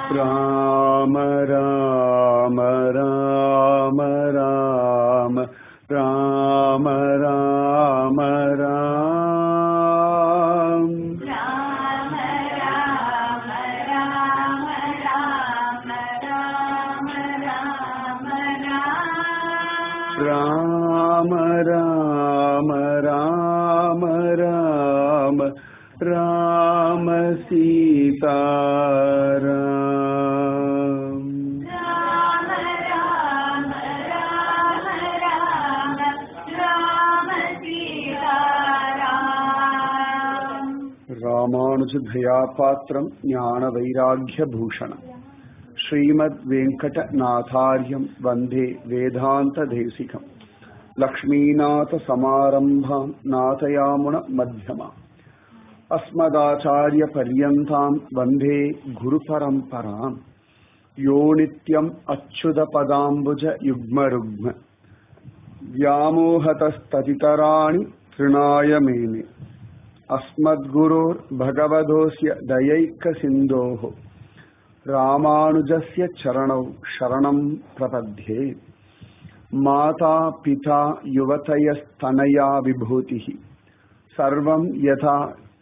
ராம ராம ராம ராம ராம ராம ராம் ராம ராம ராம ராம ராம ராம ராம ராம ராம ராம ராம ராம சீதாராம் ராம ராம ராம ராம ராம சீதாராம் ராமானுஜதயா பாத்திரம் ஞான வைராகிய பூஷணம் ஸ்ரீமத் வெங்கடநாதாரியம் வந்தே வேதாந்த தேசிகம் லக்ஷ்மீநாத சமாரம்பாம் நாதயாமுன மத்தியமா அஸ்மதாச்சாரிய பர்யந்தாம் வந்தே குரு பரம்பராம் யோ நித்யம் அச்சுத பதாம்புஜ யுக்ம ருக்ம व्यामोहतस्ततितराणि तृणाय मेने अस्मद्गुरोर्भगवधोऽस्य दयैकसिन्धोः रामानुजस्य चरणौ शरणं प्रपद्ये माता पिता युवतयस्तनया विभूतिः सर्वं यथा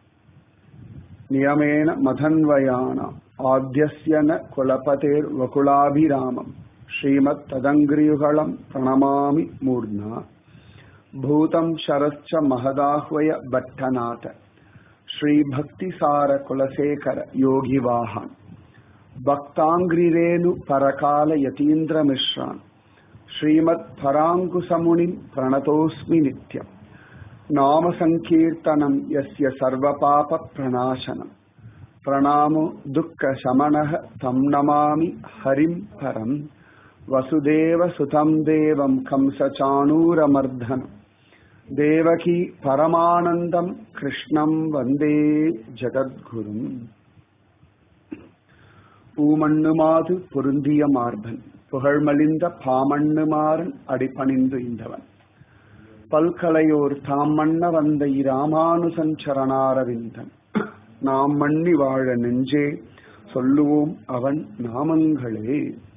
नियमेन मधन्वयानाम् आद्यस्य न कुलपतेर्वकुलाभिरामम् श्रीमत्तदङ्घ्रियुगळम् प्रणमामि मूर्ध्ना भूतं शरश्च महदाह्वय भट्टनाथ श्रीभक्तिसारकुलशेखर योगिवाहान् भक्ताङ्घ्रिरेणु परकालयतीन्द्रमिश्रान् श्रीमत्पराङ्कुशमुनिम् प्रणतोऽस्मि नित्यम् नामसङ्कीर्तनं यस्य सर्वपापप्रणाशनम् प्रणामो दुःखशमनः तं नमामि हरिं परम् वसुदेवसुतं देवं कंसचाणूरमर्दनम् देवकी परमानन्दं कृष्णं वन्दे ஜகத்குரும் பூமண்ணுமாது பொருந்திய மார்பன் புகழ்மலிந்த பாமண்ணுமாறன் அடிபணிந்து இந்தவன் பல்கலையோர் தாம் மன்ன வந்த இராமானுசன் சரணாரவிந்தன் நாம் மண்ணி வாழ நெஞ்சே சொல்லுவோம் அவன் நாமங்களே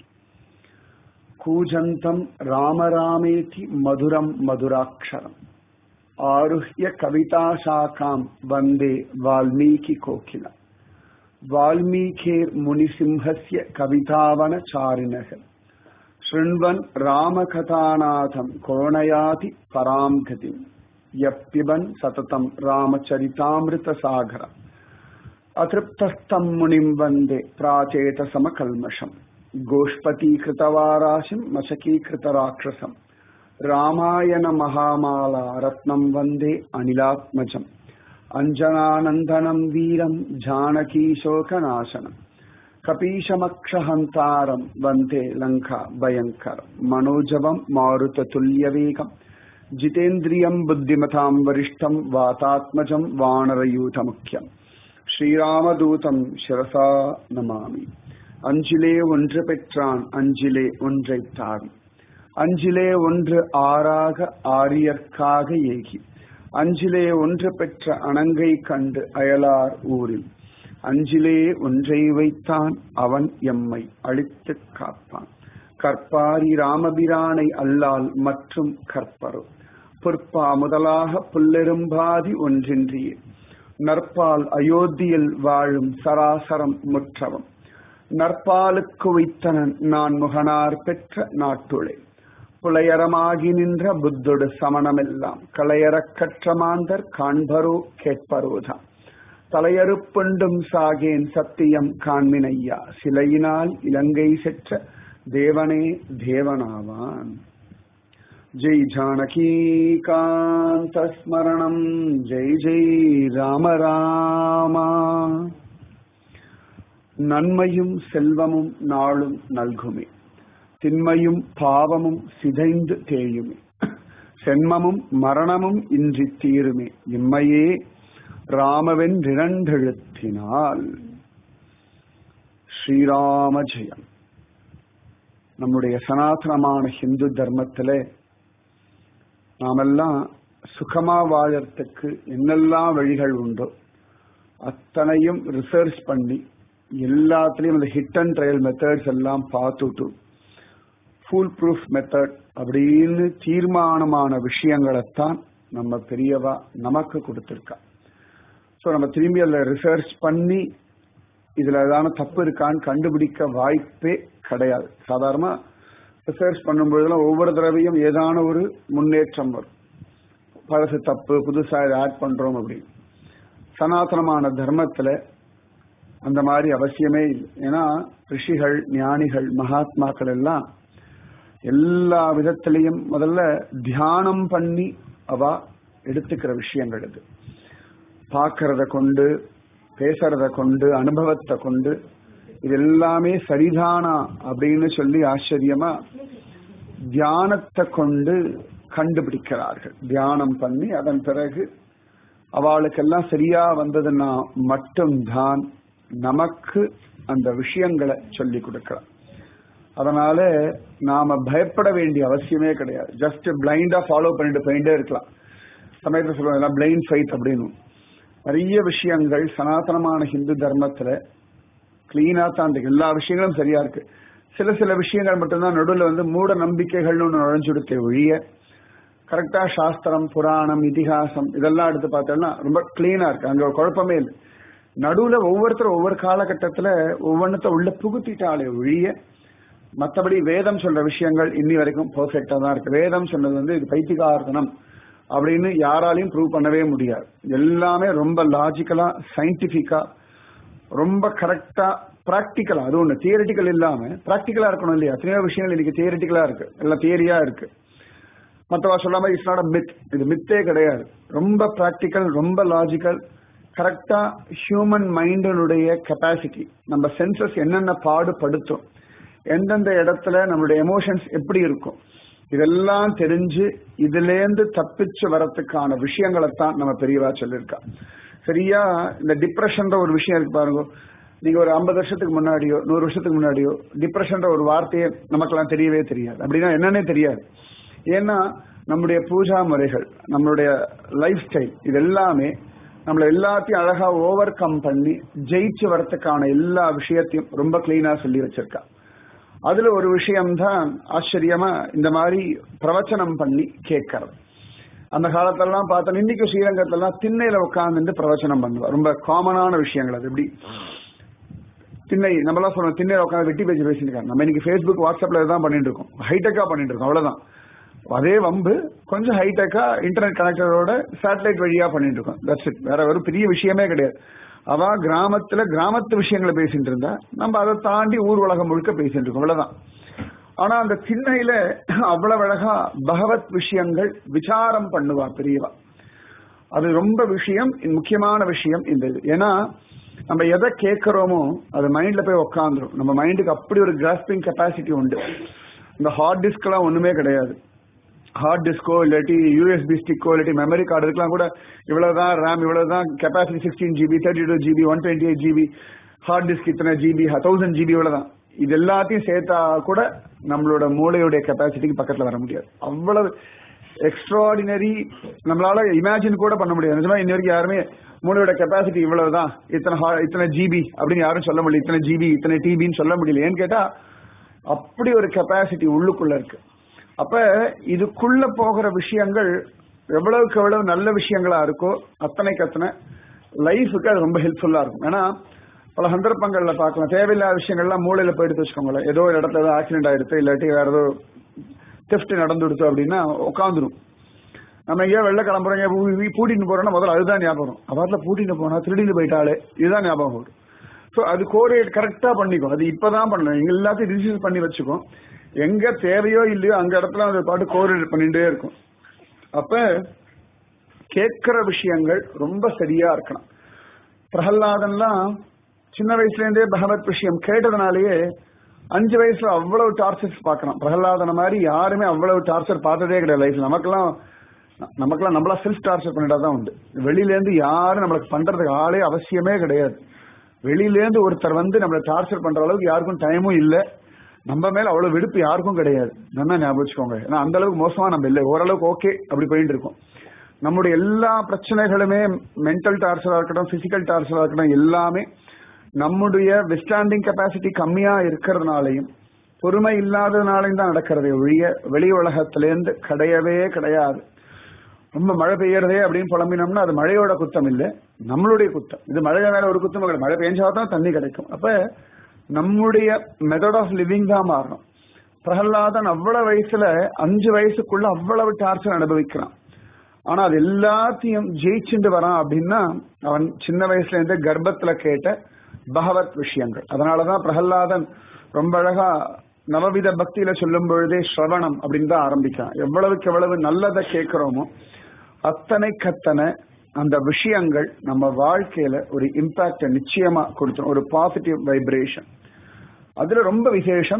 கூஜந்தம் ராமராமேதி மதுரம் மதுராட்சரம் ஆருஹ்ய கவிதாசாக்காம் வந்தே வால்மீகி கோகிலம் வால்மீகேர் முனிசிம்ஹஸ்ய கவிதாவன சாரிணக शृण्वन् रामकथानाथम् कोणयाति पराम् गतिम् यप्पिबन् सततम् रामचरितामृतसागरम् अतृप्तस्तम् मुनिम् वन्दे प्राचेतसमकल्मषम् गोष्पतीकृतवाराशिम् मशकीकृतराक्षसम् रामायणमहामाला रत्नम् वन्दे अनिलात्मजम् अञ्जनानन्दनम् वीरम् जानकीशोकनाशनम् कपीशमक्षहन्तारम् वन्दे लङ्का भयङ्करम् मनोजवम् मारुततुल्यवेगम् जितेन्द्रियम् बुद्धिमताम् वरिष्ठम् वातात्मजम् वानरयूथमुख्यम् ஸ்ரீராமதூதம் சிரசா நமாமி அஞ்சிலே ஒன்று பெற்றான் அஞ்சிலே ஒன்றை தாவி அஞ்சிலே ஒன்று ஆறாக ஆரியர்க்காக ஏகி அஞ்சிலே ஒன்று பெற்ற அணங்கை கண்டு அயலார் ஊரில் அஞ்சிலே ஒன்றை வைத்தான் அவன் எம்மை அழித்துக் காப்பான் கற்பாரி ராமபிரானை அல்லால் மற்றும் கற்பரோ பொற்பா முதலாக புல்லெரும்பாதி ஒன்றின்றியே நற்பால் அயோத்தியில் வாழும் சராசரம் முற்றவம் நற்பாலுக்கு வைத்தனன் நான் முகனார் பெற்ற நாட்டுளே புலையரமாகி நின்ற புத்தொடு சமணமெல்லாம் களையறக் கற்ற மாந்தர் காண்பரோ கேட்பரோதான் தலையறுப்புண்டும் சாகேன் சத்தியம் காண்மினையா சிலையினால் இலங்கை செற்ற தேவனே தேவனாவான் ஜெய் ஜானகீகாந்தஸ்மரணம் ஜெய் ஜெய் ராம ராமா நன்மையும் செல்வமும் நாளும் நல்குமே திண்மையும் பாவமும் சிதைந்து தேயுமே சென்மமும் மரணமும் இன்றி தீருமே இம்மையே ராமவென்றிரண்டெழுத்தினால் ஸ்ரீராம ஜெயம் நம்முடைய சனாதனமான ஹிந்து தர்மத்திலே நாமெல்லாம் சுகமா வாழறதுக்கு என்னெல்லாம் வழிகள் உண்டோ அத்தனையும் ரிசர்ச் பண்ணி எல்லாத்துலயும் இந்த ஹிட் அண்ட் ட்ரையல் மெத்தட்ஸ் எல்லாம் பார்த்துட்டு ஃபுல் ப்ரூஃப் மெத்தட் அப்படின்னு தீர்மானமான விஷயங்களைத்தான் நம்ம பெரியவா நமக்கு கொடுத்துருக்கா ஸோ நம்ம திரும்பி அதில் ரிசர்ச் பண்ணி இதுல ஏதான தப்பு இருக்கான்னு கண்டுபிடிக்க வாய்ப்பே கிடையாது சாதாரண ரிசர்ச் பண்ணும்பொழுதுலாம் ஒவ்வொரு தடவையும் ஏதான ஒரு முன்னேற்றம் வரும் பழசு தப்பு புதுசா இதை ஆட் பண்றோம் அப்படின்னு சனாதனமான தர்மத்துல அந்த மாதிரி அவசியமே இல்லை ஏன்னா ரிஷிகள் ஞானிகள் மகாத்மாக்கள் எல்லாம் எல்லா விதத்திலையும் முதல்ல தியானம் பண்ணி அவ எடுத்துக்கிற விஷயங்கள் இது பார்க்கறத கொண்டு பேசுறத கொண்டு அனுபவத்தை கொண்டு இது எல்லாமே சரிதானா அப்படின்னு சொல்லி ஆச்சரியமா தியானத்தை கொண்டு கண்டுபிடிக்கிறார்கள் தியானம் பண்ணி அதன் பிறகு அவளுக்கெல்லாம் சரியா வந்ததுன்னா மட்டும்தான் நமக்கு அந்த விஷயங்களை சொல்லி கொடுக்கிறார் அதனால நாம பயப்பட வேண்டிய அவசியமே கிடையாது ஜஸ்ட் பிளைண்டா ஃபாலோ பண்ணிட்டு போயிட்டே இருக்கலாம் சமயத்தில் சொல்லுவாங்க பிளைண்ட் ஃபைட் அப்படின்னு நிறைய விஷயங்கள் சனாதனமான ஹிந்து தர்மத்துல கிளீனா தான் இருக்கு எல்லா விஷயங்களும் சரியா இருக்கு சில சில விஷயங்கள் மட்டும்தான் நடுவில் வந்து மூட நம்பிக்கைகள்னு ஒன்று நுழைஞ்சுடுத்தே ஒழிய கரெக்டா சாஸ்திரம் புராணம் இதிகாசம் இதெல்லாம் எடுத்து பார்த்தோம்னா ரொம்ப கிளீனா இருக்கு அங்க குழப்பமே இல்லை நடுவுல ஒவ்வொருத்தரும் ஒவ்வொரு காலகட்டத்துல ஒவ்வொன்றத்தை உள்ள புகுத்திட்டாலே ஒழிய மற்றபடி வேதம் சொல்ற விஷயங்கள் இன்னி வரைக்கும் பெர்ஃபெக்டா தான் இருக்கு வேதம் சொன்னது வந்து இது பைத்திகார்த்தனம் அப்படின்னு யாராலையும் ப்ரூவ் பண்ணவே முடியாது எல்லாமே ரொம்ப லாஜிக்கலா சயின்டிபிக்கா ரொம்ப கரெக்டா பிராக்டிக்கலா அது ஒண்ணு தியரிட்டிக்கல் இல்லாம பிராக்டிக்கலா இருக்கணும் இல்லையா எத்தனையோ விஷயங்கள் இன்னைக்கு தியரிட்டிக்கலா இருக்கு எல்லாம் தியரியா இருக்கு மற்றவா சொல்லாம இட்ஸ் நாட் மித் இது மித்தே கிடையாது ரொம்ப பிராக்டிக்கல் ரொம்ப லாஜிக்கல் கரெக்டா ஹியூமன் மைண்டினுடைய கெப்பாசிட்டி நம்ம சென்சஸ் என்னென்ன பாடுபடுத்தும் எந்தெந்த இடத்துல நம்மளுடைய எமோஷன்ஸ் எப்படி இருக்கும் இதெல்லாம் தெரிஞ்சு இதுலேருந்து தப்பிச்சு வரத்துக்கான விஷயங்களைத்தான் நம்ம பெரியவா சொல்லியிருக்கா சரியா இந்த டிப்ரெஷன்ற ஒரு விஷயம் இருக்கு பாருங்க நீங்க ஒரு ஐம்பது வருஷத்துக்கு முன்னாடியோ நூறு வருஷத்துக்கு முன்னாடியோ டிப்ரெஷன்ற ஒரு வார்த்தையே நமக்கெல்லாம் தெரியவே தெரியாது அப்படின்னா என்னன்னே தெரியாது ஏன்னா நம்முடைய பூஜா முறைகள் நம்மளுடைய லைஃப் ஸ்டைல் இது எல்லாமே நம்மள எல்லாத்தையும் அழகா ஓவர் கம் பண்ணி ஜெயிச்சு வரத்துக்கான எல்லா விஷயத்தையும் ரொம்ப கிளீனா சொல்லி வச்சிருக்கா அதுல ஒரு விஷயம்தான் ஆச்சரியமா இந்த மாதிரி பிரவச்சனம் பண்ணி கேட்கறது அந்த காலத்தெல்லாம் பார்த்தோம் இன்னைக்கு ஸ்ரீரங்கத்தெல்லாம் திண்ணையில உட்கார்ந்து பிரவச்சனம் பண்ணுவா ரொம்ப காமனான விஷயங்கள் அது எப்படி திண்ணை நம்மளாம் சொல்றோம் திண்ணையில உட்காந்து வெட்டி பேச்சு பேசிட்டு இருக்காங்க நம்ம இன்னைக்கு ஃபேஸ்புக் வாட்ஸ்அப்ல இதுதான் பண்ணிட்டு இருக்கோம் ஹைடெக்கா பண்ணிட்டு இருக்கோம் அவ்வளவுதான் அதே வம்பு கொஞ்சம் ஹைடெக்கா இன்டர்நெட் கனெக்டரோட சேட்டலைட் வழியா பண்ணிட்டு இருக்கோம் தட்ஸ் இட் வேற ஒரு பெரிய விஷயமே கிடையாது அவ கிராமத்துல கிராமத்து விஷயங்களை பேசிட்டு இருந்தா நம்ம அதை தாண்டி ஊர் உலகம் முழுக்க பேசிட்டு இருக்கோம் அவ்வளவுதான் ஆனா அந்த திண்ணையில அவ்வளவு அழகா பகவத் விஷயங்கள் விசாரம் பண்ணுவா பெரியவா அது ரொம்ப விஷயம் முக்கியமான விஷயம் இந்த இது ஏன்னா நம்ம எதை கேட்கிறோமோ அது மைண்ட்ல போய் உக்காந்துரும் நம்ம மைண்டுக்கு அப்படி ஒரு கிராஸ்பிங் கெப்பாசிட்டி உண்டு இந்த ஹார்ட் டிஸ்க் எல்லாம் ஒண்ணுமே கிடையாது ஹார்ட் டிஸ்கோ இல்லாட்டி யூஎஸ்பி ஸ்டிக்கோ இல்லாட்டி மெமரி கார்டு இருக்கலாம் கூட இவ்வளவுதான் ரேம் இவ்வளவுதான் capacity sixteen GB thirty two GB one twenty eight GB hard disk இத்தனை ஜிபி தௌசண்ட் ஜிபி இவ்வளவுதான் இது எல்லாத்தையும் சேர்த்தா கூட நம்மளோட மூளையுடைய கெப்பாசிட்டிக்கு பக்கத்துல வர முடியாது அவ்வளவு எக்ஸ்ட்ராடினரி நம்மளால இமேஜின் கூட பண்ண முடியாது நிஜமா இன்ன வரைக்கும் யாருமே மூளையோட கெப்பாசிட்டி இவ்வளவுதான் இத்தனை இத்தனை ஜிபி அப்படின்னு யாரும் சொல்ல முடியல இத்தனை ஜிபி இத்தனை டிபின்னு சொல்ல முடியல ஏன்னு கேட்டா அப்படி ஒரு கெப்பாசிட்டி உள்ளுக்குள்ள இருக்கு அப்ப இதுக்குள்ள போகிற விஷயங்கள் எவ்வளவுக்கு எவ்வளவு நல்ல விஷயங்களா இருக்கோ அத்தனைக்கு அத்தனை லைஃபுக்கு அது ரொம்ப ஹெல்ப்ஃபுல்லா இருக்கும் ஏன்னா பல சந்தர்ப்பங்கள்ல பார்க்கலாம் தேவையில்லாத விஷயங்கள்லாம் மூளையில போயிட்டு வச்சுக்கோங்களேன் ஏதோ ஒரு இடத்துல ஏதோ ஆக்சிடென்ட் ஆயிடுத்து இல்லாட்டி வேற ஏதோ டெஸ்ட் நடந்துடுத்து அப்படின்னா உட்காந்துரும் நம்ம எங்கேயோ வெள்ள கிளம்புறோங்க பூட்டிட்டு போறோம்னா முதல்ல அதுதான் ஞாபகம் அவாட்டில் பூட்டிட்டு போனா திருடிட்டு போயிட்டாலே இதுதான் ஞாபகம் வரும் ஸோ அது கோரேட் கரெக்டா பண்ணிக்கும் அது இப்பதான் பண்ணணும் எங்க எல்லாத்தையும் ரிஜிஸ்டர் பண்ணி வச்சுக்கோம் எங்க தேவையோ இல்லையோ அந்த இடத்துல அது பாட்டு கோரேட் பண்ணிட்டே இருக்கும் அப்ப கேட்கிற விஷயங்கள் ரொம்ப சரியா இருக்கணும் பிரகல்லாதன்லாம் சின்ன வயசுல இருந்தே பகவத் விஷயம் கேட்டதுனாலேயே அஞ்சு வயசுல அவ்வளவு டார்ச்சர்ஸ் பார்க்கலாம் பிரகலாதன மாதிரி யாருமே அவ்வளவு டார்ச்சர் பார்த்ததே கிடையாது லைஃப்ல நமக்கெல்லாம் நமக்கெல்லாம் நம்மளா செல்ஃப் டார்ச்சர் பண்ணிட்டா தான் உண்டு வெளியில இருந்து யாரும் நம்மளுக்கு பண்றதுக்கு ஆளே அவசியமே கிடையாது வெளியில இருந்து ஒருத்தர் வந்து நம்மளை டார்ச்சர் பண்ற அளவுக்கு யாருக்கும் டைமும் இல்ல நம்ம மேல அவ்வளவு விடுப்பு யாருக்கும் கிடையாது நல்லா ஞாபகம் வச்சுக்கோங்க ஏன்னா அந்த அளவுக்கு மோசமா நம்ம இல்லை ஓரளவுக்கு ஓகே அப்படி போயிட்டு இருக்கோம் நம்முடைய எல்லா பிரச்சனைகளுமே மென்டல் டார்ச்சரா இருக்கட்டும் பிசிக்கல் டார்ச்சரா இருக்கட்டும் எல்லாமே நம்முடைய விஸ்டாண்டிங் கெப்பாசிட்டி கம்மியா இருக்கிறதுனாலையும் பொறுமை இல்லாததுனாலையும் தான் நடக்கிறதே ஒழிய வெளி உலகத்திலேருந்து கிடையவே கிடையாது ரொம்ப மழை பெய்யறதே அப்படின்னு புலம்பினோம்னா அது மழையோட குத்தம் இல்லை நம்மளுடைய குத்தம் இது மழை மேல ஒரு குத்தம் கிடையாது மழை பெஞ்சாதான் தண்ணி கிடைக்கும் அப்ப நம்முடைய மெத்தட் ஆஃப் லிவிங் தான் மாறணும் பிரகலாதன் அவ்வளவு வயசுல அஞ்சு வயசுக்குள்ள அவ்வளவு டார்ச்சர் அனுபவிக்கிறான் ஆனா அது எல்லாத்தையும் ஜெயிச்சுட்டு வரான் அப்படின்னா அவன் சின்ன வயசுல இருந்தே கர்ப்பத்துல கேட்ட பகவத் விஷயங்கள் அதனாலதான் பிரகலாதன் ரொம்ப அழகா நவவித பக்தியில சொல்லும் பொழுதே ஸ்ரவணம் அப்படின்னு தான் ஆரம்பிக்கிறான் எவ்வளவுக்கு எவ்வளவு நல்லதை கேட்கிறோமோ அத்தனை கத்தனை அந்த விஷயங்கள் நம்ம வாழ்க்கையில ஒரு இம்பாக்ட நிச்சயமா கொடுத்துரும் ஒரு பாசிட்டிவ் வைப்ரேஷன் அதுல ரொம்ப விசேஷம்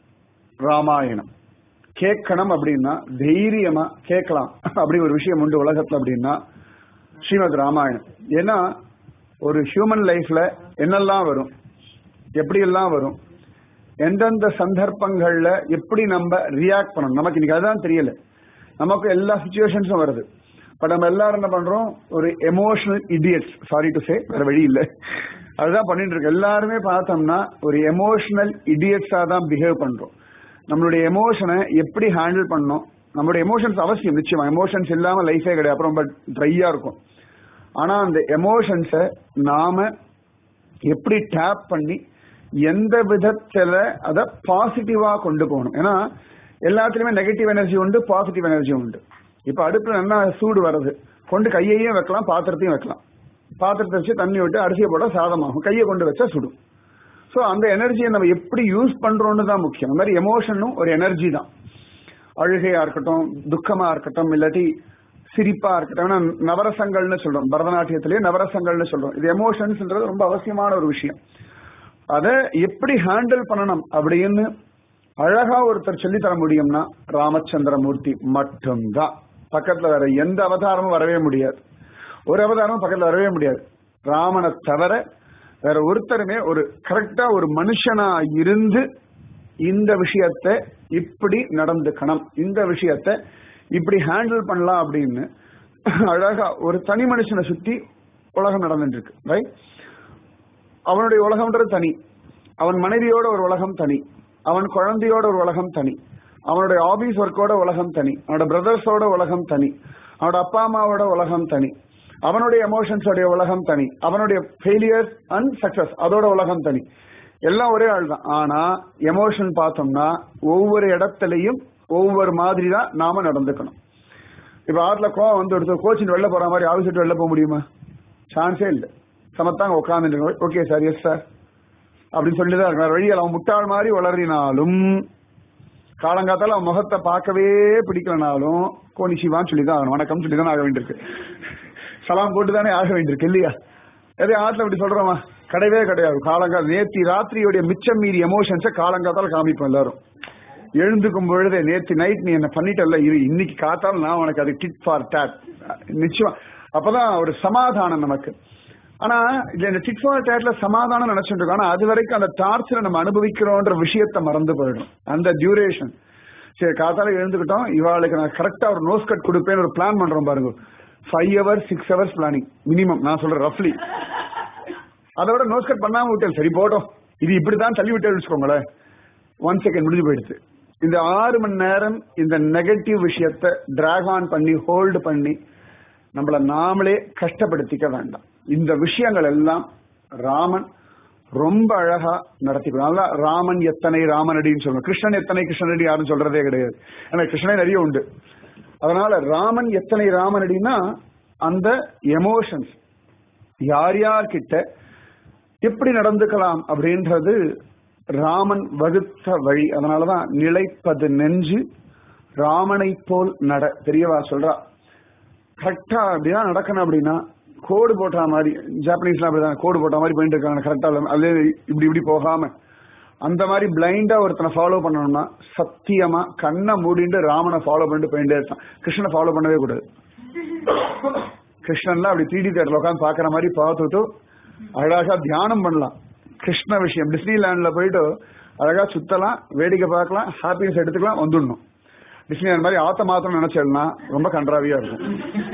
ராமாயணம் கேட்கணும் அப்படின்னா தைரியமா கேட்கலாம் அப்படி ஒரு விஷயம் உண்டு உலகத்துல அப்படின்னா ஸ்ரீமத் ராமாயணம் ஏன்னா ஒரு ஹியூமன் லைஃப்ல என்னெல்லாம் வரும் எப்படி எல்லாம் வரும் எந்தெந்த சந்தர்ப்பங்கள்ல எப்படி நம்ம ரியாக்ட் பண்ணணும் நமக்கு இன்னைக்கு அதுதான் தெரியல நமக்கு எல்லா சுச்சுவேஷன்ஸும் வருது பட் நம்ம எல்லாரும் என்ன பண்றோம் ஒரு emotional idiots sorry to say வேற வழி இல்லை அதுதான் பண்ணிட்டு இருக்கு எல்லாருமே பார்த்தோம்னா ஒரு எமோஷனல் இடியட்ஸா தான் பிஹேவ் பண்றோம் நம்மளுடைய எமோஷனை எப்படி ஹேண்டில் பண்ணணும் நம்மளுடைய எமோஷன்ஸ் அவசியம் நிச்சயமா எமோஷன்ஸ் இல்லாம லைஃபே கிடையாது அப்புறம் ரொம்ப ட்ரையா இருக்கும் ஆனா அந்த எமோஷன்ஸை நாம எப்படி டேப் பண்ணி எந்த விதத்துல அதை பாசிட்டிவா கொண்டு போகணும் ஏன்னா எல்லாத்துலயுமே நெகட்டிவ் எனர்ஜி உண்டு பாசிட்டிவ் எனர்ஜி உண்டு இப்ப அடுப்புல என்ன சூடு வருது கொண்டு கையையும் வைக்கலாம் பாத்திரத்தையும் வைக்கலாம் பாத்திரத்தை வச்சு தண்ணி விட்டு அரிசியை போட சாதமாகும் கையை கொண்டு வச்சா சுடும் ஸோ அந்த எனர்ஜியை நம்ம எப்படி யூஸ் பண்றோம்னு தான் முக்கியம் அந்த மாதிரி எமோஷனும் ஒரு எனர்ஜி தான் அழுகையா இருக்கட்டும் துக்கமா இருக்கட்டும் இல்லாட்டி சிரிப்பா இருக்கட்டும் ஏன்னா நவரசங்கள்னு சொல்றோம் பரதநாட்டியத்திலேயே நவரசங்கள்னு சொல்றோம் இது எமோஷன்ஸ்ன்றது ரொம்ப அவசியமான ஒரு விஷயம் அதை எப்படி ஹேண்டில் பண்ணணும் அப்படின்னு அழகா ஒருத்தர் சொல்லி தர முடியும்னா ராமச்சந்திரமூர்த்தி மட்டும்தான் பக்கத்துல வேற எந்த அவதாரமும் வரவே முடியாது ஒரு அவதாரமும் பக்கத்துல வரவே முடியாது ராமனை தவிர வேற ஒருத்தருமே ஒரு கரெக்டா ஒரு மனுஷனா இருந்து இந்த விஷயத்தை இப்படி நடந்துக்கணும் இந்த விஷயத்தை இப்படி ஹேண்டில் பண்ணலாம் அப்படின்னு அழகா ஒரு தனி மனுஷனை சுத்தி உலகம் நடந்துட்டு இருக்கு ரைட் அவனுடைய உலகம்ன்றது தனி அவன் மனைவியோட ஒரு உலகம் தனி அவன் குழந்தையோட ஒரு உலகம் தனி அவனுடைய ஆபீஸ் ஒர்க்கோட உலகம் தனி அவனோட பிரதர்ஸோட உலகம் தனி அவனோட அப்பா அம்மாவோட உலகம் தனி அவனுடைய எமோஷன்ஸோடைய உலகம் தனி அவனுடைய ஃபெயிலியர்ஸ் அண்ட் சக்சஸ் அதோட உலகம் தனி எல்லாம் ஒரே ஆள் தான் ஆனா எமோஷன் பார்த்தோம்னா ஒவ்வொரு இடத்துலயும் ஒவ்வொரு மாதிரி தான் நாம நடந்துக்கணும் இப்ப ஆத்துல கோவம் வந்து எடுத்து கோச்சின் வெளில போற மாதிரி ஆஃபீஸ் விட்டு வெளில போக முடியுமா சான்ஸே இல்லை சமத்தாங்க உட்காந்துட்டு ஓகே சார் எஸ் சார் அப்படின்னு சொல்லிதான் இருக்கு வேற வழியில் அவன் முட்டாள் மாதிரி வளரினாலும் காலங்காத்தால அவன் முகத்தை பார்க்கவே பிடிக்கலனாலும் கோனி சிவான்னு சொல்லி தான் ஆகணும் வணக்கம் சொல்லி தானே ஆக வேண்டியிருக்கு சலாம் போட்டு தானே ஆக வேண்டியிருக்கு இல்லையா எதே ஆத்துல அப்படி சொல்றோமா கிடையவே கிடையாது காலங்கால நேத்தி ராத்திரியோடைய மிச்சம் மீறி எமோஷன்ஸை காலங்காத்தால காமிப்போம் எல்லாரும் எழுந்துக்கும் பொழுதே நேத்து நைட் நீ என்ன பண்ணிட்டல்ல இரு இன்னைக்கு காத்தாலும் நான் உனக்கு அது டிட் ஃபார் டேட் நிச்சயம் அப்பதான் ஒரு சமாதானம் நமக்கு ஆனா இதுல இந்த டிட் ஃபார் டேட்ல சமாதானம் நினைச்சிட்டு இருக்கோம் ஆனா அது வரைக்கும் அந்த டார்ச்சரை நம்ம அனுபவிக்கிறோன்ற விஷயத்த மறந்து போயிடும் அந்த டியூரேஷன் சரி காத்தால எழுந்துக்கிட்டோம் இவாளுக்கு நான் கரெக்டா ஒரு நோஸ் கட் கொடுப்பேன்னு ஒரு பிளான் பண்றோம் பாருங்க five hours six hours planning minimum நான் சொல்றேன் ரஃப்லி அதோட நோஸ் கட் பண்ணாம விட்டேன் சரி போட்டோம் இது இப்படிதான் தள்ளி விட்டேன் வச்சுக்கோங்களேன் ஒன் செகண்ட் முடிஞ்சு போயிடுச்சு இந்த ஆறு மணி நேரம் இந்த நெகட்டிவ் விஷயத்த டிராக் ஆன் பண்ணி ஹோல்டு பண்ணி நம்மள நாமளே கஷ்டப்படுத்திக்க வேண்டாம் இந்த விஷயங்கள் எல்லாம் ராமன் ரொம்ப அழகா நடத்திக்கணும் அதனால ராமன் எத்தனை ராமனடின்னு சொல்லணும் கிருஷ்ணன் எத்தனை கிருஷ்ணனடி யாரும் சொல்றதே கிடையாது ஏன்னா கிருஷ்ணனே நிறைய உண்டு அதனால ராமன் எத்தனை ராமனடினா அந்த எமோஷன்ஸ் யார் யார்கிட்ட எப்படி நடந்துக்கலாம் அப்படின்றது ராமன் வகுத்த வழி அதனாலதான் நிலைப்பது நெஞ்சு ராமனை போல் நட பெரியவா சொல்றா கரெக்டா அப்படிதான் நடக்கணும் அப்படின்னா கோடு போட்ட மாதிரி ஜாப்பனீஸ்ல அப்படிதான் கோடு போட்ட மாதிரி போயிட்டு இருக்காங்க கரெக்டா அது இப்படி இப்படி போகாம அந்த மாதிரி பிளைண்டா ஒருத்தனை ஃபாலோ பண்ணணும்னா சத்தியமா கண்ணை மூடிட்டு ராமனை ஃபாலோ பண்ணிட்டு போயிட்டே இருக்கான் கிருஷ்ணனை ஃபாலோ பண்ணவே கூடாது கிருஷ்ணன்ல அப்படி த்ரீ டி தேட்டர்ல உட்காந்து பாக்குற மாதிரி பார்த்துட்டு அழகா தியானம் பண்ணலாம் கிருஷ்ண விஷயம் டிஸ்னி லேண்ட்ல போயிட்டு அழகா சுத்தலாம் வேடிக்கை பார்க்கலாம் ஹாப்பினஸ் எடுத்துக்கலாம் வந்துடணும் டிஸ்னி மாதிரி ஆத்த மாத்திரம் நினைச்சேன்னா ரொம்ப கன்றாவியா இருக்கும்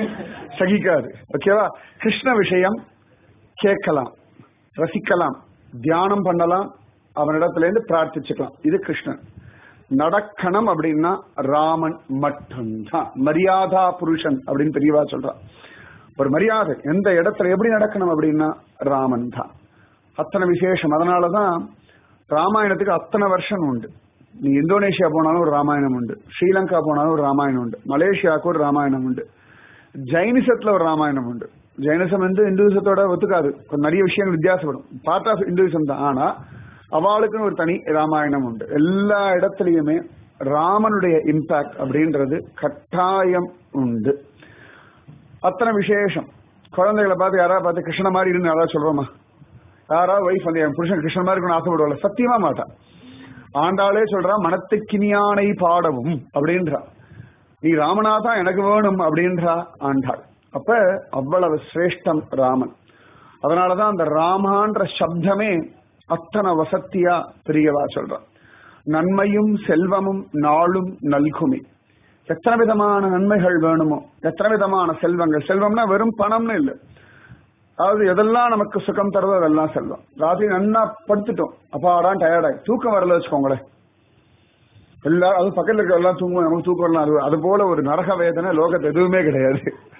சகிக்காது ஓகேவா கிருஷ்ண விஷயம் கேட்கலாம் ரசிக்கலாம் தியானம் பண்ணலாம் அவனிடத்துல இருந்து பிரார்த்திச்சுக்கலாம் இது கிருஷ்ணன் நடக்கணும் அப்படின்னா ராமன் மட்டும்தான் மரியாதா புருஷன் அப்படின்னு பெரியவா சொல்றான் ஒரு மரியாதை எந்த இடத்துல எப்படி நடக்கணும் அப்படின்னா ராமன் தான் அத்தனை விசேஷம் அதனாலதான் ராமாயணத்துக்கு அத்தனை வருஷம் உண்டு நீ இந்தோனேஷியா போனாலும் ஒரு ராமாயணம் உண்டு ஸ்ரீலங்கா போனாலும் ஒரு ராமாயணம் உண்டு மலேசியாவுக்கு ஒரு ராமாயணம் உண்டு ஜைனிசத்துல ஒரு ராமாயணம் உண்டு ஜைனிசம் வந்து இந்துவிசத்தோட ஒத்துக்காது கொஞ்சம் நிறைய விஷயங்கள் வித்தியாசப்படும் பார்ட் ஆஃப் இந்துவிசம் தான் ஆனா அவளுக்குன்னு ஒரு தனி ராமாயணம் உண்டு எல்லா இடத்துலயுமே ராமனுடைய இம்பாக்ட் அப்படின்றது கட்டாயம் உண்டு அத்தனை விசேஷம் குழந்தைகளை பார்த்து யாராவது பார்த்து கிருஷ்ண மாதிரி இருந்து யாராவது சொல்றோமா யாராவது ஒய்ஃப் வந்து என் புருஷன் கிருஷ்ண மாதிரி இருக்கணும்னு ஆசைப்படுவாள் சத்தியமா மாட்டான் ஆண்டாளே சொல்றா மனத்துக்கினியானை பாடவும் அப்படின்றா நீ ராமநாதா எனக்கு வேணும் அப்படின்றா ஆண்டாள் அப்ப அவ்வளவு சிரேஷ்டம் ராமன் அதனாலதான் அந்த ராமான்ற சப்தமே அத்தனை வசத்தியா பெரியவா சொல்றான் நன்மையும் செல்வமும் நாளும் நல்குமே எத்தனை விதமான நன்மைகள் வேணுமோ எத்தனை விதமான செல்வங்கள் செல்வம்னா வெறும் பணம்னு இல்லை அதாவது எதெல்லாம் நமக்கு சுகம் தருதோ அதெல்லாம் செல்வம் ராத்திரி நன்னா படுத்துட்டோம் அப்பாடான் டயர்டாய் தூக்கம் வரல வச்சுக்கோங்களேன் எல்லாரும் அது பக்கத்துல இருக்க எல்லாம் தூங்குவோம் நமக்கு தூக்கம் வரலாம் அது அது போல ஒரு நரக வேதனை லோகத்து எதுவுமே கிடையாது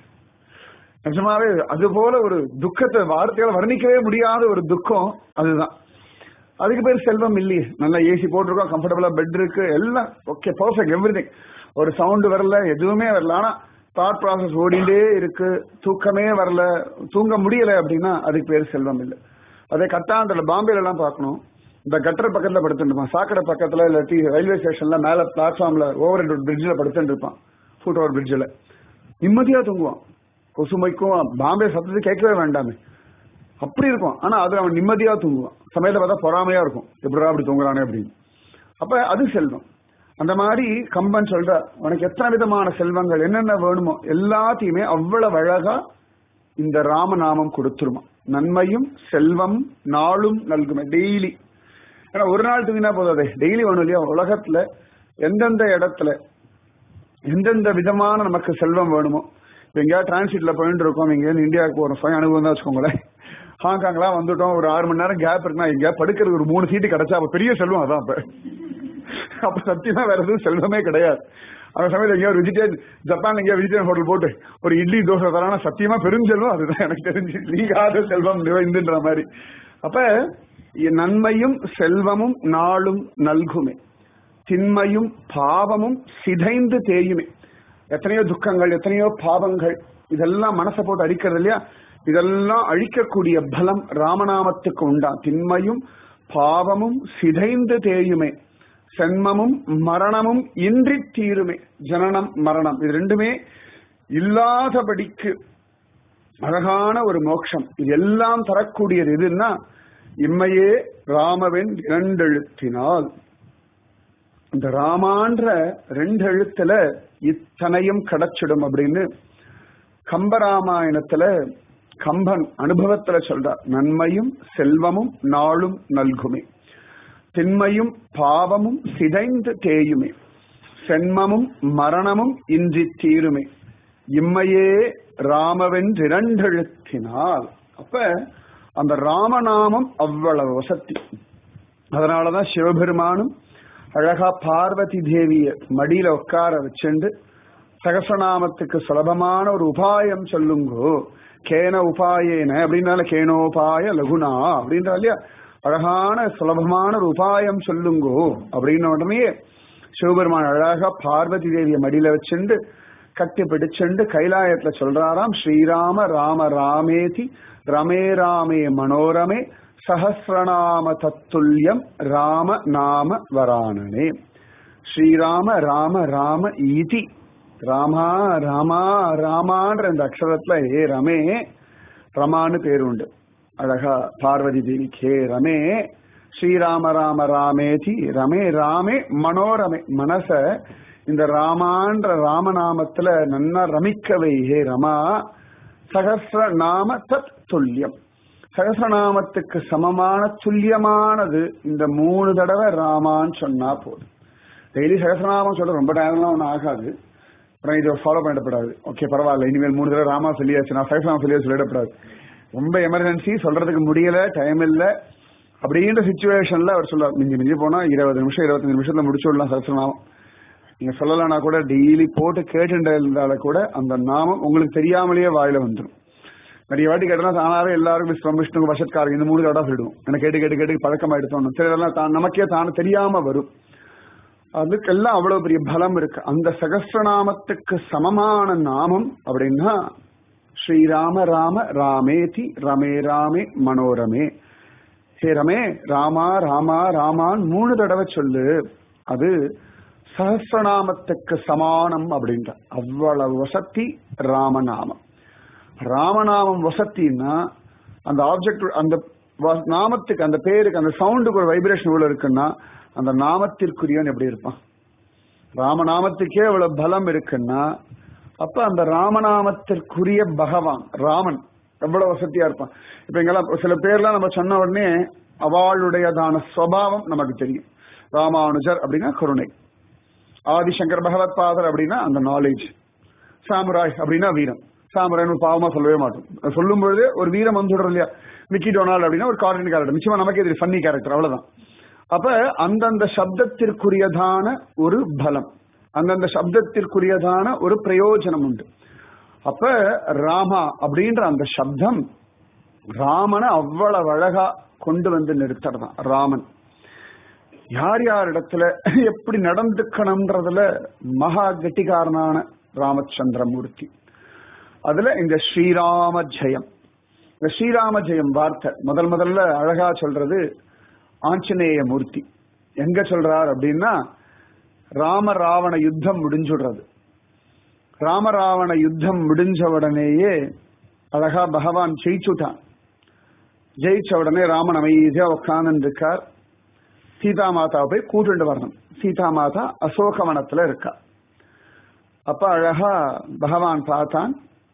நிஜமாவே அது போல ஒரு துக்கத்தை வார்த்தையால் வர்ணிக்கவே முடியாத ஒரு துக்கம் அதுதான் அதுக்கு பேர் செல்வம் இல்லையே நல்லா ஏசி போட்டிருக்கோம் கம்ஃபர்டபுளா பெட் இருக்கு எல்லாம் ஓகே பர்ஃபெக்ட் எவ்ரி ஒரு சவுண்டு வரல எதுவுமே வரல ஆனா தாட் ப்ராசஸ் ஓடிண்டே இருக்கு தூக்கமே வரல தூங்க முடியல அப்படின்னா அதுக்கு பேர் செல்வம் இல்லை அதே கட்டாந்தல பாம்பேல எல்லாம் பார்க்கணும் இந்த கட்டர் பக்கத்துல படுத்துட்டு இருப்பான் சாக்கடை பக்கத்துல இல்லாட்டி ரயில்வே ஸ்டேஷன்ல மேல பிளாட்ஃபார்ம்ல ஓவர் ஹெட் பிரிட்ஜில் படுத்துட்டு இருப்பான் ஃபுட் ஓவர் பிரிட்ஜில் நிம்மதியா தூங்குவான் கொசுமைக்கும் பாம்பே சத்தத்தை கேட்கவே வேண்டாமே அப்படி இருக்கும் ஆனா அது அவன் நிம்மதியா தூங்குவான் சமயத்தை பார்த்தா பொறாமையா இருக்கும் எப்படிடா அப்படி தூங்குறானே அப்படின்னு அப்ப அது செல்வம் அந்த மாதிரி கம்பன் சொல்ற உனக்கு எத்தனை விதமான செல்வங்கள் என்னென்ன வேணுமோ எல்லாத்தையுமே அவ்வளவு அழகா இந்த ராமநாமம் கொடுத்துருமா நன்மையும் செல்வம் நாளும் நல்குமே டெய்லி ஏன்னா ஒரு நாள் தூங்கினா போதாதே டெய்லி வேணும் இல்லையா உலகத்துல எந்தெந்த இடத்துல எந்தெந்த விதமான நமக்கு செல்வம் வேணுமோ இப்ப எங்கேயாவது டிரான்சிட்ல போயிட்டு இருக்கோம் இங்க இருந்து இந்தியாவுக்கு போறோம் சுய அனுபவம் தான் வச்சுக்கோங்களேன் ஹாங்காங்லாம் வந்துட்டோம் ஒரு ஆறு மணி நேரம் கேப் இருக்குன்னா எங்கேயா படுக்கிறதுக்கு ஒரு மூணு சீட்டு கிடைச்சா அப்ப பெரிய செல்வம் அதான் அப்ப அப்ப சத்தியமா வேற எதுவும் செல்வமே கிடையாது அந்த சமயத்துல எங்கேயா ஒரு வெஜிடேரியன் ஜப்பான்ல எங்கேயா வெஜிடேரியன் ஹோட்டல் போட்டு ஒரு இட்லி தோசை தரானா சத்தியமா பெருஞ்செல்வம் அதுதான் எனக்கு தெரிஞ்சு நீங்காத செல்வம் நிறைந்துன்ற மாதிரி அப்ப நன்மையும் செல்வமும் நாளும் நல்குமே திண்மையும் பாவமும் சிதைந்து தேயுமே எத்தனையோ துக்கங்கள் எத்தனையோ பாவங்கள் இதெல்லாம் மனசை போட்டு அடிக்கிறது இல்லையா இதெல்லாம் அழிக்கக்கூடிய பலம் ராமநாமத்துக்கு உண்டா திண்மையும் பாவமும் சிதைந்து தேயுமே சென்மமும் மரணமும் இன்றி தீருமே ஜனனம் மரணம் இது ரெண்டுமே இல்லாதபடிக்கு அழகான ஒரு மோட்சம் இது எல்லாம் தரக்கூடியது எதுன்னா இம்மையே ராமவின் இரண்டெழுத்தினால் இந்த ராமான்ற ரெண்டு எழுத்துல இத்தனையும் கிடைச்சிடும் அப்படின்னு கம்பராமாயணத்துல கம்பன் அனுபவத்துல சொல்றார் நன்மையும் செல்வமும் நாளும் நல்குமே திண்மையும் பாவமும் சிதைந்து தேயுமே சென்மமும் மரணமும் இன்றி தீருமே இம்மையே ராமவென்றிரண்டெழுத்தினால் அப்ப அந்த ராமநாமம் அவ்வளவு வசதி அதனாலதான் சிவபெருமானும் அழகா பார்வதி தேவிய மடியில உட்கார வச்சுண்டு சகசநாமத்துக்கு சுலபமான ஒரு உபாயம் சொல்லுங்கோ கேன உபாயேன அப்படின்னால கேனோபாய லகுனா அப்படின்றா இல்லையா அழகான சுலபமான ஒரு உபாயம் சொல்லுங்கோ அப்படின்னு உடனே சிவபெருமான் அழகா பார்வதி தேவிய மடியில வச்சுண்டு கட்டி பிடிச்சுண்டு கைலாயத்துல சொல்றாராம் ஸ்ரீராம ராம ராமேதி ரமே ராமே மனோரமே சஹசிரநாம தத்துல்யம் ராம நாம வராணனே ஸ்ரீராம ராம ராம ஈதி ராமா ராமா ராமான்ற இந்த அக்ஷரத்துல ஏ ரமே ரமான்னு பேர் உண்டு அழகா பார்வதி தேவிக்கு ஹே ரமே ஸ்ரீராம ராம ராமேதி ரமே ராமே மனோரமே மனச இந்த ராமான்ற ராமநாமத்துல நன்னா ரமிக்கவை ஹே ரமா சகசிர நாம தத் துல்லியம் சகசிரநாமத்துக்கு சமமான துல்லியமானது இந்த மூணு தடவை ராமான்னு சொன்னா போதும் டெய்லி சகசிரநாமம் சொல்ற ரொம்ப டைம்லாம் ஒன்றும் ஆகாது அப்புறம் இதை ஃபாலோ பண்ணிடப்படாது ஓகே பரவாயில்ல இனிமேல் மூணு தடவை ராமா சொல்லியாச்சு நான் சகசிரநாமம் சொல்லியா சொல்லிடப்படாது ரொம்ப எமர்ஜென்சி சொல்றதுக்கு முடியல டைம் இல்ல அப்படின்ற சுச்சுவேஷன்ல அவர் சொல்றார் மிஞ்சி மிஞ்சி போனா இருபது நிமிஷம் இருபத்தஞ்சு நிமிஷத்துல முடிச்சு விடலாம் சகசிரநாமம் நீங்க சொல்லலைன்னா கூட டெய்லி போட்டு கேட்டுட்டு இருந்தால கூட அந்த நாமம் உங்களுக்கு தெரியாமலேயே வாயில வந்துடும் நிறைய வாட்டி கேட்டா தானாவே எல்லாருக்கும் விஸ்வம் விஷ்ணு வசத்காரம் இந்த மூணு தடவை சொல்லிடுவோம் எனக்கு கேட்டு கேட்டு கேட்டு பழக்கமா எடுத்தோம் சிலதெல்லாம் தான் நமக்கே தான் தெரியாம வரும் அதுக்கெல்லாம் அவ்வளவு பெரிய பலம் இருக்கு அந்த சகசிரநாமத்துக்கு சமமான நாமம் அப்படின்னா ஸ்ரீராம ராம ராமேதி ரமே ராமே மனோரமே ஹே ரமே ராமா ராமா ராமான் மூணு தடவை சொல்லு அது சகசிரநாமத்துக்கு சமானம் அப்படின்ற அவ்வளவு வசத்தி ராமநாமம் ராமநாமம் வசத்தின்னா அந்த ஆப்ஜெக்ட் அந்த வ- நாமத்துக்கு அந்த பேருக்கு அந்த சவுண்டுக்கு ஒரு வைப்ரேஷன் இவ்வளவு இருக்குன்னா அந்த நாமத்திற்குரியவன் எப்படி இருப்பான் ராமநாமத்துக்கே அவ்வளவு பலம் இருக்குன்னா அப்ப அந்த ராமநாமத்திற்குரிய பகவான் ராமன் எவ்வளவு வசதியா இருப்பான் இப்ப இங்கெல்லாம் சில பேர்லாம் நம்ம சொன்ன உடனே அவளுடையதான சுவாவம் நமக்கு தெரியும் ராமானுஜர் அப்படின்னா கருணை ஆதிசங்கர் பகவத் பாதர் அப்படின்னா அந்த நாலேஜ் சாமுராய் அப்படின்னா வீரம் சாமுராய்னு பாவமா சொல்லவே மாட்டோம் சொல்லும் பொழுது ஒரு வீரம் வந்துடுறோம் இல்லையா மிக்கி டொனால்ட் அப்படின்னா ஒரு கார்டன் கேரக்டர் நிச்சயமா நமக்கே தெரியும் ஃபன்னி கேரக்டர் அவ்வளவுதான் அப்ப அந்தந்த சப்தத்திற்குரியதான ஒரு பலம் அந்தந்த சப்தத்திற்குரியதான ஒரு பிரயோஜனம் உண்டு அப்ப ராமா அப்படின்ற அந்த சப்தம் ராமனை அவ்வளவு அழகா கொண்டு வந்து நிறுத்துறதான் ராமன் யார் யார் இடத்துல எப்படி நடந்துக்கணும்ன்றதுல மகா கெட்டிகாரனான ராமச்சந்திரமூர்த்தி அதுல இந்த ஸ்ரீராம ஜெயம் இந்த ஸ்ரீராம ஜெயம் வார்த்தை முதல் முதல்ல அழகா சொல்றது ஆஞ்சநேய மூர்த்தி எங்க சொல்றார் அப்படின்னா ராம ராவண யுத்தம் முடிஞ்சுடுறது ராமராவண யுத்தம் முடிஞ்ச உடனேயே அழகா பகவான் ஜெயிச்சுட்டான் ஜெயிச்ச உடனே ராமன் அமைதியா உட்கார்ந்து இருக்கார் சீதா மாதாவை போய் கூட்டுண்டு வரணும் சீதா மாதா அசோகவனத்துல இருக்கா அப்ப அழகா பகவான் பார்த்தான்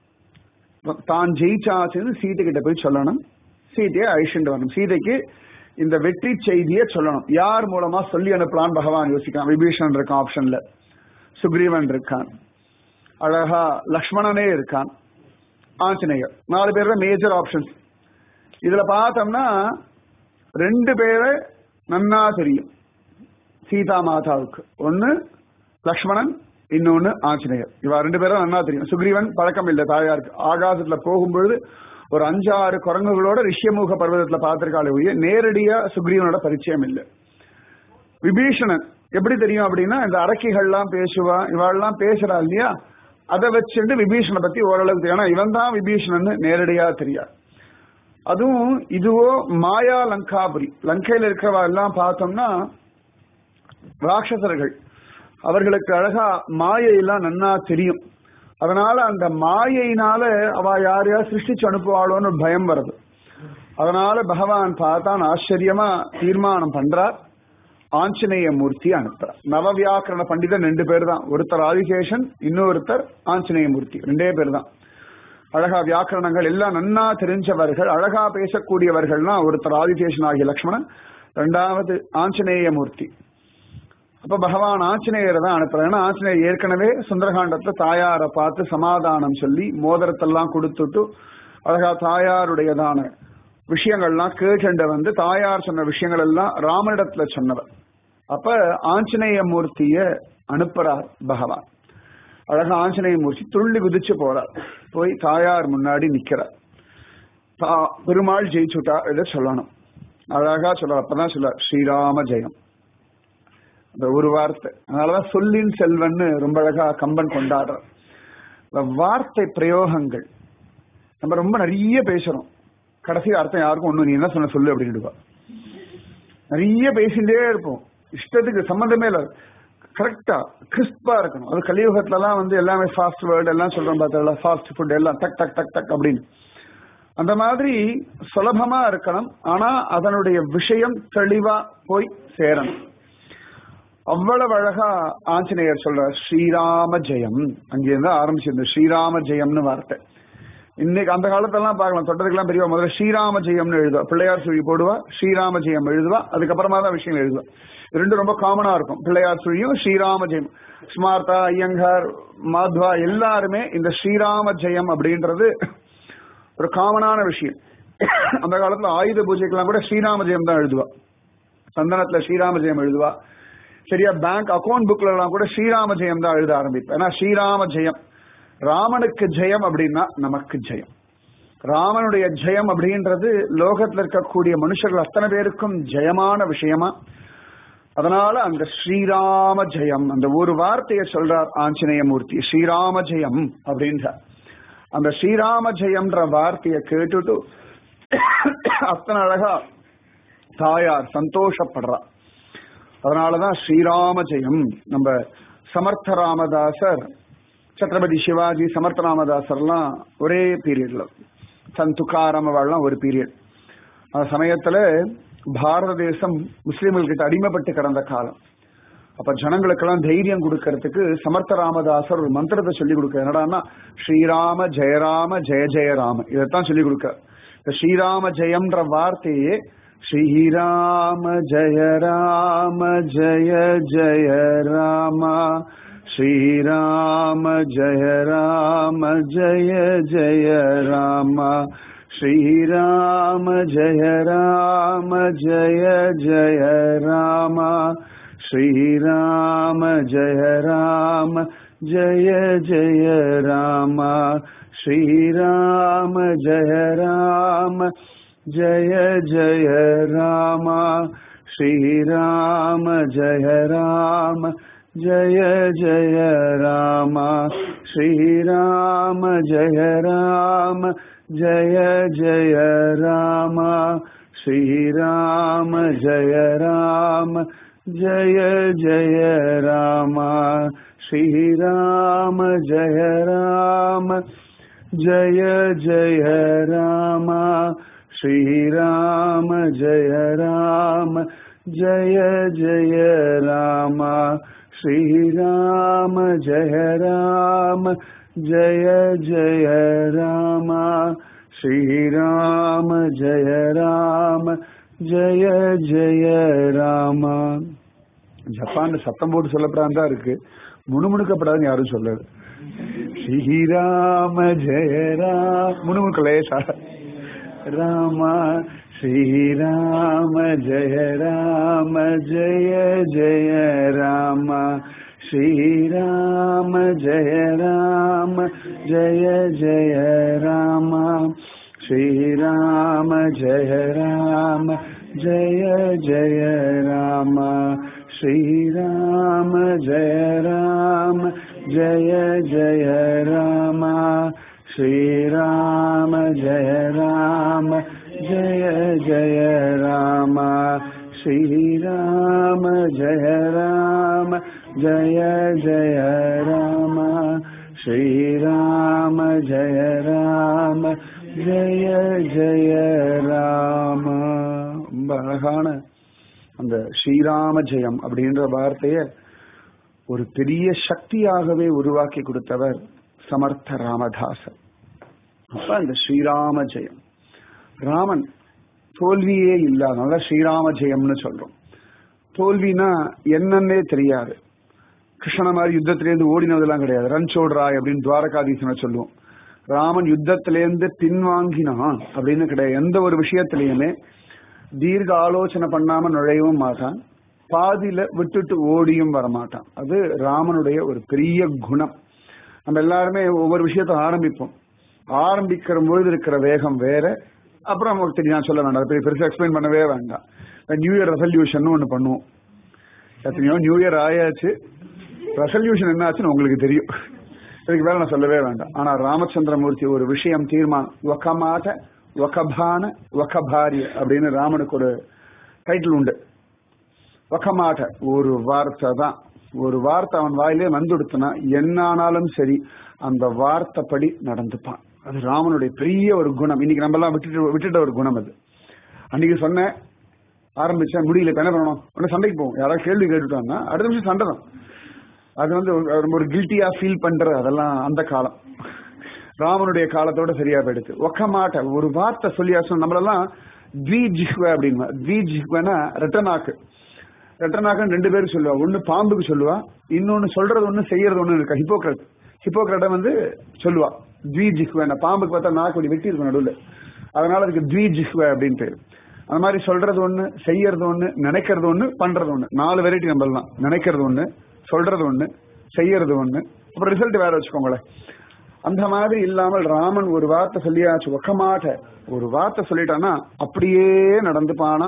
தான் ஜெயிச்சாச்சுன்னு சீதை கிட்ட போய் சொல்லணும் சீதையை அழிச்சுட்டு வரணும் சீதைக்கு இந்த வெற்றி செய்தியை சொல்லணும் யார் மூலமா சொல்லி அனுப்பலான்னு பகவான் யோசிக்கான் விபீஷணன் இருக்கான் ஆப்ஷன்ல சுக்ரீவன் இருக்கான் அழகா லக்ஷ்மணனே இருக்கான் ஆஞ்சநேயர் நாலு பேர் மேஜர் ஆப்ஷன்ஸ் இதுல பார்த்தோம்னா ரெண்டு பேரை நன்னா தெரியும் சீதா மாதாவுக்கு ஒன்னு லக்ஷ்மணன் இன்னொன்னு ஆஞ்சநேயர் இவா ரெண்டு பேரும் நன்னா தெரியும் சுக்ரீவன் பழக்கம் இல்லை தாயாருக்கு ஆகாசத்துல போகும்பொழுது ஒரு அஞ்சாறு குரங்குகளோட ரிஷ்யமுக பர்வதத்துல பார்த்திருக்காளே ஒழிய நேரடியா சுக்ரீவனோட பரிச்சயம் இல்லை விபீஷணன் எப்படி தெரியும் அப்படின்னா இந்த அரக்கிகள்லாம் பேசுவா இவாள்லாம் பேசுறா இல்லையா அதை வச்சுட்டு விபீஷணனை பத்தி ஓரளவுக்கு தெரியும். ஏன்னா இவன் தான் விபீஷணன் நேரடியா தெரியாது அதுவும் இதுவோ மாயா லங்காபுரி லங்கையில இருக்கிறவா எல்லாம் பார்த்தோம்னா ராட்சசர்கள் அவர்களுக்கு அழகா மாயையெல்லாம் நன்னா தெரியும் அதனால அந்த மாயையினால அவ யாரையா சிருஷ்டிச்சு அனுப்புவாளோன்னு ஒரு பயம் வருது அதனால பகவான் பார்த்தான் ஆச்சரியமா தீர்மானம் பண்றார் ஆஞ்சநேய மூர்த்தி அனுப்புறார் நவவியாக்கரண பண்டிதன் ரெண்டு பேர் தான் ஒருத்தர் ஆதிசேஷன் இன்னொருத்தர் ஆஞ்சநேய மூர்த்தி ரெண்டே பேர் தான் அழகா வியாக்கரணங்கள் எல்லாம் நன்னா தெரிஞ்சவர்கள் அழகா பேசக்கூடியவர்கள்னா ஒருத்தர் ஆதிசேஷன் ஆகிய லக்ஷ்மணன் ரெண்டாவது ஆஞ்சநேய மூர்த்தி அப்ப பகவான் ஆஞ்சநேயரை தான் அனுப்புறாரு ஏன்னா ஆஞ்சநேயர் ஏற்கனவே சுந்தரகாண்டத்துல தாயாரை பார்த்து சமாதானம் சொல்லி மோதிரத்தெல்லாம் கொடுத்துட்டு அழகா தாயாருடையதான விஷயங்கள்லாம் கேட்டு வந்து தாயார் சொன்ன விஷயங்கள் எல்லாம் ராமனிடத்துல சொன்னவர் அப்ப ஆஞ்சநேய மூர்த்திய அனுப்புறார் பகவான் அழகா ஆஞ்சநேய மூர்த்தி துள்ளி குதிச்சு போறார் போய் தாயார் முன்னாடி நிக்கிறார் தா- பெருமாள் ஜெயிச்சுட்டா இதை சொல்லணும் அழகா சொல்றார் அப்பதான் சொல்றார் ஸ்ரீராம ஜெயம் அந்த ஒரு வார்த்தை அதனாலதான் சொல்லின் செல்வன்னு ரொம்ப அழகா கம்பன் கொண்டாடுறார் இந்த வார்த்தை பிரயோகங்கள் நம்ம ரொம்ப நிறைய பேசுறோம் கடைசி அர்த்தம் யாருக்கும் ஒண்ணு நீ என்ன சொன்ன சொல்லு அப்படின்னுடுவா நிறைய பேசிட்டே இருப்போம் இஷ்டத்துக்கு சம்மந்தமே இல்ல கரெக்டா கிறிஸ்பா இருக்கணும் அது கலியுகத்துல எல்லாம் வந்து எல்லாமே ஃபாஸ்ட் வேர்டு எல்லாம் சொல்றோம் பார்த்தா ஃபாஸ்ட் ஃபுட் எல்லாம் டக் டக் டக் டக் அப்படின்னு அந்த மாதிரி சுலபமா இருக்கணும் ஆனா அதனுடைய விஷயம் தெளிவா போய் சேரணும் அவ்வளவு அழகா ஆஞ்சநேயர் சொல்ற ஸ்ரீராம ஜெயம் அங்கிருந்து ஆரம்பிச்சிருந்த ஸ்ரீராம ஜெயம்னு வார்த்தை இன்னைக்கு அந்த காலத்தெல்லாம் பார்க்கலாம் தொட்டதுக்கெல்லாம் பெரியவா முதல்ல ஸ்ரீராம ஜெயம்னு எழுதுவா பிள்ளையார் சுழி போடுவா ஸ்ரீராம ஜெயம் எழுதுவா அதுக்கப்புறமா தான் விஷயங்கள் எழுதுவா இது ரெண்டும் ரொம்ப காமனா இருக்கும் பிள்ளையார் சுழியும் ஸ்ரீராம ஜெயம் ஸ்மார்த்தா ஐயங்கார் மாத்வா எல்லாருமே இந்த ஸ்ரீராம ஜெயம் அப்படின்றது ஒரு காமனான விஷயம் அந்த காலத்துல ஆயுத பூஜைக்கெல்லாம் கூட ஸ்ரீராம ஜெயம் தான் எழுதுவா சந்தனத்துல ஸ்ரீராம ஜெயம் எழுதுவா சரியா பேங்க் அக்கௌண்ட் புக்ல எல்லாம் கூட ஸ்ரீராம ஜெயம் தான் எழுத ஆரம்பிப்பேன் ஏன்னா ஸ்ரீராம ஜெயம் ராமனுக்கு ஜெயம் அப்படின்னா நமக்கு ஜெயம் ராமனுடைய ஜெயம் அப்படின்றது லோகத்துல இருக்கக்கூடிய மனுஷர்கள் அத்தனை பேருக்கும் ஜெயமான விஷயமா அதனால அந்த ஸ்ரீராம ஜெயம் அந்த ஒரு வார்த்தையை சொல்றார் ஆஞ்சநேய மூர்த்தி ஸ்ரீராம ஜெயம் அப்படின்றார் அந்த ஸ்ரீராம ஜெயம்ன்ற வார்த்தையை கேட்டுட்டு அத்தனை அழகா தாயார் சந்தோஷப்படுறா அதனாலதான் ஸ்ரீராம ஜெயம் நம்ம சமர்த்த ராமதாசர் சத்ரபதி சிவாஜி சமர்த்த ராமதாசர்லாம் ஒரே பீரியட்ல சன் துக்காராம் அவள்லாம் ஒரு பீரியட் அந்த சமயத்துல பாரத தேசம் முஸ்லிம்கள் கிட்ட அடிமைப்பட்டு கிடந்த காலம் அப்ப ஜனங்களுக்கெல்லாம் தைரியம் கொடுக்கறதுக்கு சமர்த்த ராமதாசர் ஒரு மந்திரத்தை சொல்லி கொடுக்க என்னடான்னா ஸ்ரீராம ஜெயராம ஜெய ஜெயராம இதைத்தான் சொல்லி கொடுக்க இந்த ஸ்ரீராம ஜெயம்ன்ற வார்த்தையே ஸ்ரீராம ஜெய ராம ஜெய ஜெய ராம ஸ்ரீராம ஜெய ராம ஜெய ஜெய ராம ஸ்ரீராம ஜெய ராம ஜெய ஜெய ராம ஸ்ரீராம ஜெய ராம ஜெய ஜெய ராம ஸ்ரீராம ஜெய ராம ஜெய ஜெய ராம ஸ்ரீராம ஜெய ராம ஜெய ஜெய ராம ஸ்ரீராம ஜெய ராம ஜெய ஜெய ராம ஸ்ரீராம ஜெய ராம ஜெய ஜெய ராம ஸ்ரீராம ஜெய ராம ஜெய ஜெய ராம ஸ்ரீராம ஜெய ராம ஜெய ஜெய ராம ஸ்ரீராம ஜெய ராம ஜெய ஜெய ராம ஸ்ரீராம ஜெய ராம ஜெய ஜெய ராம ஜப்பான்ல சத்தம் போட்டு சொல்லப்படாம தான் இருக்கு முணுமுணுக்கப்படாதுன்னு யாரும் சொல்லல ஸ்ரீராம ஜெய ராம் முணுமுணுக்க லேசா ராம ஸ்ரீராம ஜெய ராம ஜெய ஜெய ராம ஸ்ரீராம ஜெய ராம ஜெய ஜெய ராம ஸ்ரீராம ஜெய ராம ஜெய ஜெய ராம ஸ்ரீராம ஜெய ராம ஜெய ஜெய ராம ஸ்ரீராம ஜெய ராம ஜெய ஜெய ராம ஸ்ரீராம ஜெய ராம ஜெய ஜெய ராம ஸ்ரீராம ஜெய ராம ஜெய ஜெய ராம ரொம்ப அழகான அந்த ஸ்ரீராம ஜெயம் அப்படின்ற வார்த்தைய ஒரு பெரிய சக்தியாகவே உருவாக்கி கொடுத்தவர் சமர்த்த ராமதாசர் அப்ப அந்த ஸ்ரீராம ஜெயம் ராமன் தோல்வியே இல்லாதனால ஸ்ரீராம ஜெயம்னு சொல்றோம் தோல்வினா என்னன்னே தெரியாது கிருஷ்ண மாதிரி யுத்தத்திலேருந்து ஓடினதெல்லாம் கிடையாது ரன்சோடுறாய் அப்படின்னு துவாரகாதீசனை சொல்லுவோம் ராமன் யுத்தத்திலேருந்து பின்வாங்கினான் அப்படின்னு கிடையாது எந்த ஒரு விஷயத்திலையுமே தீர்க்க ஆலோசனை பண்ணாம நுழையவும் மாட்டான் பாதியில விட்டுட்டு ஓடியும் வரமாட்டான் அது ராமனுடைய ஒரு பெரிய குணம் நம்ம எல்லாருமே ஒவ்வொரு விஷயத்த ஆரம்பிப்போம் ஆரம்பிக்கிற பொழுது இருக்கிற வேகம் வேற அப்புறம் நமக்கு தெரியும் நான் சொல்ல வேண்டாம் பெரிய பெருசா எக்ஸ்பிளைன் பண்ணவே வேண்டாம் நியூ இயர் ரெசல்யூஷன் ஒன்று பண்ணுவோம் எத்தனையோ நியூ இயர் ஆயாச்சு ரெசல்யூஷன் என்ன ஆச்சுன்னு உங்களுக்கு தெரியும் இதுக்கு வேற நான் சொல்லவே வேண்டாம் ஆனா ராமச்சந்திரமூர்த்தி ஒரு விஷயம் தீர்மானம் ஒக்கமாட்ட ஒக்கபான ஒக்கபாரிய அப்படின்னு ராமனுக்கு ஒரு டைட்டில் உண்டு ஒக்கமாட்ட ஒரு வார்த்தை தான் ஒரு வார்த்தை அவன் வாயிலே வந்துடுத்துனா என்ன ஆனாலும் சரி அந்த வார்த்தைப்படி நடந்துப்பான் அது ராமனுடைய பெரிய ஒரு குணம் இன்னைக்கு நம்ம எல்லாம் விட்டுட்டு விட்டுட்ட ஒரு குணம் அது அன்னைக்கு சொன்னேன் ஆரம்பிச்சேன் முடியல இப்ப என்ன பண்ணணும் உடனே சண்டைக்கு போவோம் யாராவது கேள்வி கேட்டுட்டாங்கன்னா அடுத்த நிமிஷம் சண்டை தான் அது வந்து ஒரு- ரொம்ப ஒரு கில்ட்டியா ஃபீல் பண்றது அதெல்லாம் அந்த காலம் ராமனுடைய காலத்தோட சரியா போயிடுச்சு ஒக்க மாட்ட ஒரு வார்த்தை சொல்லி சொன்ன நம்மளெல்லாம் த்வி ஜிஹ்வ அப்படின்வா த்வி ஜிஹ்வனா ரெட்டனாக்கு ரெட்டனாக்குன்னு ரெண்டு பேரும் சொல்லுவா ஒன்னு பாம்புக்கு சொல்லுவா இன்னொன்னு சொல்றது ஒண்ணு செய்யறது ஒண்ணு இருக்கா ஹிப்போக்ரட் ஹிப்போக்ரட்டை வந்து சொல்லுவா த்வி ஜிஹ்வன பாம்புக்கு பார்த்தா நாக்கு இப்படி வெட்டி இருக்கும் நடுவில் அதனால அதுக்கு த்விஜிஹ்வ அப்படின்னு பேரு அந்த மாதிரி சொல்றது ஒண்ணு செய்யறது ஒண்ணு நினைக்கிறது ஒண்ணு பண்றது ஒண்ணு நாலு வெரைட்டி நம்பலாம் நினைக்கிறது ஒண்ணு சொல்றது ஒண்ணு செய்யறது ஒண்ணு அப்புறம் ரிசல்ட் வேற வச்சுக்கோங்களேன் அந்த மாதிரி இல்லாமல் ராமன் ஒரு வார்த்தை சொல்லியாச்சு ஒக்கமாட்ட ஒரு வார்த்தை சொல்லிட்டானா அப்படியே நடந்துப்பானா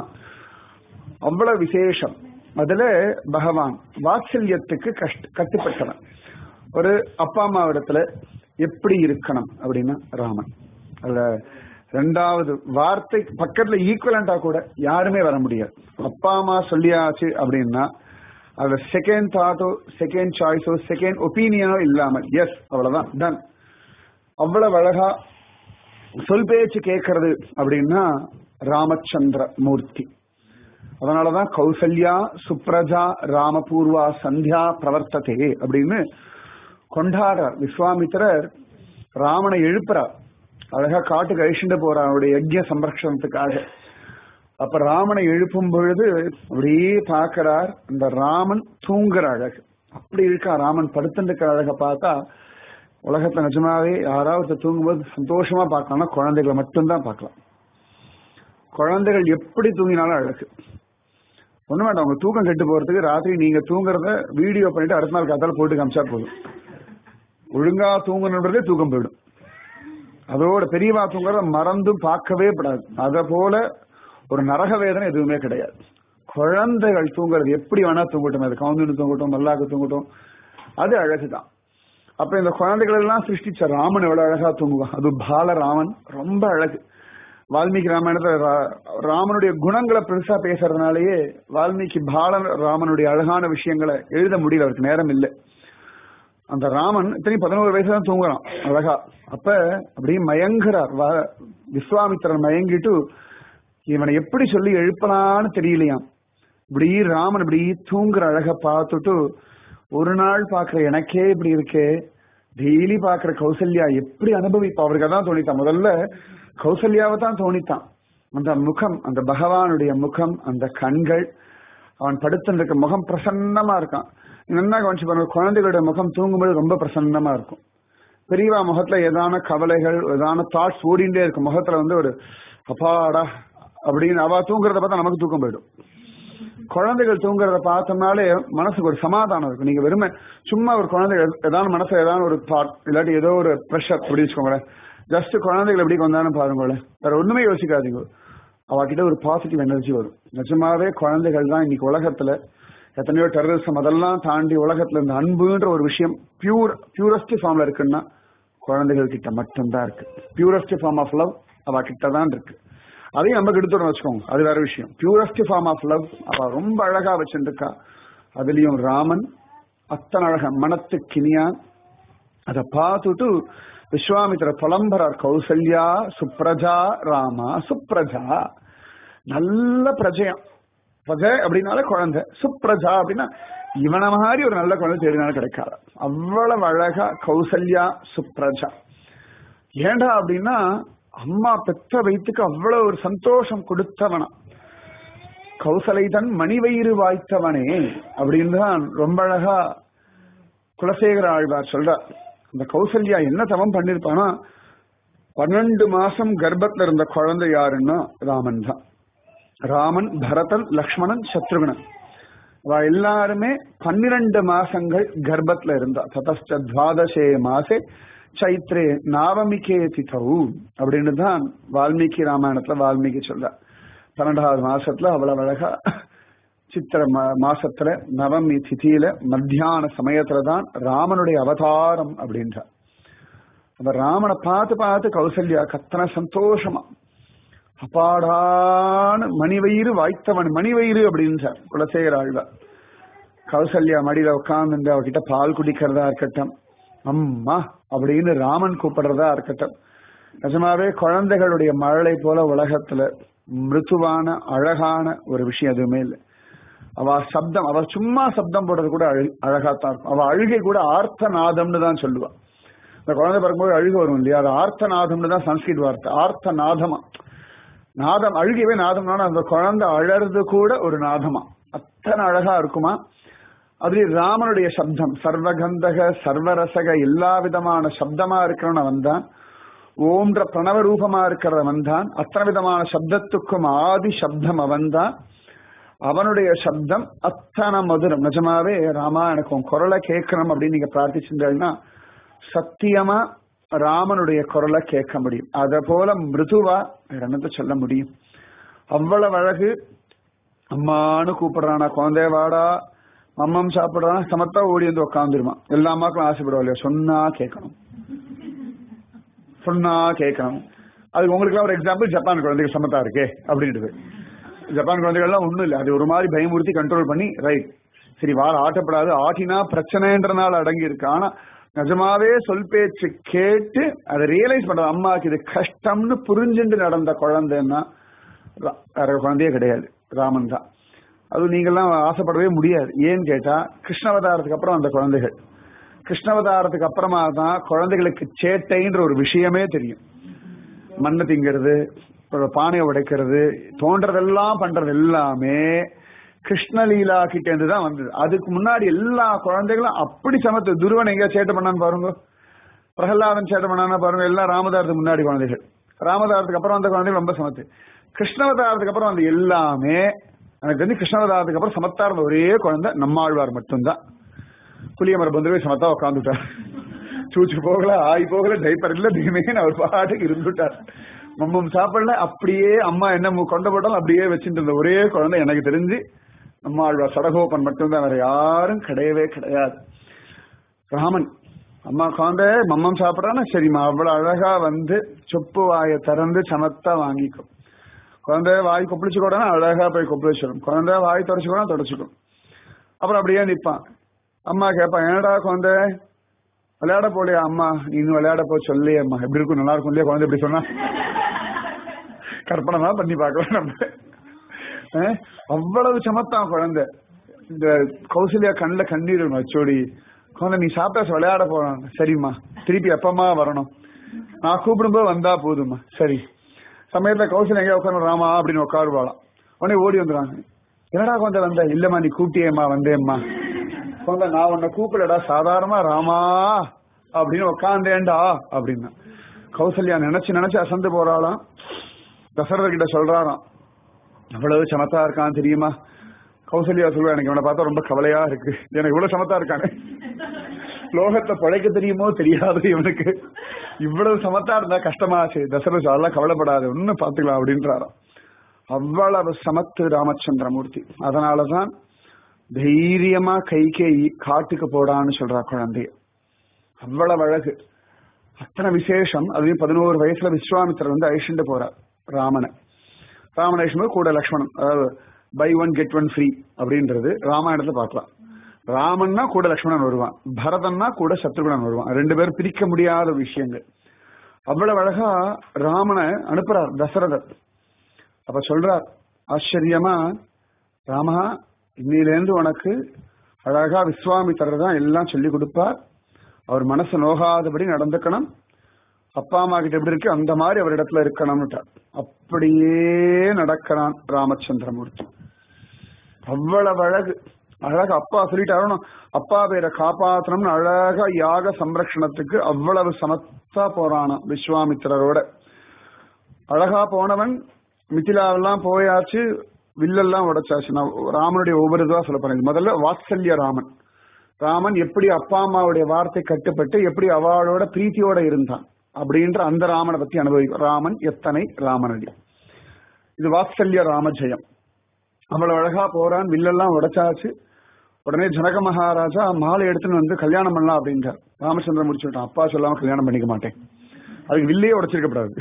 அவ்வளவு விசேஷம் அதுல பகவான் வாத்சல்யத்துக்கு கஷ்ட கட்டுப்பட்டவன் ஒரு அப்பா அம்மா இடத்துல எப்படி இருக்கணும் அப்படின்னா ராமன் அதுல ரெண்டாவது வார்த்தை பக்கத்துல ஈக்குவலண்டா கூட யாருமே வர முடியாது அப்பா அம்மா சொல்லியாச்சு அப்படின்னா அதுல செகண்ட் தாட்டோ செகண்ட் சாய்ஸோ செகண்ட் ஒப்பீனியனோ இல்லாமல் எஸ் அவ்வளவுதான் டன் அவ்வளவு அழகா சொல் பேச்சு கேட்கறது அப்படின்னா ராமச்சந்திர மூர்த்தி அதனாலதான் கௌசல்யா சுப்ரஜா ராமபூர்வா சந்தியா பிரவர்த்ததே அப்படின்னு கொண்டாடுறார் விஸ்வாமித்திரர் ராமனை எழுப்புறார் அழகா காட்டுக்கு அழிச்சுட்டு போறார் அவருடைய யஜ்ய சம்ரக்ஷணத்துக்காக அப்ப ராமனை எழுப்பும் பொழுது அப்படியே பார்க்கிறார் இந்த ராமன் தூங்குற அழகு அப்படி இருக்கா ராமன் படுத்துருக்கிற அழகை பார்த்தா உலகத்துல நிஜமாவே யாராவது தூங்கும்போது சந்தோஷமா பார்க்கலாம்னா குழந்தைகளை மட்டும்தான் பார்க்கலாம் குழந்தைகள் எப்படி தூங்கினாலும் அழகு ஒண்ணு வேண்டாம் உங்க தூக்கம் கெட்டு போறதுக்கு ராத்திரி நீங்க தூங்குறத வீடியோ பண்ணிட்டு அடுத்த நாள் காத்தால போட்டு காமிச்சா போதும் ஒழுங்கா தூங்கணுன்றதே தூக்கம் போயிடும் அதோட பெரியவா தூங்குறத மறந்தும் பார்க்கவே படாது அத போல ஒரு நரக வேதனை எதுவுமே கிடையாது குழந்தைகள் தூங்குறது எப்படி வேணா தூங்கட்டும் அது கவுந்து தூங்கட்டும் மல்லாக்கு தூங்கட்டும் அது அழகுதான் அப்ப இந்த குழந்தைகள் எல்லாம் சிருஷ்டிச்ச ராமன் எவ்வளவு அழகா தூங்குவான் அது பால ராமன் ரொம்ப அழகு வால்மீகி ராமாயணத்துல ரா- ராமனுடைய குணங்களை பெருசா பேசுறதுனாலயே வால்மீகி பால ராமனுடைய அழகான விஷயங்களை எழுத முடியல அவருக்கு நேரம் இல்லை அந்த ராமன் இத்தனை பதினோரு வயசுல தான் தூங்குறான் அழகா அப்ப அப்படியே மயங்குறார் வ- விஸ்வாமித்திரன் மயங்கிட்டு இவனை எப்படி சொல்லி எழுப்பலான்னு தெரியலையாம் இப்படி ராமன் இப்படி தூங்குற அழக பார்த்துட்டு ஒரு நாள் பாக்குற எனக்கே இப்படி இருக்கே டெய்லி பாக்குற கௌசல்யா எப்படி அனுபவிப்பா அவருக்கு அதான் தோணித்தான் முதல்ல கௌசல்யாவை தான் தோணித்தான் அந்த முகம் அந்த பகவானுடைய முகம் அந்த கண்கள் அவன் படுத்திருக்க முகம் பிரசன்னமா இருக்கான் நல்லா கவனிச்சு பாருங்க குழந்தைகளுடைய முகம் தூங்கும்போது ரொம்ப பிரசன்னமா இருக்கும் பெரியவா முகத்துல ஏதான கவலைகள் ஏதான தாட்ஸ் ஓடிண்டே இருக்கும் முகத்துல வந்து ஒரு அப்பாடா அப்படின்னு அவ தூங்குறத பார்த்தா நமக்கு தூக்கம் போயிடும் குழந்தைகள் தூங்குறத பார்த்தோம்னாலே மனசுக்கு ஒரு சமாதானம் இருக்கும் நீங்க வெறுமை சும்மா ஒரு குழந்தை ஏதாவது மனசுல ஏதாவது ஒரு தாட் இல்லாட்டி ஏதோ ஒரு ப்ரெஷர் அப்படி வச்சுக்கோங்களேன் ஜஸ்ட் குழந்தைகள் எப்படி வந்தாலும் பாருங்களேன் வேற ஒண்ணுமே யோசிக்காதீங்க அவகிட்ட ஒரு பாசிட்டிவ் எனர்ஜி வரும் நிஜமாவே குழந்தைகள் தான் இன்னைக்கு உலகத்துல எத்தனையோ டெரரிசம் அதெல்லாம் தாண்டி உலகத்துல இந்த அன்புன்ற ஒரு விஷயம் பியூர் பியூரஸ்ட் ஃபார்ம்ல இருக்குன்னா குழந்தைகள் கிட்ட மட்டும்தான் இருக்கு பியூரஸ்ட் ஃபார்ம் ஆஃப் லவ் அவ கிட்ட தான் இருக்கு அதையும் நம்ம கெடுத்துறோம் வச்சுக்கோங்க அது வேற விஷயம் பியூரஸ்ட் ஃபார்ம் ஆஃப் லவ் அவ ரொம்ப அழகா வச்சுருக்கா அதுலயும் ராமன் அத்தனை அழகா மனத்து கினியான் அதை பார்த்துட்டு விஸ்வாமித்திர புலம்பரார் கௌசல்யா சுப்ரஜா ராமா சுப்ரஜா நல்ல பிரஜையம் பிரஜை அப்படின்னால குழந்தை சுப்ரஜா அப்படின்னா இவன மாதிரி ஒரு நல்ல குழந்தை தேடினாலும் கிடைக்காது அவ்வளவு அழகா கௌசல்யா சுப்ரஜா ஏண்டா அப்படின்னா அம்மா பெற்ற வயிற்றுக்கு அவ்வளவு ஒரு சந்தோஷம் கொடுத்தவனா கௌசலை தன் மணிவயிறு வாய்த்தவனே அப்படின்னு தான் ரொம்ப அழகா குலசேகர ஆழ்வார் சொல்றார் அந்த கௌசல்யா என்ன தவம் பண்ணிருப்பானா பன்னெண்டு மாசம் கர்ப்பத்துல இருந்த குழந்தை யாருன்னா ராமன் தான் ராமன் பரதன் லக்ஷ்மணன் சத்ருகனன் அவ எல்லாருமே பன்னிரண்டு மாசங்கள் கர்ப்பத்துல இருந்தா ததஸ்ட துவாதசே மாசே சைத்ரே நாவமிகே திதவு அப்படின்னு தான் வால்மீகி ராமாயணத்துல வால்மீகி சொல்றார் பன்னெண்டாவது மாசத்துல அவ்வளவு அழகா சித்திர மா- மாசத்துல நவமி திதியில மத்தியான சமயத்துல தான் ராமனுடைய அவதாரம் அப்படின்றார் அந்த ராமனை பார்த்து பார்த்து கௌசல்யா கத்தன சந்தோஷமா அப்பாடான மணிவயிறு வாய்த்தவன் மணிவயிறு அப்படின்றார் குலசேகர ஆழ்வார் கௌசல்யா மடியில உட்கார்ந்து அவகிட்ட பால் குடிக்கிறதா இருக்கட்டும் அம்மா அப்படின்னு ராமன் கூப்பிடுறதா இருக்கட்டும் நிஜமாவே குழந்தைகளுடைய மழலை போல உலகத்துல மிருதுவான அழகான ஒரு விஷயம் எதுவுமே இல்லை அவ சப்தம் அவ சும்மா சப்தம் போடுறது கூட அழு அழகாத்தான் இருக்கும் அவ அழுகை கூட ஆர்த்தநாதம்னு தான் சொல்லுவா இந்த குழந்தை பிறக்கும்போது அழுக வரும் இல்லையா அது ஆர்த்தநாதம்னு தான் சன்ஸ்கிரிட் வார்த்தை ஆர்த்தநாதமா நாதம் அழுகவே நாதம்னா அந்த குழந்தை அழறது கூட ஒரு நாதமா அத்தனை அழகா இருக்குமா அதுலயும் ராமனுடைய சப்தம் சர்வகந்தக சர்வரசக எல்லா விதமான சப்தமா இருக்கிறவன் அவன் தான் ஓம்ன்ற பிரணவ ரூபமா இருக்கிறவன் தான் அத்தனை விதமான சப்தத்துக்கும் ஆதி சப்தம் அவன்தான் அவனுடைய சப்தம் அத்தனை மதுரம் நிஜமாவே ராமா எனக்கு உன் குரலை கேட்கணும் அப்படின்னு நீங்க பிரார்த்திச்சிருந்தீங்கன்னா சத்தியமா ராமனுடைய குரலை கேட்க முடியும் அத போல மிருதுவா வேற என்னத்த சொல்ல முடியும் அவ்வளவு அழகு அம்மான்னு கூப்பிடுறானா குழந்தை வாடா மம்மம் சாப்பிடுறான் சமத்தா ஓடி வந்து உட்காந்துருமா எல்லா அம்மாக்களும் ஆசைப்படுவா இல்லையா சொன்னா கேட்கணும் சொன்னா கேட்கணும் அதுக்கு உங்களுக்கு ஒரு எக்ஸாம்பிள் ஜப்பான் குழந்தைகள் சமத்தா இருக்கே அப்படின்ட்டு ஜப்பான் குழந்தைகள்லாம் ஒண்ணும் இல்லை அது ஒரு மாதிரி பயமுறுத்தி கண்ட்ரோல் பண்ணி ரைட் சரி வார ஆட்டப்படாது ஆட்டினா பிரச்சனைன்றனால அடங்கி இருக்கு ஆனா நிஜமாவே சொல் பேச்சு கேட்டு அதை ரியலைஸ் பண்ற அம்மாக்கு இது கஷ்டம்னு புரிஞ்சுட்டு நடந்த குழந்தைன்னா ரா- வேற குழந்தையே கிடையாது ராமன் தான் அது நீங்கெல்லாம் ஆசைப்படவே முடியாது ஏன்னு கேட்டா கிருஷ்ணவதாரத்துக்கு அப்புறம் அந்த குழந்தைகள் கிருஷ்ணவதாரத்துக்கு அப்புறமா தான் குழந்தைகளுக்கு சேட்டைன்ற ஒரு விஷயமே தெரியும் மண்ணை திங்கிறது ஒரு பானையை உடைக்கிறது தோன்றதெல்லாம் பண்றது எல்லாமே கிருஷ்ணலீலா கிட்ட இருந்து தான் வந்தது அதுக்கு முன்னாடி எல்லா குழந்தைகளும் அப்படி சமத்து துருவன் எங்க சேட்டை பண்ணான்னு பாருங்க பிரகலாதன் சேட்டை பண்ணான்னு பாருங்க எல்லாம் ராமதாரத்துக்கு முன்னாடி குழந்தைகள் ராமதாரத்துக்கு அப்புறம் வந்த குழந்தைகள் ரொம்ப சமத்து கிருஷ்ணவதாரத்துக்கு அப்புறம் வந்த எல்லாமே எனக்கு தெரிஞ்சு கிருஷ்ணவதாரத்துக்கு அப்புறம் சமத்தா இருந்த ஒரே குழந்தை நம்மாழ்வார் மட்டும்தான் புளியமர பந்துவே சமத்தா உட்காந்துட்டார் சூச்சு போகல ஆய் போகல டைப்பர் இல்ல தீமேன்னு அவர் பாட்டுக்கு இருந்துட்டார் மம்மம் சாப்பிடல அப்படியே அம்மா என்ன மு- கொண்ட போட்டாலும் அப்படியே வச்சுட்டு இருந்த ஒரே குழந்தை எனக்கு தெரிஞ்சு நம்மாழ்வார் சடகோபன் மட்டும்தான் வேற யாரும் கிடையவே கிடையாது ராமன் அம்மா குழந்தை மம்மம் சாப்பிடறானா சரிம்மா அவ்வளவு அழகா வந்து சொப்பு வாயை திறந்து சமத்தா வாங்கிக்கும் குழந்தை வாய் கொப்பளிச்சு கூட அழகா போய் கொப்பளிச்சிடும் குழந்தை வாய் தொடச்சு கூட தொடச்சிடும் அப்புறம் அப்படியே நிப்பான் அம்மா கேட்பான் என்னடா குழந்தை விளையாட போலையா அம்மா நீ இன்னும் விளையாட போ சொல்லியே அம்மா எப்படி இருக்கும் நல்லா இருக்கும் இல்லையா குழந்தை இப்படி சொன்னா கற்பனை தான் பண்ணி பார்க்கலாம் நம்ம அஹ், அவ்வளவு சமத்தான் குழந்தை இந்த கௌசல்யா கண்ணுல கண்ணீர் வரும் அச்சோடி குழந்தை நீ சாப்பிட்டா விளையாட போறான் சரிம்மா திருப்பி எப்பமா வரணும் நான் கூப்பிடும்போது வந்தா போதும்மா சரி சமயத்துல கௌசல்யா எங்கேயா உட்காந்து ராமா அப்படின்னு உட்காருவாளாம் உடனே ஓடி வந்துடுறாங்க என்னடா குழந்தை வந்த இல்லம்மா நீ கூப்பிட்டியேம்மா வந்தேம்மா குழந்தை நான் உன்னை கூப்பிடடா சாதாரணமா ராமா அப்படின்னு உட்காந்தேன்டா அப்படின்னா கௌசல்யா நினைச்சு நினைச்சு அசந்து போறாளாம் தசரதர் கிட்ட சொல்றாராம் அவ்வளவு சமத்தா இருக்கான் தெரியுமா கௌசல்யா சொல்லுவா எனக்கு இவனை பார்த்தா ரொம்ப கவலையா இருக்கு எனக்கு இவ்வளவு சமத்தா இருக்கானே லோகத்தை பழைக்க தெரியுமோ தெரியாது இவனுக்கு இவ்வளவு சமத்தா இருந்தா கஷ்டமாச்சு தசரத் அதெல்லாம் கவலைப்படாது ஒன்னும் பாத்துக்கலாம் அப்படின்றாராம் அவ்வளவு சமத்து ராமச்சந்திரமூர்த்தி அதனாலதான் தைரியமா கைகே காட்டுக்கு போடான்னு சொல்றா குழந்தைய அவ்வளவு அழகு அத்தனை விசேஷம் அதுலயும் பதினோரு வயசுல விஸ்வாமித்திரர் வந்து அழிச்சுட்டு போறார் ராமனை ராமன் அழிச்சும் கூட லக்ஷ்மணன் அதாவது buy one get one free அப்படின்றது ராமாயணத்துல பார்க்கலாம் ராமன்னா கூட லக்ஷ்மணன் வருவான் பரதன்னா கூட சத்ருகுணன் வருவான் ரெண்டு பேரும் பிரிக்க முடியாத விஷயங்கள் அவ்வளவு அழகா ராமனை அனுப்புறார் தசரதர் அப்ப சொல்றார் ஆச்சரியமா ராமா இன்னிலேருந்து உனக்கு அழகா விஸ்வாமித்திரர் தான் எல்லாம் சொல்லி கொடுப்பார் அவர் மனசு நோகாதபடி நடந்துக்கணும் அப்பா அம்மா கிட்ட எப்படி இருக்கு அந்த மாதிரி அவர் இடத்துல இருக்கணும்னுட்டார் அப்படியே நடக்கிறான் ராமச்சந்திரமூர்த்தி அவ்வளவு அழகு அழகு அப்பா சொல்லிட்டாரு அப்பா பேரை காப்பாற்றணும்னு அழகா யாக சம்ரக்ஷணத்துக்கு அவ்வளவு சமத்தா போறானாம் விஸ்வாமித்திரரோட அழகா போனவன் மிथिलाவெல்லாம் போயாச்சு வில்லெல்லாம் உடைச்சாச்சு நான் ராமனுடைய ஒவ்வொரு இதுவா சொல்ல போறேன் முதல்ல வாத்சல்ய ராமன் ராமன் எப்படி அப்பா அம்மாவுடைய வார்த்தை கட்டுப்பட்டு எப்படி அவளோட பிரீத்தியோட இருந்தான் அப்படின்ற அந்த ராமனை பத்தி அனுபவிக்கும் ராமன் எத்தனை ராமனடி இது வாத்சல்ய ராமஜெயம் அவ்வளவு அழகா போறான் வில்லெல்லாம் உடைச்சாச்சு உடனே ஜனக மகாராஜா மாலை எடுத்துன்னு வந்து கல்யாணம் பண்ணலாம் அப்படின்றார் ராமச்சந்திரன் முடிச்சு விட்டான் அப்பா சொல்லாம கல்யாணம் பண்ணிக்க மாட்டேன் அதுக்கு வில்லையே உடைச்சிருக்கப்படாது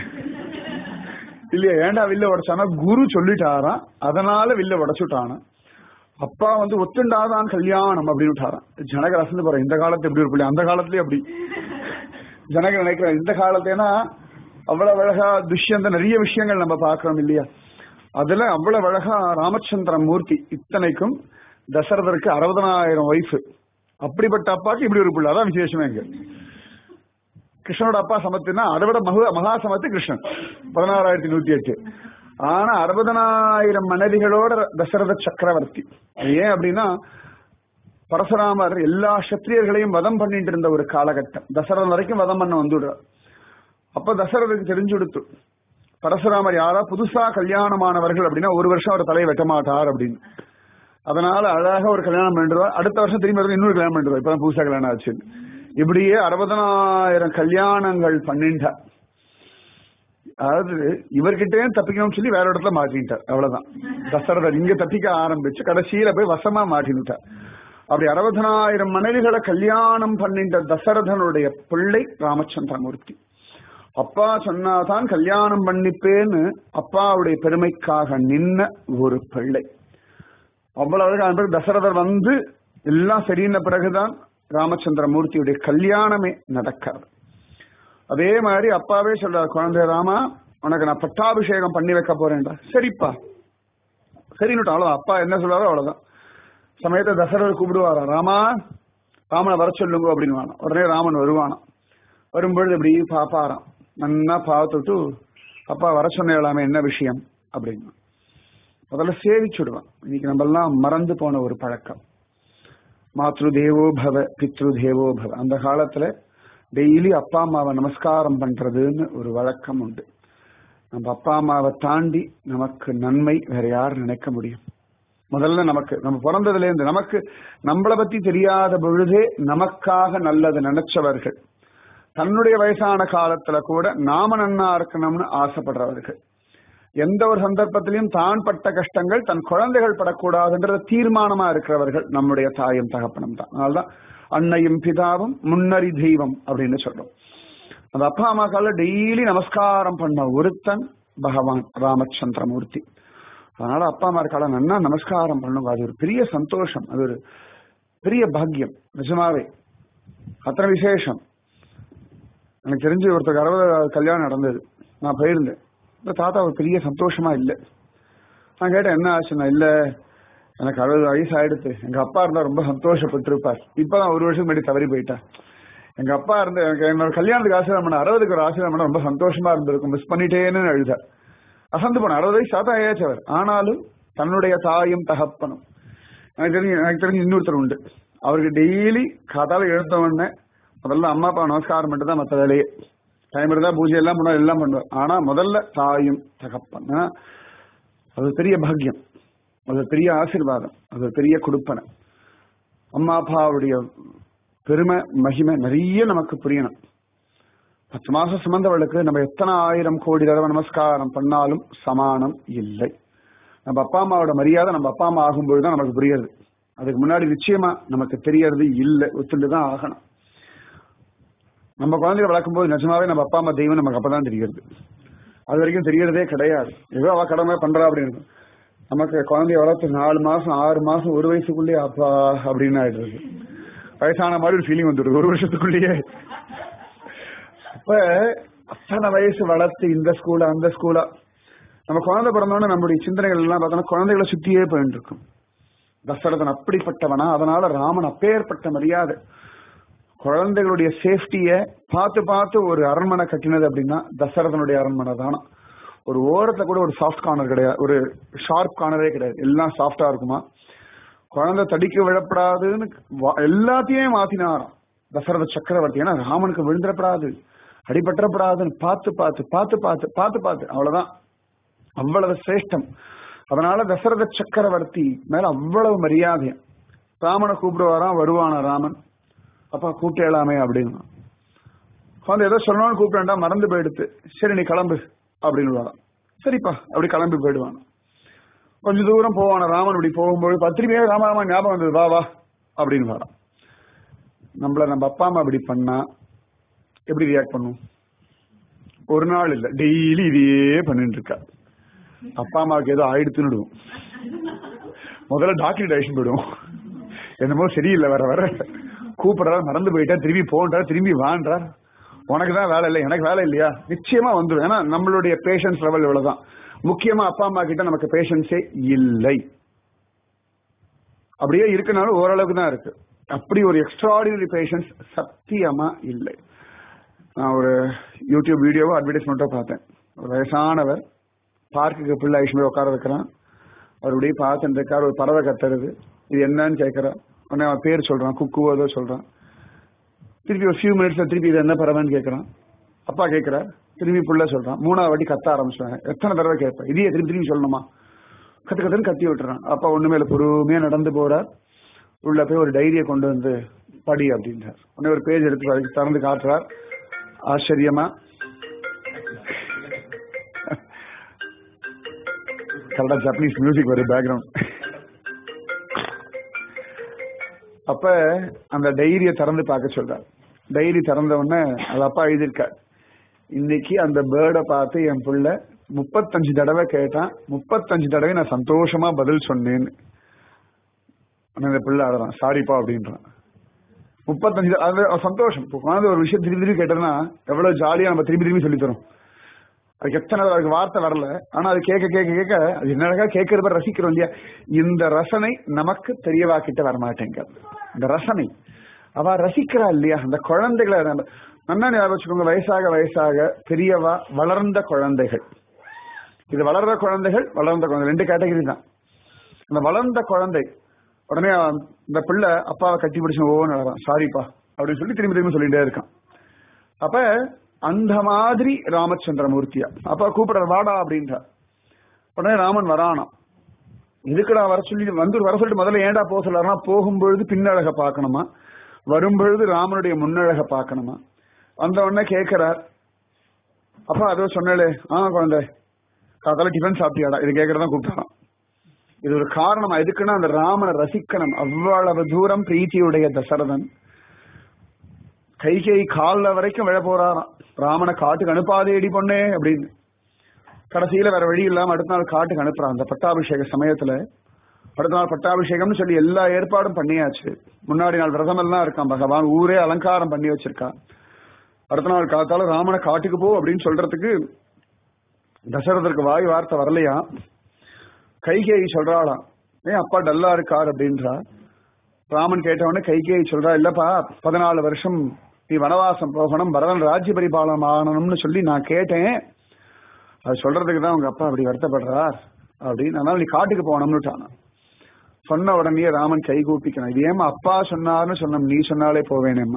இல்லையா ஏன்டா வில்ல உடைச்சானா குரு சொல்லிட்டாராம் அதனால வில்ல உடைச்சுட்டானா அப்பா வந்து ஒத்துண்டாதான் கல்யாணம் அப்படின்னு விட்டாராம் ஜனக ரசந்து போற இந்த காலத்து எப்படி ஒரு அந்த காலத்துலயே அப்படி ஜனக நினைக்கிற இந்த காலத்தேனா அவ்வளவு அழகா துஷ்யந்த நிறைய விஷயங்கள் நம்ம பார்க்கிறோம் இல்லையா அதுல அவ்வளவு அழகா ராமச்சந்திர மூர்த்தி இத்தனைக்கும் தசரதருக்கு அறுபதனாயிரம் ஒய்ஃப் அப்படிப்பட்ட அப்பாக்கு இப்படி ஒரு பிள்ளை அதான் விசேஷமே இங்க கிருஷ்ணனோட அப்பா சமத்துனா அதை விட மகா மகா சமத்து கிருஷ்ணன் பதினாறாயிரத்தி நூத்தி எட்டு ஆனா அறுபதனாயிரம் மனைவிகளோட தசரத சக்கரவர்த்தி அது ஏன் அப்படின்னா பரசுராமர் எல்லா சத்திரியர்களையும் வதம் பண்ணிட்டு இருந்த ஒரு காலகட்டம் தசரதன் வரைக்கும் வதம் பண்ண வந்துடுறார் அப்ப தசரதுக்கு தெரிஞ்சு கொடுத்து பரசுராமர் யாரா புதுசா கல்யாணமானவர்கள் அப்படின்னா ஒரு வருஷம் அவர் தலையை வெட்ட மாட்டார் அப்படின்னு அதனால அழகாக ஒரு கல்யாணம் பண்ணிடுவார் அடுத்த வருஷம் திரும்பி வந்து இன்னொரு கல்யாணம் பண்ணிடுவார் இப்பதான் புதுசா கல்யாணம் ஆச்சு இப்படியே அறுபதனாயிரம் கல்யாணங்கள் பண்ணிட்டார் அதாவது இவர்கிட்டயே தப்பிக்கணும்னு சொல்லி வேற இடத்துல மாட்டிட்டார் அவ்வளவுதான் தசரதர் இங்க தப்பிக்க ஆரம்பிச்சு கடைசியில போய் வசமா மாட்டினுட்டார் அப்படி அறுபதனாயிரம் மனைவிகளை கல்யாணம் பண்ணிட்ட தசரதனுடைய பிள்ளை ராமச்சந்திரமூர்த்தி அப்பா சொன்னாதான் கல்யாணம் பண்ணிப்பேன்னு அப்பாவுடைய பெருமைக்காக நின்ன ஒரு பிள்ளை அவ்வளவு அழகா தசரதர் வந்து எல்லாம் சரியின பிறகுதான் ராமச்சந்திரமூர்த்தியுடைய கல்யாணமே நடக்கிறது அதே மாதிரி அப்பாவே சொல்றார் குழந்தை ராமா உனக்கு நான் பட்டாபிஷேகம் பண்ணி வைக்க போறேன்டா சரிப்பா சரின்னுட்டு அவ்வளவுதான் அப்பா என்ன சொல்றாரோ அவ்வளவுதான் சமயத்தை தசரர் கூப்பிடுவாரா ராமா ராமனை வர சொல்லுங்க அப்படின்னு உடனே ராமன் வருவானா வரும்பொழுது இப்படி பாப்பாராம் நன்னா பார்த்துட்டு அப்பா வர சொன்னலாமே என்ன விஷயம் அப்படின்னு முதல்ல சேவிச்சுடுவான் இன்னைக்கு நம்ம எல்லாம் மறந்து போன ஒரு பழக்கம் மாத்ரு தேவோ பவ பித்ரு தேவோ பவ அந்த காலத்துல டெய்லி அப்பா அம்மாவை நமஸ்காரம் பண்றதுன்னு ஒரு வழக்கம் உண்டு நம்ம அப்பா அம்மாவை தாண்டி நமக்கு நன்மை வேற யார் நினைக்க முடியும் முதல்ல நமக்கு நம்ம பிறந்ததுல இருந்து நமக்கு நம்மளை பத்தி தெரியாத பொழுதே நமக்காக நல்லது நினைச்சவர்கள் தன்னுடைய வயசான காலத்துல கூட நாம நன்னா இருக்கணும்னு ஆசைப்படுறவர்கள் எந்த ஒரு சந்தர்ப்பத்திலையும் தான் பட்ட கஷ்டங்கள் தன் குழந்தைகள் படக்கூடாதுன்ற தீர்மானமா இருக்கிறவர்கள் நம்முடைய தாயும் தகப்பனும் தான் அதனால்தான் அன்னையும் பிதாவும் முன்னறி தெய்வம் அப்படின்னு சொல்றோம் அந்த அப்பா அம்மாக்கால டெய்லி நமஸ்காரம் பண்ண ஒருத்தன் பகவான் ராமச்சந்திரமூர்த்தி அதனால அப்பா அம்மா இருக்கால நன்னா நமஸ்காரம் பண்ணுங்க அது ஒரு பெரிய சந்தோஷம் அது ஒரு பெரிய பாக்கியம் நிஜமாவே அத்தனை விசேஷம் எனக்கு தெரிஞ்சு ஒருத்தருக்கு அறுபது கல்யாணம் நடந்தது நான் போயிருந்தேன் இந்த தாத்தா ஒரு பெரிய சந்தோஷமா இல்லை நான் கேட்டேன் என்ன ஆச்சுன்னா இல்ல எனக்கு அறுபது வயசு ஆயிடுத்து எங்க அப்பா இருந்தா ரொம்ப சந்தோஷப்பட்டிருப்பார் இப்பதான் ஒரு வருஷம் முன்னாடி தவறி போயிட்டார் எங்க அப்பா இருந்து எனக்கு என்னோட கல்யாணத்துக்கு ஆசீர்வாதம் பண்ண அறுபதுக்கு ஒரு ஆசீர்வாதம் பண்ண ரொம்ப சந்தோஷமா இருந்திருக்கும் மிஸ் பண்ணிட்டேன்னு அழுதார் அசந்து போன அறுபது வயசு தாத்தா ஆயாச்சு அவர் ஆனாலும் தன்னுடைய தாயும் தகப்பனும் எனக்கு தெரிஞ்சு எனக்கு தெரிஞ்சு இன்னொருத்தர் உண்டு அவருக்கு டெய்லி காத்தால எழுந்த உடனே முதல்ல அம்மா அப்பா நமஸ்காரம் பண்ணிட்டு தான் மற்ற வேலையே டைம் இருந்தா பூஜை எல்லாம் பண்ணுவார் எல்லாம் பண்ணுவார் ஆனா முதல்ல தாயும் தகப்பன் ஏன்னா அது ஒரு பெரிய பாக்கியம் அது ஒரு பெரிய ஆசீர்வாதம் அது ஒரு பெரிய கொடுப்பனை அம்மா அப்பாவுடைய பெருமை மகிமை நிறைய நமக்கு புரியணும் பத்து மாசம் சுமந்தவளுக்கு நம்ம எத்தனை ஆயிரம் கோடி தடவை நமஸ்காரம் பண்ணாலும் சமானம் இல்லை நம்ம அப்பா அம்மாவோட மரியாதை நம்ம அப்பா அம்மா ஆகும்போது தான் நமக்கு புரியுது அதுக்கு முன்னாடி நிச்சயமா நமக்கு தெரியறது இல்லை ஒத்துண்டு தான் ஆகணும் நம்ம குழந்தைகளை வளர்க்கும் போது நிஜமாவே நம்ம அப்பா அம்மா தெய்வம் நமக்கு அப்பதான் தெரிகிறது அது வரைக்கும் தெரியறதே கிடையாது ஏதோ அவ கடமை பண்றா அப்படின்னு நமக்கு குழந்தைய வளர்த்து நாலு மாசம் ஆறு மாசம் ஒரு வயசுக்குள்ளேயே அப்பா அப்படின்னு ஆயிடுறது வயசான மாதிரி ஒரு ஃபீலிங் வந்துடுது ஒரு வருஷத்துக்குள்ளேயே அப்ப அத்தனை வயசு வளர்த்து இந்த ஸ்கூலா அந்த ஸ்கூலா நம்ம குழந்தை பிறந்தோன்னு நம்முடைய சிந்தனைகள் எல்லாம் பார்த்தோம்னா குழந்தைகளை சுத்தியே போயிட்டு இருக்கும் தசரதன் அப்படிப்பட்டவனா அதனால ராமன் அப்பேற்பட்ட மரியாதை குழந்தைகளுடைய சேஃப்டிய பார்த்து பார்த்து ஒரு அரண்மனை கட்டினது அப்படின்னா தசரதனுடைய அரண்மனை தானா ஒரு ஓரத்துல கூட ஒரு சாஃப்ட் கார்னர் கிடையாது ஒரு ஷார்ப் கார்னரே கிடையாது எல்லாம் சாஃப்டா இருக்குமா குழந்தை தடிக்க விழப்படாதுன்னு வா- எல்லாத்தையும் மாத்தினாராம் தசரத சக்கரவர்த்தி ஏன்னா ராமனுக்கு விழுந்துடப்படாது அடிபற்றப்படாதுன்னு பார்த்து பார்த்து பார்த்து பார்த்து பார்த்து பார்த்து அவ்வளவுதான் அவ்வளவு சிரேஷ்டம் அதனால தசரத சக்கரவர்த்தி மேல அவ்வளவு மரியாதை ராமனை கூப்பிடுவாராம் வருவானா ராமன் அப்பா கூப்பிட்டேலாமே அப்படின்னு குழந்தை ஏதோ சொல்லணும்னு கூப்பிட்டா மறந்து போயிடுத்து சரி நீ கிளம்பு அப்படின்னு வரான் சரிப்பா அப்படி கிளம்பி போயிடுவான் கொஞ்ச தூரம் போவான ராமன் இப்படி போகும்போது பத்திரிக்கையே ராம ராமா ஞாபகம் வந்தது வா வா அப்படின்னு வரான் நம்மள நம்ம அப்பா அம்மா இப்படி பண்ணா எப்படி ரியாக்ட் பண்ணும் ஒரு நாள் இல்ல டெய்லி இதையே பண்ணிட்டு இருக்கா அப்பா அம்மாவுக்கு ஏதோ ஆயிடுத்துன்னு முதல்ல டாக்டர் டைஷன் போயிடுவோம் என்னமோ சரியில்லை வர வர கூப்பிடுறாரு மறந்து போயிட்டா திரும்பி போன்றார் திரும்பி வான்றார் உனக்கு தான் வேலை இல்லை எனக்கு வேலை இல்லையா நிச்சயமா வந்துடும் ஏன்னா நம்மளுடைய பேஷன்ஸ் லெவல் இவ்வளவுதான் முக்கியமா அப்பா அம்மா கிட்ட நமக்கு பேஷன்ஸே இல்லை அப்படியே இருக்கனாலும் ஓரளவுக்கு தான் இருக்கு அப்படி ஒரு எக்ஸ்ட்ராடினரி பேஷன்ஸ் சத்தியமா இல்லை நான் ஒரு யூடியூப் வீடியோவோ அட்வர்டைஸ்மெண்ட்டோ பார்த்தேன் ஒரு வயசானவர் பார்க்குக்கு பிள்ளை ஐஸ்வர்யா உட்கார வைக்கிறான் அவர் அப்படியே பார்த்துட்டு இருக்கார் ஒரு பறவை கத்துறது இது என்னன்னு கேட்கறான் உடனே அவன் பேர் சொல்றான் குக்குவோ ஏதோ சொல்றான் திருப்பி ஒரு ஃபியூ மினிட்ஸ்ல திருப்பி இது என்ன பறவைன்னு கேட்கறான் அப்பா கேட்கிறார் திரும்பி புள்ள சொல்றான் மூணாவது வாட்டி கத்த ஆரம்பிச்சாங்க எத்தனை தடவை கேட்பேன் இதையே திரும்பி திரும்பி சொல்லணுமா கத்து கத்துன்னு கத்தி விட்டுறான் அப்பா ஒண்ணுமே இல்லை பொறுமையா நடந்து போறார் உள்ள போய் ஒரு டைரியை கொண்டு வந்து படி அப்படின்றார் உடனே ஒரு பேஜ் எடுத்து அதுக்கு திறந்து காட்டுறார் ஆச்சரியமா கரெக்டா ஜப்பனீஸ் மியூசிக் வருது பேக்ரவுண்ட் அப்ப அந்த டைரியை திறந்து பார்க்க சொல்றார் டைரி திறந்த உடனே அது அப்பா எழுதியிருக்கார் இன்னைக்கு அந்த பேர்டை பார்த்து என் புள்ள முப்பத்தஞ்சு தடவை கேட்டான் முப்பத்தஞ்சு தடவை நான் சந்தோஷமா பதில் சொன்னேன்னு ஆனா இந்த பிள்ளை அழறான் சாரிப்பா அப்படின்றான் முப்பத்தஞ்சு த- அது சந்தோஷம் இப்போ குழந்தை ஒரு விஷயம் திரும்பி திரும்பி கேட்டோம்னா எவ்வளவு ஜாலியா நம்ம திரும்பி திரும்பி சொல்லி தரோம் அதுக்கு எத்தனை தடவை அதுக்கு வார்த்தை வரல ஆனா அது கேட்க கேட்க கேட்க அது என்ன அழகா கேட்கறத ரசிக்கிறோம் இல்லையா இந்த ரசனை நமக்கு பெரியவா கிட்ட வரமாட்டேங்குது இந்த ரசனை அவ ரசிக்கிறா இல்லையா அந்த குழந்தைகளை நம்ம நன்னா ஞாபகம் வச்சுக்கோங்க வயசாக வயசாக பெரியவா வளர்ந்த குழந்தைகள் இது வளர்ற குழந்தைகள் வளர்ந்த குழந்தை ரெண்டு கேட்டகரி தான் அந்த வளர்ந்த குழந்தை உடனே அவன் இந்த பிள்ளை அப்பாவை கட்டி பிடிச்சு ஓ நடறான் சாரிப்பா அப்படின்னு சொல்லி திரும்பி திரும்பி சொல்லிட்டே இருக்கான் அப்ப அந்த மாதிரி ராமச்சந்திரமூர்த்தியா அப்பா கூப்பிடுற வாடா அப்படின்றா உடனே ராமன் வரானாம் எதுக்குடா வர சொல்லி வந்து வர சொல்லிட்டு முதல்ல ஏன்டா போக சொல்லாருன்னா போகும்பொழுது பின்னழக பார்க்கணுமா வரும்பொழுது ராமனுடைய முன்னழக பார்க்கணுமா வந்த உடனே கேட்கிறார் அப்பா அதோ சொன்னே ஆ குழந்தை காத்தால டிஃபன் சாப்பிட்டியாடா இது கேட்கறதான் கூப்பிட்டான் இது ஒரு காரணம் எதுக்குன்னா அந்த ராமனை ரசிக்கணும் அவ்வளவு தூரம் பிரீத்தியுடைய தசரதன் கைகை கால்ல வரைக்கும் விழ போறாராம் ராமனை காட்டுக்கு அனுப்பாதேடி பொண்ணே அப்படின்னு கடைசியில வேற வழி இல்லாம அடுத்த நாள் காட்டுக்கு அனுப்புறான் அந்த பட்டாபிஷேக சமயத்துல அடுத்த நாள் பட்டாபிஷேகம்னு சொல்லி எல்லா ஏற்பாடும் பண்ணியாச்சு முன்னாடி நாள் விரதம் எல்லாம் இருக்கான் பகவான் ஊரே அலங்காரம் பண்ணி வச்சிருக்கான் அடுத்த நாள் காத்தால ராமனை காட்டுக்கு போ அப்படின்னு சொல்றதுக்கு தசரதற்கு வாய் வார்த்தை வரலையா கைகேயி சொல்றாளாம் ஏன் அப்பா டல்லா இருக்கார் அப்படின்றா ராமன் கேட்டவொடனே கைகேயி சொல்றா இல்லப்பா பதினாலு வருஷம் நீ வனவாசம் போகணும் பரதன் ராஜ்ய பரிபாலனம் ஆகணும்னு சொல்லி நான் கேட்டேன் அது சொல்றதுக்கு தான் உங்க அப்பா அப்படி வருத்தப்படுறார் அப்படின்னு அதனால நீ காட்டுக்கு போகணும்னுட்டானா சொன்ன உடனே ராமன் கை கூப்பிக்கணும் இது ஏமா அப்பா சொன்னார்னு சொன்னோம் நீ சொன்னாலே போவேனேம்மா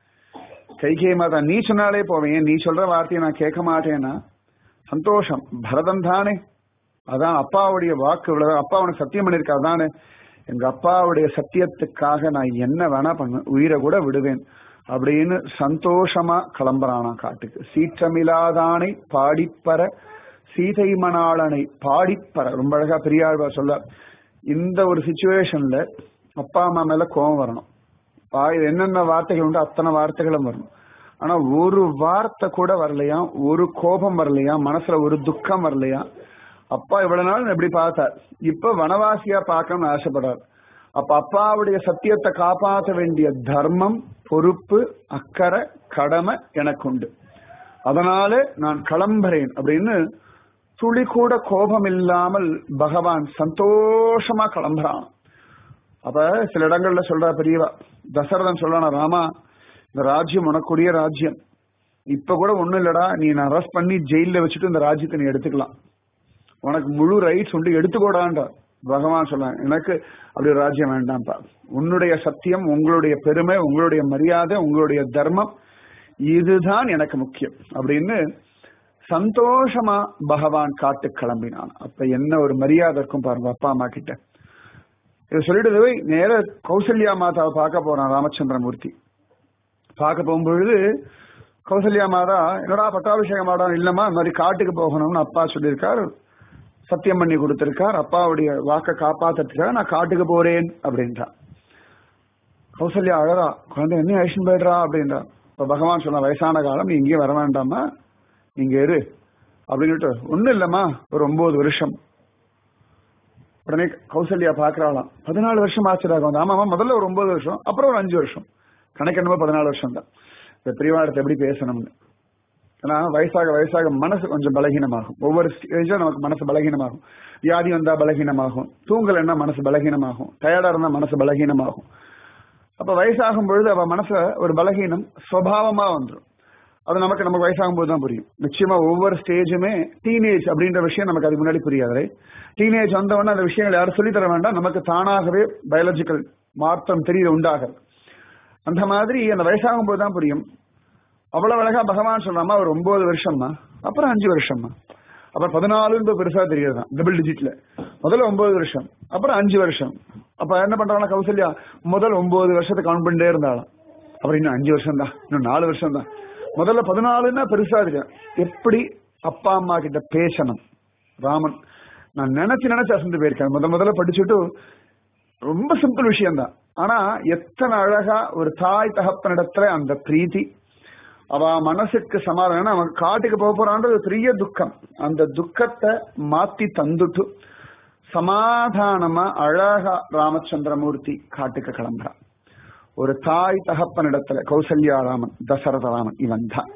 கைகே மாதா நீ சொன்னாலே போவேன் நீ சொல்ற வார்த்தையை நான் கேட்க மாட்டேன்னா சந்தோஷம் பரதன் தானே அதான் அப்பாவுடைய வாக்கு இவ்வளவு அப்பா உனக்கு சத்தியம் பண்ணிருக்கா அதானே எங்க அப்பாவுடைய சத்தியத்துக்காக நான் என்ன வேணா பண்ணுவேன் உயிரை கூட விடுவேன் அப்படின்னு சந்தோஷமா கிளம்புறானா காட்டுக்கு சீற்றமில்லாதானை பாடிப்பற சீதை மணாளனை பாடிப்பற ரொம்ப அழகா பெரியாழ்வார் சொல்ல இந்த ஒரு சுச்சுவேஷன்ல அப்பா அம்மா மேல கோபம் வரணும் வாயில் என்னென்ன வார்த்தைகள் உண்டோ அத்தனை வார்த்தைகளும் வரணும் ஆனா ஒரு வார்த்தை கூட வரலையா ஒரு கோபம் வரலையா மனசுல ஒரு துக்கம் வரலையா அப்பா இவ்வளவு நாள் எப்படி பார்த்தார் இப்ப வனவாசியா பார்க்கணும்னு ஆசைப்படுறார் அப்ப அப்பாவுடைய சத்தியத்தை காப்பாற்ற வேண்டிய தர்மம் பொறுப்பு அக்கறை கடமை எனக்கு உண்டு அதனால நான் கிளம்புறேன் அப்படின்னு துளி கூட கோபம் இல்லாமல் பகவான் சந்தோஷமா கிளம்புறான் அப்ப சில இடங்கள்ல சொல்றா பெரியவா தசரதன் சொல்றானா ராமா இந்த ராஜ்யம் உனக்குரிய ராஜ்யம் இப்ப கூட ஒண்ணும் இல்லடா நீ அரெஸ்ட் பண்ணி ஜெயில வச்சுட்டு இந்த ராஜ்யத்தை நீ எடுத்துக்கலாம் உனக்கு முழு ரைட்ஸ் உண்டு எடுத்துக்கோடான்டா பகவான் சொல்றான் எனக்கு அப்படி ஒரு ராஜ்யம் வேண்டாம்ப்பா உன்னுடைய சத்தியம் உங்களுடைய பெருமை உங்களுடைய மரியாதை உங்களுடைய தர்மம் இதுதான் எனக்கு முக்கியம் அப்படின்னு சந்தோஷமா பகவான் காட்டு கிளம்பினான் அப்ப என்ன ஒரு மரியாதை இருக்கும் பாருங்க அப்பா அம்மா கிட்ட இதை சொல்லிட்டு போய் நேர கௌசல்யா மாதாவை பார்க்க போறான் ராமச்சந்திரமூர்த்தி பார்க்க போகும்பொழுது கௌசல்யா மாதா என்னடா பட்டாபிஷேகம் ஆடா இல்லம்மா இந்த மாதிரி காட்டுக்கு போகணும்னு அப்பா சொல்லியிருக்கார் சத்தியம் பண்ணி கொடுத்திருக்கார் அப்பாவுடைய வாக்க காப்பாத்துறதுக்காக நான் காட்டுக்கு போறேன் அப்படின்றா கௌசல்யா அழறா குழந்தை என்ன ஐஷன் போயிடுறா அப்படின்றா இப்ப பகவான் சொன்ன வயசான காலம் நீ இங்கேயும் வர வேண்டாமா நீங்க இரு அப்படின்னுட்டு ஒண்ணும் இல்லம்மா ஒரு ஒன்பது வருஷம் உடனே கௌசல்யா பாக்குறாளாம் பதினாலு வருஷம் ஆச்சுடா குழந்தை ஆமாமா முதல்ல ஒரு ஒன்பது வருஷம் அப்புறம் ஒரு அஞ்சு வருஷம் கணக்கு என்னமோ பதினாலு வருஷம் தான் இந்த பிரிவாடத்தை எப்படி பேசணும்னு ஏன்னா வயசாக வயசாக மனசு கொஞ்சம் பலகீனமாகும் ஒவ்வொரு ஸ்டேஜும் நமக்கு மனசு பலகீனமாகும் வியாதி வந்தா பலகீனமாகும் தூங்கலைன்னா மனசு பலகீனமாகும் டயர்டா இருந்தா மனசு பலகீனமாகும் அப்ப வயசாகும் பொழுது அவ மனசுல ஒரு பலகீனம் சுவாவமா வந்துடும் அது நமக்கு நமக்கு வயசாகும் போது தான் புரியும் நிச்சயமா ஒவ்வொரு ஸ்டேஜுமே டீனேஜ் அப்படின்ற விஷயம் நமக்கு அதுக்கு முன்னாடி புரியாது டீனேஜ் வந்தவொடனே அந்த விஷயங்கள் யாரும் சொல்லித் தர வேண்டாம் நமக்கு தானாகவே பயாலஜிக்கல் மாற்றம் தெரிய உண்டாகிறது அந்த மாதிரி அந்த வயசாகும் போது தான் புரியும் அவ்வளவு அழகா பகவான் சொல்றாமா ஒரு ஒன்பது வருஷம்மா அப்புறம் அஞ்சு வருஷம்மா அப்புறம் பதினாலுன்னு பெருசா தெரியுது டபுள் டிஜிட்ல முதல்ல ஒன்பது வருஷம் அப்புறம் அஞ்சு வருஷம் அப்ப என்ன பண்றாங்க கௌசல்யா முதல் ஒன்பது வருஷத்தை கவுண்ட் பண்ணிட்டே இருந்தாலும் அப்புறம் இன்னும் அஞ்சு வருஷம் தான் இன்னும் நாலு வருஷம் தான் முதல்ல பதினாலுன்னா பெருசா தெரியும் எப்படி அப்பா அம்மா கிட்ட பேசணும் ராமன் நான் நினைச்சு நினைச்சு அசந்து போயிருக்கேன் முத முதல்ல படிச்சுட்டு ரொம்ப சிம்பிள் விஷயம் தான் ஆனா எத்தனை அழகா ஒரு தாய் தகப்பனிடத்துல அந்த பிரீத்தி அவ மனசுக்கு சமாதானம் அவன் காட்டுக்கு போக போறான்றது பெரிய துக்கம் அந்த துக்கத்தை மாத்தி தந்துட்டு சமாதானமா அழகா ராமச்சந்திரமூர்த்தி காட்டுக்கு கிளம்புறான் ஒரு தாய் தகப்பனிடத்துல கௌசல்யா ராமன் தசரத ராமன் இவன் தான்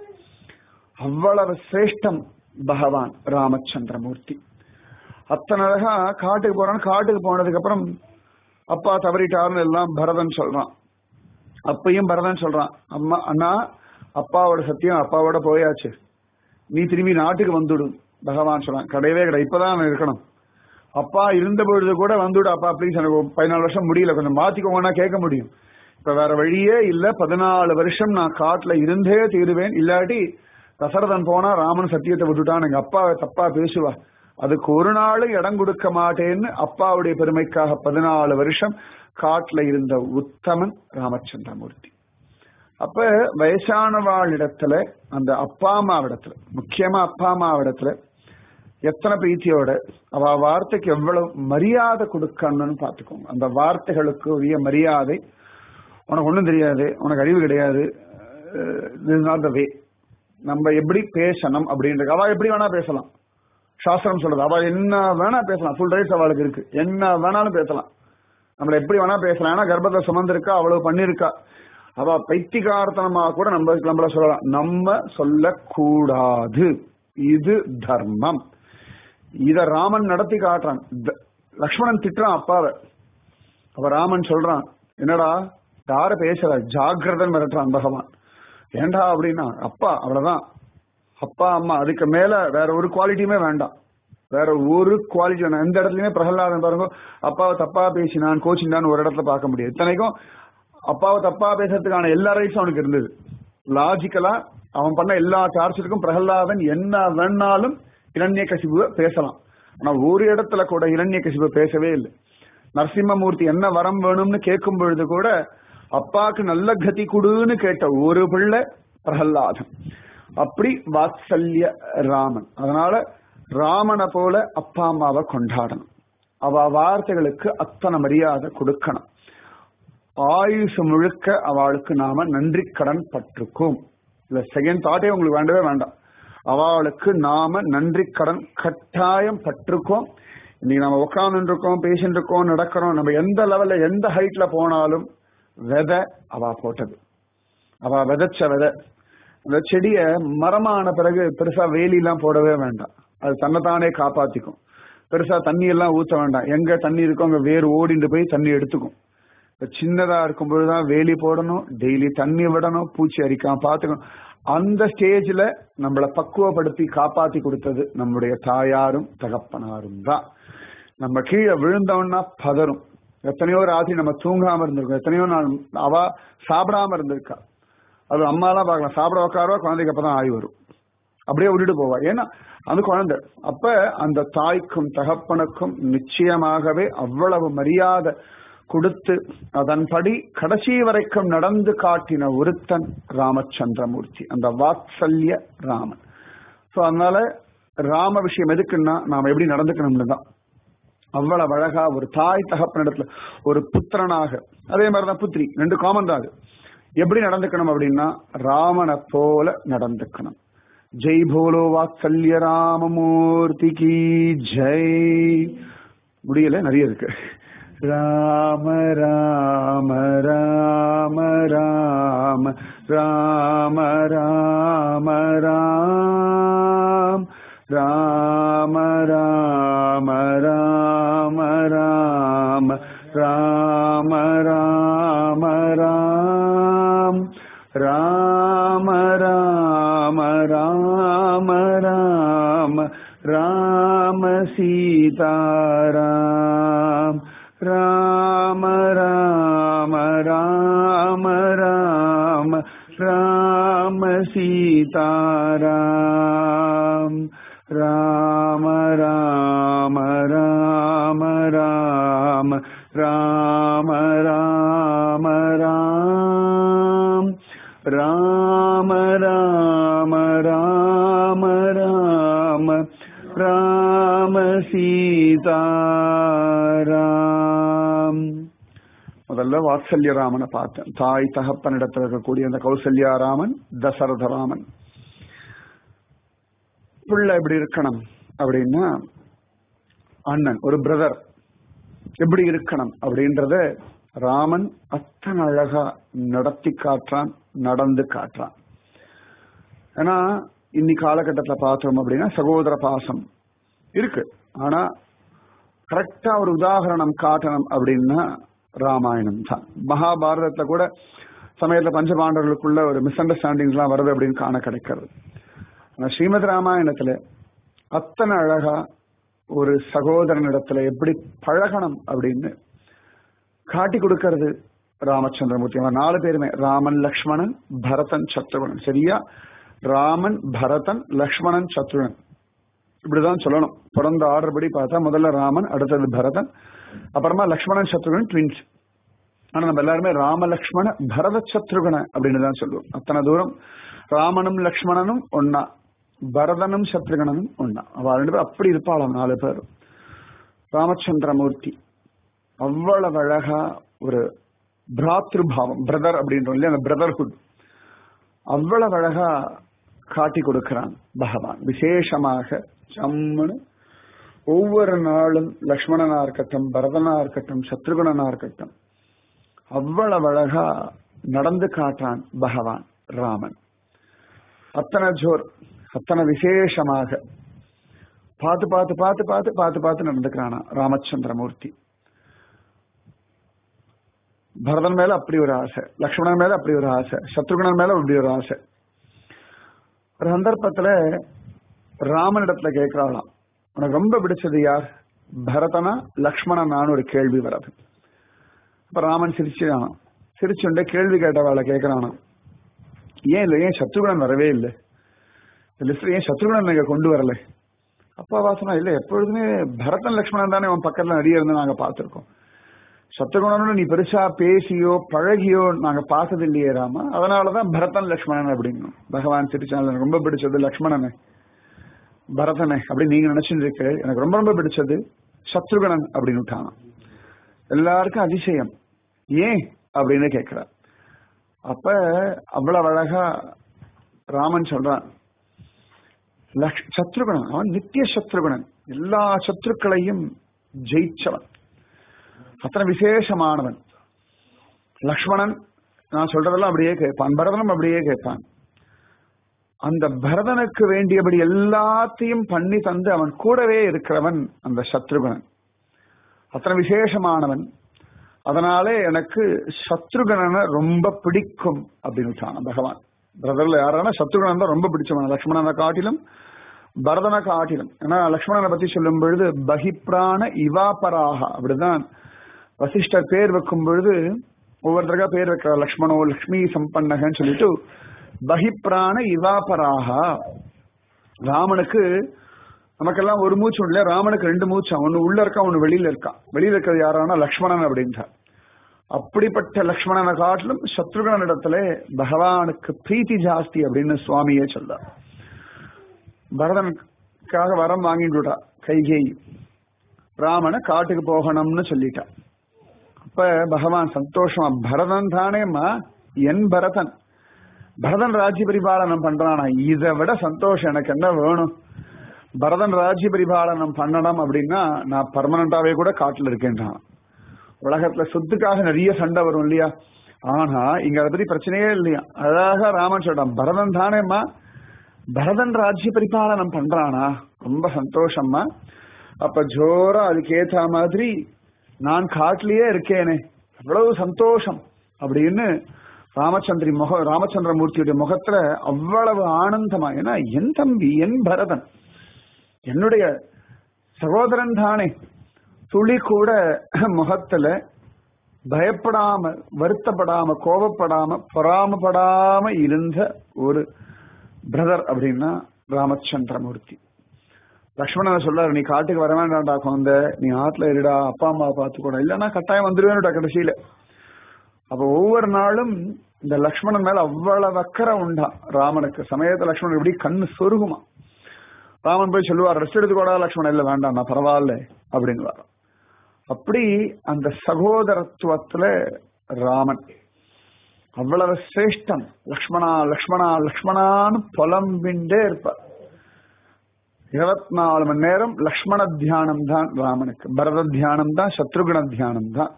அவ்வளவு சிரேஷ்டம் பகவான் ராமச்சந்திரமூர்த்தி அத்தனை அழகா காட்டுக்கு போறான் காட்டுக்கு போனதுக்கு அப்புறம் அப்பா தவறிட்டாருன்னு எல்லாம் பரதன் சொல்றான் அப்பையும் பரதன் சொல்றான் அம்மா அண்ணா அப்பாவோட சத்தியம் அப்பாவோட போயாச்சு நீ திரும்பி நாட்டுக்கு வந்துடும் பகவான் சொல்றான் கிடையவே கிடையாது இப்பதான் இருக்கணும் அப்பா இருந்த பொழுது கூட வந்துவிடு அப்பா ப்ளீஸ் எனக்கு பதினாலு வருஷம் முடியல கொஞ்சம் மாத்திக்கோங்கன்னா கேட்க முடியும் இப்ப வேற வழியே இல்ல பதினாலு வருஷம் நான் காட்டுல இருந்தே தீருவேன் இல்லாட்டி தசரதன் போனா ராமன் சத்தியத்தை விட்டுட்டான் எங்க அப்பா தப்பா பேசுவா அதுக்கு ஒரு நாளும் இடம் கொடுக்க மாட்டேன்னு அப்பாவுடைய பெருமைக்காக பதினாலு வருஷம் காட்டுல இருந்த உத்தமன் ராமச்சந்திரமூர்த்தி அப்ப வயசானவாளிடத்துல அந்த அப்பா அம்மாவிடத்துல முக்கியமா அப்பா அம்மாவிடத்துல எத்தனை பிரீத்தியோட அவ வார்த்தைக்கு எவ்வளவு மரியாதை கொடுக்கணும்னு பாத்துக்கோங்க அந்த வார்த்தைகளுக்கு உரிய மரியாதை உனக்கு ஒண்ணும் தெரியாது உனக்கு அறிவு கிடையாது நாட் த வே நம்ம எப்படி பேசணும் அப்படின்றது அவ எப்படி வேணா பேசலாம் சாஸ்திரம் சொல்றது அவ என்ன வேணா பேசலாம் ஃபுல் ரைட்ஸ் அவளுக்கு இருக்கு என்ன வேணாலும் பேசலாம் நம்மள எப்படி வேணா பேசலாம் ஏன்னா கர்ப்பத்தை சுமந்திருக்கா அவ்வளவு பண்ணிருக்கா அவ பைத்திகார்த்தனமா கூட நம்ம நம்மள சொல்லலாம் நம்ம சொல்லக்கூடாது இது தர்மம் இத ராமன் நடத்தி காட்டுறான் லக்ஷ்மணன் திட்டுறான் அப்பாவை அப்ப ராமன் சொல்றான் என்னடா யார பேசுற ஜாகிரதன் மிரட்டுறான் பகவான் ஏண்டா அப்படின்னா அப்பா அவ்வளவுதான் அப்பா அம்மா அதுக்கு மேல வேற ஒரு குவாலிட்டியுமே வேண்டாம் வேற ஒரு குவாலிட்டி வேணாம் எந்த இடத்துலயுமே பிரகலாதன் பாருங்க அப்பாவை தப்பா பேசினான் கோச்சிங்டான்னு ஒரு இடத்துல பார்க்க முடியாது இத்தனைக்கும் அப்பாவை தப்பா பேசுறதுக்கான எல்லா ரைட்ஸும் அவனுக்கு இருந்தது லாஜிக்கலா அவன் பண்ண எல்லா சார்ஜுக்கும் பிரகலாதன் என்ன வேணாலும் இரண்ய கசிபுவை பேசலாம் ஆனா ஒரு இடத்துல கூட இரண்ய கசிபு பேசவே இல்லை நரசிம்மமூர்த்தி என்ன வரம் வேணும்னு கேட்கும் பொழுது கூட அப்பாக்கு நல்ல கதி கொடுன்னு கேட்ட ஒரு பிள்ளை பிரகலாதன் அப்படி வாத்சல்ய ராமன் அதனால ராமனை போல அப்பா அம்மாவை கொண்டாடணும் அவ வார்த்தைகளுக்கு அத்தனை மரியாதை கொடுக்கணும் ஆயுசு முழுக்க அவளுக்கு நாம நன்றி கடன் பட்டிருக்கோம் இல்ல செகண்ட் தாட்டே உங்களுக்கு வேண்டவே வேண்டாம் அவளுக்கு நாம நன்றி கடன் கட்டாயம் பட்டிருக்கோம் இன்னைக்கு நம்ம உட்கார்ந்து இருக்கோம் பேசிட்டு இருக்கோம் நடக்கிறோம் நம்ம எந்த லெவல்ல எந்த ஹைட்ல போனாலும் விதை அவ போட்டது அவ விதைச்ச விதை அந்த செடிய மரமான பிறகு பெருசா வேலி எல்லாம் போடவே வேண்டாம் அது தன்னைத்தானே காப்பாத்திக்கும் பெருசா தண்ணி எல்லாம் ஊத்த வேண்டாம் எங்க தண்ணி இருக்கோ அங்க வேர் ஓடிண்டு போய் தண்ணி எடுத்துக்கும் சின்னதா இருக்கும் பொழுதுதான் வேலி போடணும் டெய்லி தண்ணி விடணும் பூச்சி அரிக்காம பாத்துக்கணும் அந்த ஸ்டேஜ்ல நம்மளை பக்குவப்படுத்தி காப்பாத்தி கொடுத்தது நம்முடைய தாயாரும் தகப்பனாரும் தான் நம்ம கீழே விழுந்தோம்னா பதறும் எத்தனையோ ராத்திரி நம்ம தூங்காம இருந்திருக்கோம் எத்தனையோ நாள் அவ சாப்பிடாம இருந்திருக்கா அது அம்மாலாம் பார்க்கலாம் சாப்பிட உட்காரவா குழந்தைக்கு அப்பதான் ஆய் வரும் அப்படியே விட்டுட்டு போவா ஏன்னா அது குழந்தை அப்ப அந்த தாய்க்கும் தகப்பனுக்கும் நிச்சயமாகவே அவ்வளவு மரியாதை கொடுத்து அதன்படி கடைசி வரைக்கும் நடந்து காட்டின ஒருத்தன் ராமச்சந்திரமூர்த்தி அந்த வாத்சல்ய ராமன் சோ அதனால ராம விஷயம் எதுக்குன்னா நாம எப்படி நடந்துக்கணும்னு தான் அவ்வளவு அழகா ஒரு தாய் தகப்பனிடத்துல ஒரு புத்திரனாக அதே மாதிரிதான் புத்திரி ரெண்டு காமன் தான் அது எப்படி நடந்துக்கணும் அப்படின்னா ராமனை போல நடந்துக்கணும் ஜெய் போலோ வாத்சல்ய ராமமூர்த்தி கி ஜெய் முடியல நிறைய இருக்கு ராம ராம ராம ராம ராம ராம ராம் ராம ராம ராம ராம ராம ராம ராம் ராம ராம ராம ராம ராம சீதாராம் ராம ராம ராம ராம राम सीताराम राम राम राम राम राम राम राम राम राम राम राम राम सीताराम முதல்ல வாத்சல்யராமனை பார்த்தேன் தாய் தகப்பனிடத்தில் இருக்கக்கூடிய அந்த கௌசல்யாராமன் தசரதராமன் பிள்ளை எப்படி இருக்கணும் அப்படின்னா அண்ணன் ஒரு பிரதர் எப்படி இருக்கணும் அப்படின்றத ராமன் அத்தனை அழகா நடத்தி காட்டுறான் நடந்து காட்டுறான் ஏன்னா இன்னி காலகட்டத்தில் பார்த்தோம் அப்படின்னா சகோதர பாசம் இருக்கு ஆனா கரெக்டா ஒரு உதாகரணம் காட்டணும் அப்படின்னா ராமாயணம் தான் மகாபாரதத்துல கூட சமயத்துல பஞ்சபாண்டவர்களுக்குள்ள ஒரு மிஸ் அண்டர்ஸ்டாண்டிங்ஸ் எல்லாம் வருது அப்படின்னு காண கிடைக்கிறது ஆனா ஸ்ரீமத் ராமாயணத்துல அத்தனை அழகா ஒரு சகோதரனிடத்துல எப்படி பழகணும் அப்படின்னு காட்டி கொடுக்கறது ராமச்சந்திரமூர்த்தி அவன் நாலு பேருமே ராமன் லக்ஷ்மணன் பரதன் சத்ருகன் சரியா ராமன் பரதன் லக்ஷ்மணன் சத்ருகன் இப்படிதான் சொல்லணும் பிறந்த ஆர்டர் படி பார்த்தா முதல்ல ராமன் அடுத்தது பரதன் அப்புறமா லக்ஷ்மணன் சத்ருகன் ட்வின்ஸ் ஆனா நம்ம எல்லாருமே ராம லக்ஷ்மண பரத சத்ருகன அப்படின்னு தான் சொல்லுவோம் அத்தனை தூரம் ராமனும் லக்ஷ்மணனும் ஒன்னா பரதனும் சத்ருகனும் ஒன்னா அவ ரெண்டு பேரும் அப்படி இருப்பாளாம் நாலு பேர் ராமச்சந்திரமூர்த்தி அவ்வளவு அழகா ஒரு பிராத்ருபாவம் பிரதர் அப்படின்றோம் இல்லையா அந்த பிரதர்ஹுட் அவ்வளவு அழகா காட்டி கொடுக்கிறான் பகவான் விசேஷமாக ஜம்முன்னு ஒவ்வொரு நாளும் லக்ஷ்மணனா இருக்கட்டும் பரதனா இருக்கட்டும் சத்ருகுணனா இருக்கட்டும் அவ்வளவு அழகா நடந்து காட்டான் பகவான் ராமன் அத்தனை ஜோர் அத்தனை விசேஷமாக பார்த்து பார்த்து பார்த்து பார்த்து பார்த்து பார்த்து நடந்துக்கிறானா ராமச்சந்திரமூர்த்தி பரதன் மேல அப்படி ஒரு ஆசை லக்ஷ்மணன் மேல அப்படி ஒரு ஆசை சத்ருகுணன் மேல அப்படி ஒரு ஆசை ஒரு சந்தர்ப்பத்துல ராமனிடத்துல கேட்கிறாளாம் உனக்கு ரொம்ப பிடிச்சது யார் பரதனா லக்ஷ்மணனான்னு ஒரு கேள்வி வராது அப்ப ராமன் சிரிச்சுதானாம் சிரிச்சுண்டே கேள்வி கேட்டவாளை கேட்கிறானா ஏன் இல்லை ஏன் சத்ருகுணன் வரவே இல்லை லிஸ்ட்ல ஏன் சத்ருகுணன் நீங்க கொண்டு வரல அப்பா வாசனா இல்ல எப்பொழுதுமே பரதன் லக்ஷ்மணன் தானே அவன் பக்கத்துல நிறைய இருந்து நாங்க பார்த்திருக்கோம் சத்ருகுணனோட நீ பெருசா பேசியோ பழகியோ நாங்க பார்த்தது இல்லையே ராமா அதனாலதான் பரதன் லக்ஷ்மணன் அப்படின்னு பகவான் சிரிச்சான் எனக்கு ரொம்ப பிடிச்சது லக்ஷ்மணனை பரதனை அப்படின்னு நீங்க நினைச்சுட்டு இருக்க எனக்கு ரொம்ப ரொம்ப பிடிச்சது சத்ருகணன் அப்படின்னு விட்டானா எல்லாருக்கும் அதிசயம் ஏன் அப்படின்னு கேட்கிறார் அப்ப அவ்வளவு அழகா ராமன் சொல்றான் லக்ஷ்- சத்ருகுணன் அவன் நித்திய சத்ருகுணன் எல்லா சத்ருக்களையும் ஜெயிச்சவன் அத்தனை விசேஷமானவன் லக்ஷ்மணன் நான் சொல்றதெல்லாம் அப்படியே கேட்பான் பரதனும் அப்படியே கேட்பான் அந்த பரதனுக்கு வேண்டியபடி எல்லாத்தையும் பண்ணி தந்து அவன் கூடவே இருக்கிறவன் அந்த சத்ருகனன் அத்தனை விசேஷமானவன் அதனாலே எனக்கு சத்ருகனனை ரொம்ப பிடிக்கும் அப்படின்னு சொன்னான் பகவான் பிரதர்ல யாரான சத்ருகனன் தான் ரொம்ப பிடிச்சவன் லக்ஷ்மணனை காட்டிலும் பரதனை காட்டிலும் ஏன்னா லக்ஷ்மணனை பத்தி சொல்லும் பொழுது பகிப்ராண இவாபராக அப்படிதான் வசிஷ்டர் பேர் வைக்கும் பொழுது ஒவ்வொருத்தருக்கா பேர் வைக்கிறார் லக்ஷ்மணோ லக்ஷ்மி சம்பன்னகன்னு சொல்லிட்டு பகிப்ராண இவாபராக ராமனுக்கு நமக்கெல்லாம் ஒரு மூச்சு உள்ள ராமனுக்கு ரெண்டு மூச்சா ஒன்னு உள்ள இருக்கா ஒன்னு வெளியில இருக்கா வெளியில இருக்கிறது யாரானா லக்ஷ்மணன் அப்படின்றார் அப்படிப்பட்ட லக்ஷ்மணனை காட்டிலும் சத்ருகன இடத்துல பகவானுக்கு பிரீத்தி ஜாஸ்தி அப்படின்னு சுவாமியே சொல்றார் பரதனுக்காக வரம் வாங்கிட்டுட்டா கைகேயி ராமனை காட்டுக்கு போகணும்னு சொல்லிட்டா அப்ப பகவான் சந்தோஷமா பரதன் தானேம்மா என் பரதன் பரதன் ராஜ்ய பரிபாலனம் பண்றானா இதை விட சந்தோஷம் எனக்கு என்ன வேணும் பரதன் ராஜ்ய பரிபாலனம் பண்ணணும் அப்படின்னா நான் பர்மனண்டாவே கூட காட்டுல இருக்கேன்றான் உலகத்துல சொத்துக்காக நிறைய சண்டை வரும் இல்லையா ஆனா இங்க அதை பத்தி பிரச்சனையே இல்லையா அழகா ராமன் சொல்றான் பரதன் தானேம்மா பரதன் ராஜ்ய பரிபாலனம் பண்றானா ரொம்ப சந்தோஷம்மா அப்ப ஜோரா அதுக்கு ஏத்த மாதிரி நான் காட்டிலேயே இருக்கேனே எவ்வளவு சந்தோஷம் அப்படின்னு ராமச்சந்திரி முக ராமச்சந்திரமூர்த்தியுடைய முகத்துல அவ்வளவு ஆனந்தமா ஏன்னா என் தம்பி என் பரதன் என்னுடைய சகோதரன் தானே துளி கூட முகத்துல பயப்படாம வருத்தப்படாம கோபப்படாம பொறாமப்படாம இருந்த ஒரு பிரதர் அப்படின்னா ராமச்சந்திரமூர்த்தி லக்ஷ்மணன் சொல்றாரு நீ காட்டுக்கு வர வேண்டாம்டா குழந்தை நீ ஆத்துல இருடா அப்பா அம்மா பார்த்துக்கூட இல்லைன்னா கட்டாயம் வந்துருவேன்டா கடைசியில அப்ப ஒவ்வொரு நாளும் இந்த லக்ஷ்மணன் மேல அவ்வளவு அக்கறை உண்டா ராமனுக்கு சமயத்தை லக்ஷ்மணன் எப்படி கண்ணு சொருகுமா ராமன் போய் சொல்லுவார் ரெஸ்ட் எடுத்துக்கூடா லக்ஷ்மணன் இல்ல வேண்டாம் நான் பரவாயில்ல அப்படின்னு அப்படி அந்த சகோதரத்துவத்துல ராமன் அவ்வளவு சிரேஷ்டம் லக்ஷ்மணா லக்ஷ்மணா லக்ஷ்மணான்னு புலம்பிண்டே இருப்பார் இருபத்தி நாலு மணி நேரம் லக்ஷ்மண தியானம் தான் ராமனுக்கு பரத தியானம் தான் சத்ருகுண தியானம் தான்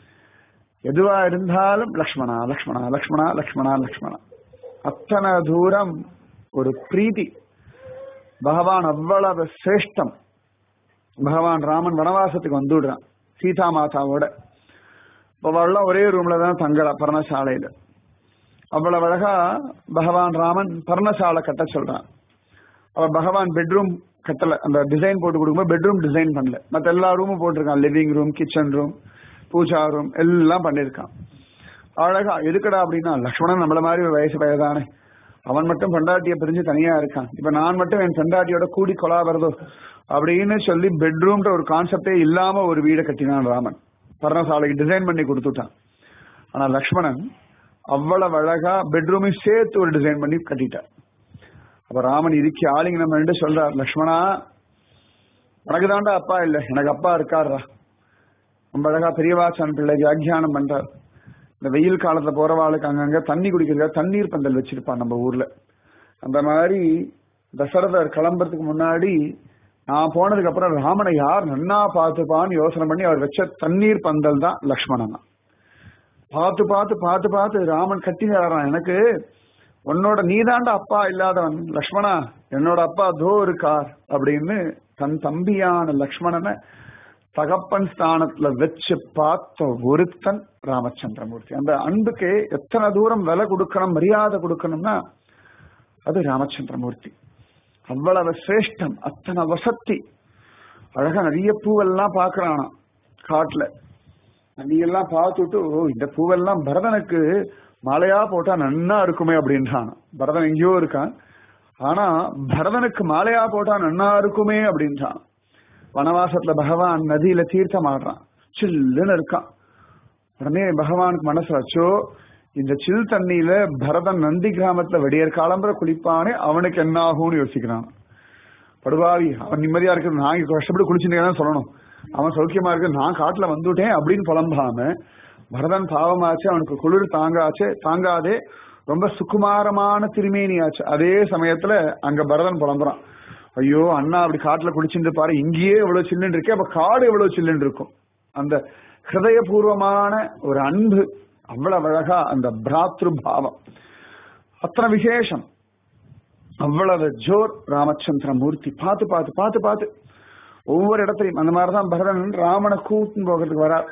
எதுவா இருந்தாலும் லக்ஷ்மணா லக்ஷ்மணா லக்ஷ்மணா லக்ஷ்மணா லக்ஷ்மணா அத்தனை தூரம் ஒரு பிரீதி பகவான் அவ்வளவு சிரேஷ்டம் பகவான் ராமன் வனவாசத்துக்கு வந்துடுறான் சீதா மாதாவோட அவள்லாம் ஒரே ரூம்ல தான் தங்கல பர்ணசாலையில அவ்வளவு அழகா பகவான் ராமன் பர்ணசாலை கட்ட சொல்றான் அவ பகவான் பெட்ரூம் கட்டல அந்த டிசைன் போட்டு கொடுக்கும்போது பெட்ரூம் டிசைன் பண்ணல மத்த எல்லா ரூமும் போட்டிருக்கான் living room kitchen room pooja room எல்லாம் பண்ணிருக்கான் அழகா எதுக்கடா அப்படின்னா லக்ஷ்மணன் நம்மள மாதிரி ஒரு வயசு வயதானே அவன் மட்டும் பெண்டாட்டியை பிரிஞ்சு தனியா இருக்கான் இப்ப நான் மட்டும் என் பெண்டாட்டியோட கூடி கொலா வருதோ அப்படின்னு சொல்லி பெட்ரூம்ன்ற ஒரு கான்செப்டே இல்லாம ஒரு வீடை கட்டினான் ராமன் பர்ணசாலைக்கு டிசைன் பண்ணி கொடுத்துட்டான் ஆனா லக்ஷ்மணன் அவ்வளவு அழகா பெட்ரூமையும் சேர்த்து ஒரு டிசைன் பண்ணி கட்டிட்டார் அப்ப ராமன் இதுக்கு ஆலிங்கனம் பண்ணிட்டு சொல்றார் லக்ஷ்மணா உனக்கு தாண்டா அப்பா இல்ல எனக்கு அப்பா இருக்காருடா ரொம்ப அழகா பெரியவாசன் பிள்ளை வியாக்கியானம் பண்றார் இந்த வெயில் காலத்துல போறவாளுக்கு அங்கங்க தண்ணி குடிக்கிறதுக்காக தண்ணீர் பந்தல் வச்சிருப்பான் நம்ம ஊர்ல அந்த மாதிரி தசரதர் கிளம்புறதுக்கு முன்னாடி நான் போனதுக்கு அப்புறம் ராமனை யார் நன்னா பார்த்துப்பான்னு யோசனை பண்ணி அவர் வச்ச தண்ணீர் பந்தல் தான் லக்ஷ்மணன் பார்த்து பார்த்து பார்த்து பார்த்து ராமன் கட்டி வரான் எனக்கு உன்னோட நீதாண்ட அப்பா இல்லாதவன் லக்ஷ்மணா என்னோட அப்பா தோ இருக்கார் அப்படின்னு தன் தம்பியான லக்ஷ்மணனை தகப்பன் ஸ்தானத்துல வச்சு பார்த்த ஒருத்தன் ராமச்சந்திரமூர்த்தி அந்த அன்புக்கு எத்தனை தூரம் விலை கொடுக்கணும் மரியாதை கொடுக்கணும்னா அது ராமச்சந்திரமூர்த்தி அவ்வளவு சிரேஷ்டம் அத்தனை வசத்தி அழகா நிறைய பூவெல்லாம் பாக்குறானா காட்டுல எல்லாம் பார்த்துட்டு ஓ இந்த பூவெல்லாம் பரதனுக்கு மாலையா போட்டா நன்னா இருக்குமே அப்படின்றான் பரதன் எங்கேயோ இருக்கான் ஆனா பரதனுக்கு மாலையா போட்டா நன்னா இருக்குமே அப்படின்றான் வனவாசத்துல பகவான் நதியில தீர்த்தம் ஆடுறான் சில்லுன்னு இருக்கான் உடனே பகவானுக்கு மனசு வச்சோ இந்த சில் தண்ணியில பரதன் நந்தி கிராமத்துல வெடியற் காலம்புற குளிப்பானே அவனுக்கு என்ன ஆகும்னு யோசிக்கிறான் படுவாவி அவன் நிம்மதியா இருக்கு நான் இங்க கஷ்டப்பட்டு குளிச்சுட்டு சொல்லணும் அவன் சௌக்கியமா இருக்கு நான் காட்டுல வந்துட்டேன் அப்படின்னு புலம்பாம பரதன் பாவமாச்சு அவனுக்கு குளிர் தாங்காச்சு தாங்காதே ரொம்ப சுகுமாரமான திருமேனியாச்சு அதே சமயத்துல அங்க பரதன் புலம்புறான் ஐயோ அண்ணா அப்படி காட்டுல குடிச்சுட்டு பாரு இங்கேயே இவ்வளவு சில்லுன்னு இருக்கே அப்ப காடு எவ்வளவு சில்லுன்னு இருக்கும் அந்த ஹிருதயபூர்வமான ஒரு அன்பு அவ்வளவு அழகா அந்த பிராத்ரு பாவம் அத்தனை விசேஷம் அவ்வளவு ஜோர் ராமச்சந்திர மூர்த்தி பார்த்து பார்த்து பார்த்து பார்த்து ஒவ்வொரு இடத்துலையும் அந்த மாதிரிதான் பரதன் ராமனை கூட்டின்னு போகிறதுக்கு வரார்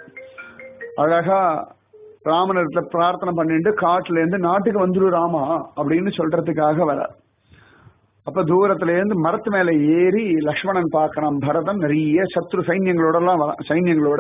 அழகா ராமனிடத்துல பிரார்த்தனை பண்ணிட்டு காட்டுல இருந்து நாட்டுக்கு வந்துரு ராமா அப்படின்னு சொல்றதுக்காக வரார் அப்ப தூரத்துல இருந்து மரத்து மேல ஏறி லக்ஷ்மணன் பார்க்கறான் பரதன் நிறைய சத்ரு சைன்யங்களோட எல்லாம் வரான் சைன்யங்களோட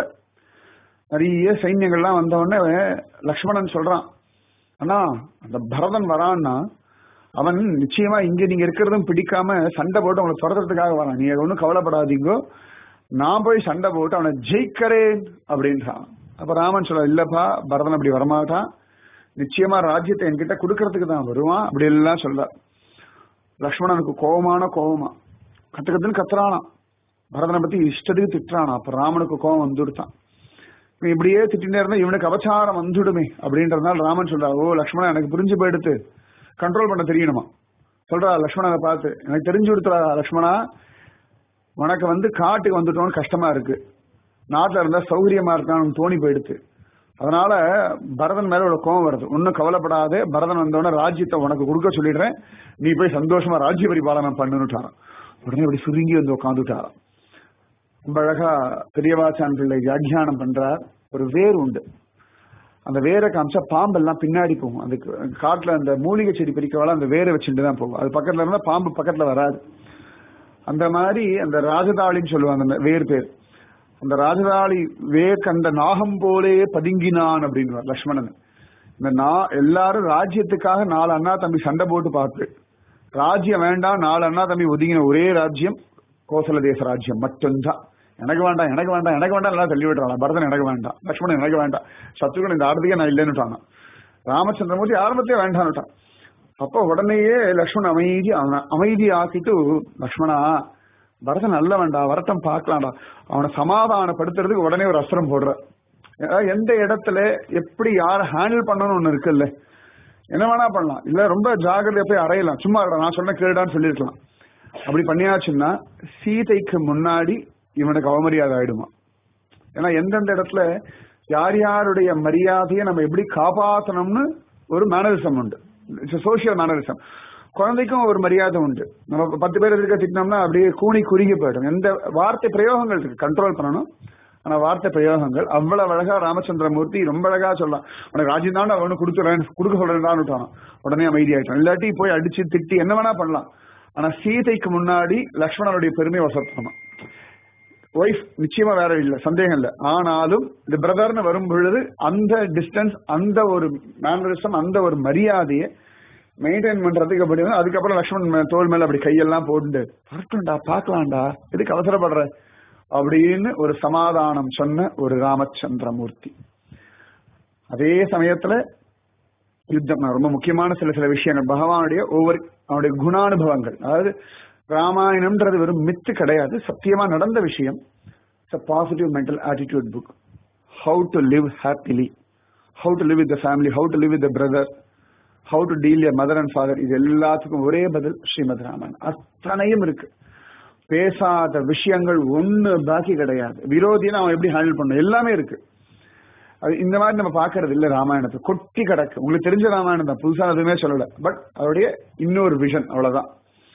நிறைய சைன்யங்கள்லாம் வந்த உடனே லக்ஷ்மணன் சொல்றான் அண்ணா அந்த பரதன் வரான்னா அவன் நிச்சயமா இங்க நீங்க இருக்கிறதும் பிடிக்காம சண்டை போட்டு அவனை துரத்துறதுக்காக வரான் நீங்க ஒன்றும் கவலைப்படாதீங்கோ நான் போய் சண்டை போட்டு அவனை ஜெயிக்கிறேன் அப்படின்றான் அப்ப ராமன் சொல்ல இல்லப்பா பரதன் அப்படி வரமாட்டான் நிச்சயமா ராஜ்யத்தை என்கிட்ட கொடுக்கறதுக்கு தான் வருவான் அப்படி எல்லாம் சொல்ற லக்ஷ்மணனுக்கு கோபமான கோபமா கத்து கத்துன்னு கத்துறானா பரதனை பத்தி இஷ்டத்துக்கு திட்டுறானா அப்ப ராமனுக்கு கோபம் வந்துடுத்தான் இவன் இப்படியே திட்டினே இருந்தா இவனுக்கு அபச்சாரம் வந்துடுமே அப்படின்றதுனால ராமன் சொல்றா ஓ லக்ஷ்மணன் எனக்கு புரிஞ்சு போயிடுத்து கண்ட்ரோல் பண்ண தெரியணுமா சொல்றா லக்ஷ்மணனை பார்த்து எனக்கு தெரிஞ்சு கொடுத்துறா லக்ஷ்மணா உனக்கு வந்து காட்டுக்கு வந்துட்டோன்னு கஷ்டமா இருக்கு நாட்டுல இருந்தா சௌகரியமா இருக்கான்னு தோணி போயிடுத்து அதனால பரதன் மேல ஒரு கோவம் வருது ஒன்னும் கவலைப்படாதே பரதன் வந்தோடனே ராஜ்யத்தை உனக்கு கொடுக்க சொல்லிடுறேன் நீ போய் சந்தோஷமா ராஜ்ய பரிபாலனம் பண்ணுட்டாராம் உடனே அப்படி சுருங்கி வந்து உட்காந்துட்டாராம் ரொம்ப அழகா பெரியவாச்சான் பிள்ளை வியாக்கியானம் பண்றார் ஒரு வேர் உண்டு அந்த வேரை காமிச்சா பாம்பெல்லாம் பின்னாடி போகும் அதுக்கு காட்டுல அந்த மூலிகை செடி பிரிக்கவால அந்த வேரை வச்சுட்டு தான் போகும் அது பக்கத்துல இருந்தா பாம்பு பக்கத்துல வராது அந்த மாதிரி அந்த ராஜதாளின்னு சொல்லுவாங்க அந்த வேர் பேர் அந்த ராஜராளி வேக் அந்த நாகம் போலே பதுங்கினான் அப்படின்னு லக்ஷ்மணன் இந்த நா எல்லாரும் ராஜ்யத்துக்காக நாலு அண்ணா தம்பி சண்டை போட்டு பார்த்து ராஜ்யம் வேண்டாம் நாலு அண்ணா தம்பி ஒதுங்கின ஒரே ராஜ்யம் கோசல தேச ராஜ்யம் மட்டும்தான் எனக்கு வேண்டாம் எனக்கு வேண்டாம் எனக்கு வேண்டாம் எல்லாம் தள்ளி விட்டுறாங்க பரதன் எனக்கு வேண்டாம் லக்ஷ்மணன் எனக்கு வேண்டாம் சத்ருகன் இந்த ஆடுறதுக்கே நான் இல்லைன்னுட்டான் ராமச்சந்திரமூர்த்தி ஆரம்பத்திலே வேண்டான்னுட்டான் அப்போ உடனேயே லக்ஷ்மணன் அமைதி அவனை அமைதி ஆக்கிட்டு லக்ஷ்மணா பரதன் நல்ல வேண்டாம் வரட்டம் பார்க்கலாம்டா அவனை சமாதானப்படுத்துறதுக்கு உடனே ஒரு அஸ்திரம் போடுற அதாவது எந்த இடத்துல எப்படி யாரை ஹேண்டில் பண்ணணும்னு ஒண்ணு இருக்குல்ல என்ன வேணா பண்ணலாம் இல்ல ரொம்ப ஜாகிரதையா போய் அறையலாம் சும்மா இருடா, நான் சொன்ன கேடான்னு சொல்லிருக்கலாம் அப்படி பண்ணியாச்சுன்னா சீதைக்கு முன்னாடி இவனுக்கு அவமரியாதை ஆயிடுமா ஏன்னா எந்தெந்த இடத்துல யார் யாருடைய மரியாதையை நம்ம எப்படி காப்பாற்றணும்னு ஒரு மேனரிசம் உண்டு இட்ஸ் சோசியல் மேனரிசம் குழந்தைக்கும் ஒரு மரியாதை உண்டு நம்ம பத்து பேர் இருக்க திட்டினோம்னா அப்படியே கூனி குறுகி போயிடும் எந்த வார்த்தை பிரயோகங்கள் இருக்கு கண்ட்ரோல் பண்ணணும் ஆனா வார்த்தை பிரயோகங்கள் அவ்வளவு அழகா ராமச்சந்திரமூர்த்தி ரொம்ப அழகா சொல்லலாம் உனக்கு ராஜ்யம் தான் அவனு கொடுத்துறேன் கொடுக்க சொல்றேன் உடனே அமைதியாயிட்டான் இல்லாட்டி போய் அடிச்சு திட்டி என்ன வேணா பண்ணலாம் ஆனா சீதைக்கு முன்னாடி லக்ஷ்மணனுடைய பெருமை வசத்தணும் ஒய்ஃப் நிச்சயமா வேற இல்ல சந்தேகம் இல்ல ஆனாலும் இந்த பிரதர்னு வரும் பொழுது அந்த டிஸ்டன்ஸ் அந்த ஒரு மேனரிசம் அந்த ஒரு மரியாதையை மெயின்டைன் பண்றதுக்கு அப்படி வந்து அதுக்கப்புறம் லக்ஷ்மணன் மே- தோள் மேல அப்படி கையெல்லாம் போட்டு வரட்டும்டா பார்க்கலாம்டா எதுக்கு அவசரப்படுற அப்படின்னு ஒரு சமாதானம் சொன்ன ஒரு ராமச்சந்திரமூர்த்தி அதே சமயத்துல யுத்தம் ரொம்ப முக்கியமான சில சில விஷயங்கள் பகவானுடைய ஒவ்வொரு அவனுடைய குணானுபவங்கள் அதாவது ராமாயணம்ன்றது வெறும் மித்து கிடையாது சத்தியமா நடந்த விஷயம் it's positive mental attitude book how to live happily how to live with the family how to live with the brother how to deal your mother and father இது எல்லாத்துக்கும் ஒரே பதில் ஸ்ரீமத் ராமன் அத்தனையும் இருக்கு பேசாத விஷயங்கள் ஒண்ணு பாக்கி கிடையாது விரோதியை அவன் எப்படி ஹேண்டில் பண்ணணும் எல்லாமே இருக்கு அது இந்த மாதிரி நம்ம பாக்குறது இல்ல ராமாயணத்தை கொட்டி கிடக்கு உங்களுக்கு தெரிஞ்ச ராமாயணம் தான் புதுசா எதுவுமே சொல்லல பட் அவருடைய இன்னொரு விஷன் அவ்வளவுதான்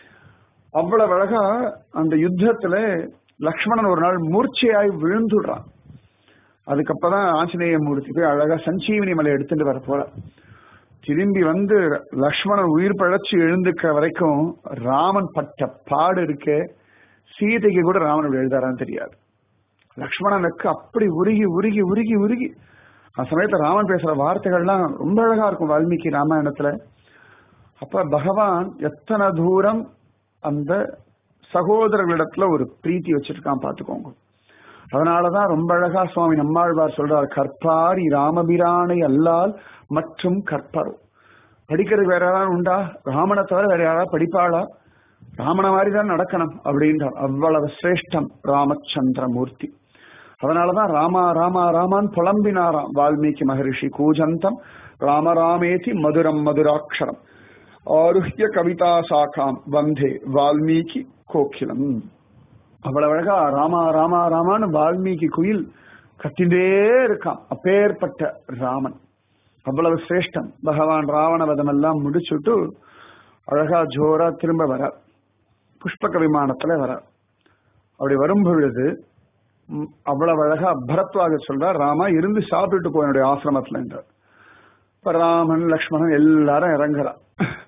அவ்வளவு அழகா அந்த யுத்தத்துல லக்ஷ்மணன் ஒரு நாள் மூர்ச்சையாய் விழுந்துடுறான் அதுக்கப்புறம் ஆஞ்சநேய மூர்த்தி போய் அழகா சஞ்சீவினி மலை எடுத்துட்டு வர போற திரும்பி வந்து லக்ஷ்மணன் உயிர் பழச்சு எழுந்துக்க வரைக்கும் ராமன் பட்ட பாடு இருக்கே சீதைக்கு கூட ராமன் இப்படி எழுதாரான்னு தெரியாது லக்ஷ்மணனுக்கு அப்படி உருகி உருகி உருகி உருகி அந்த சமயத்துல ராமன் பேசுற வார்த்தைகள்லாம் ரொம்ப அழகா இருக்கும் வால்மீகி ராமாயணத்துல அப்ப பகவான் எத்தனை தூரம் அந்த சகோதரர்களிடத்துல ஒரு பிரீத்தி வச்சிருக்கான் பாத்துக்கோங்க அதனாலதான் ரொம்ப அழகா சுவாமி நம்மாழ்வார் சொல்றார் கற்பாரி ராமபிரானை அல்லால் மற்றும் கற்பரோ படிக்கிறது வேற யாராவது உண்டா ராமனை தவிர வேற யாராவது படிப்பாளா ராமனை மாதிரி தான் நடக்கணும் அப்படின்றார் அவ்வளவு சிரேஷ்டம் ராமச்சந்திரமூர்த்தி அதனாலதான் ராமா ராமா ராமான் புலம்பினாராம் வால்மீகி மகரிஷி கூஜந்தம் ராமராமேதி மதுரம் மதுராட்சரம் ஆருஹ்ய கவிதா சாக்காம் வந்தே வால்மீகி கோகிலம் அவ்வளவு அழகா ராமா ராமா ராமான்னு வால்மீகி குயில் கத்திண்டே இருக்கான் அப்பேற்பட்ட ராமன் அவ்வளவு சிரேஷ்டம் பகவான் ராவண வதம் எல்லாம் முடிச்சுட்டு அழகா ஜோரா திரும்ப வர புஷ்பக விமானத்துல வர அப்படி வரும் பொழுது ம், அவ்வளவு அழகா பரத்வாக சொல்றார் ராமா இருந்து சாப்பிட்டுட்டு போ என்னுடைய ஆசிரமத்துல என்றார் இப்ப ராமன் லக்ஷ்மணன் எல்லாரும் இறங்குறான்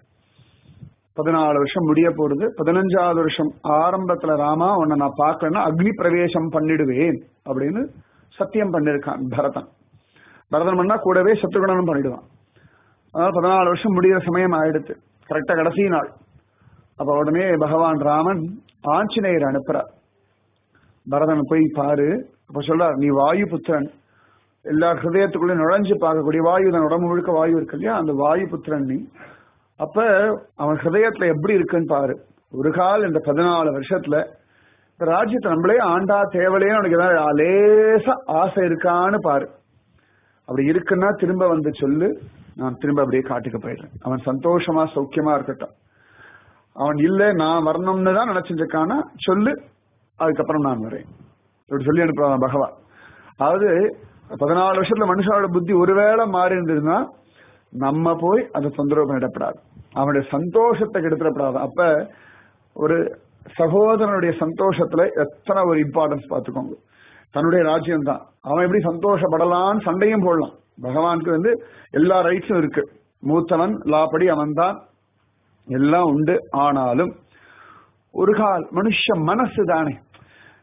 பதினாலு வருஷம் முடிய போறது பதினஞ்சாவது வருஷம் ஆரம்பத்துல ராமா உன்னை நான் பார்க்கலன்னா அக்னி பிரவேசம் பண்ணிடுவேன் அப்படின்னு சத்தியம் பண்ணிருக்கான் பரதன் பரதன் பண்ணா கூடவே சத்ருகுணனும் பண்ணிடுவான் அதனால பதினாலு வருஷம் முடிகிற சமயம் ஆயிடுத்து கரெக்டா கடைசி நாள் அப்ப உடனே பகவான் ராமன் ஆஞ்சநேயர் அனுப்புறார் பரதன் போய் பாரு அப்ப சொல்றார் நீ வாயு புத்திரன் எல்லா ஹிருதயத்துக்குள்ளே நுழைஞ்சு பார்க்கக்கூடிய வாயு தன் உடம்பு முழுக்க வாயு இருக்கு இல்லையா அந்த வாயு புத்திரன் நீ அப்ப அவன் ஹிருதயத்துல எப்படி இருக்குன்னு பாரு ஒரு கால் இந்த பதினாலு வருஷத்துல இந்த ராஜ்யத்தை நம்மளே ஆண்டா தேவலையே உனக்கு ஏதாவது லேசா ஆசை இருக்கான்னு பாரு அப்படி இருக்குன்னா திரும்ப வந்து சொல்லு நான் திரும்ப அப்படியே காட்டுக்கு போயிடுறேன் அவன் சந்தோஷமா சௌக்கியமா இருக்கட்டும் அவன் இல்ல நான் வரணும்னு தான் நினைச்சிட்டு இருக்கானா சொல்லு அதுக்கப்புறம் நான் வரேன் இப்படி சொல்லி அனுப்புறான் பகவான் அதாவது பதினாலு வருஷத்துல மனுஷாவோட புத்தி ஒருவேளை மாறி இருந்ததுன்னா நம்ம போய் அதை தொந்தரவு பண்ணிடப்படாது அவனுடைய சந்தோஷத்தை கெடுத்துடப்படாது அப்ப ஒரு சகோதரனுடைய சந்தோஷத்துல எத்தனை ஒரு இம்பார்ட்டன்ஸ் பார்த்துக்கோங்க தன்னுடைய ராஜ்யம் தான் அவன் எப்படி சந்தோஷப்படலான்னு சண்டையும் போடலாம் பகவானுக்கு வந்து எல்லா ரைட்ஸும் இருக்கு மூத்தவன் லாப்படி அவன் தான் எல்லாம் உண்டு ஆனாலும் ஒரு கால் மனுஷ மனசு தானே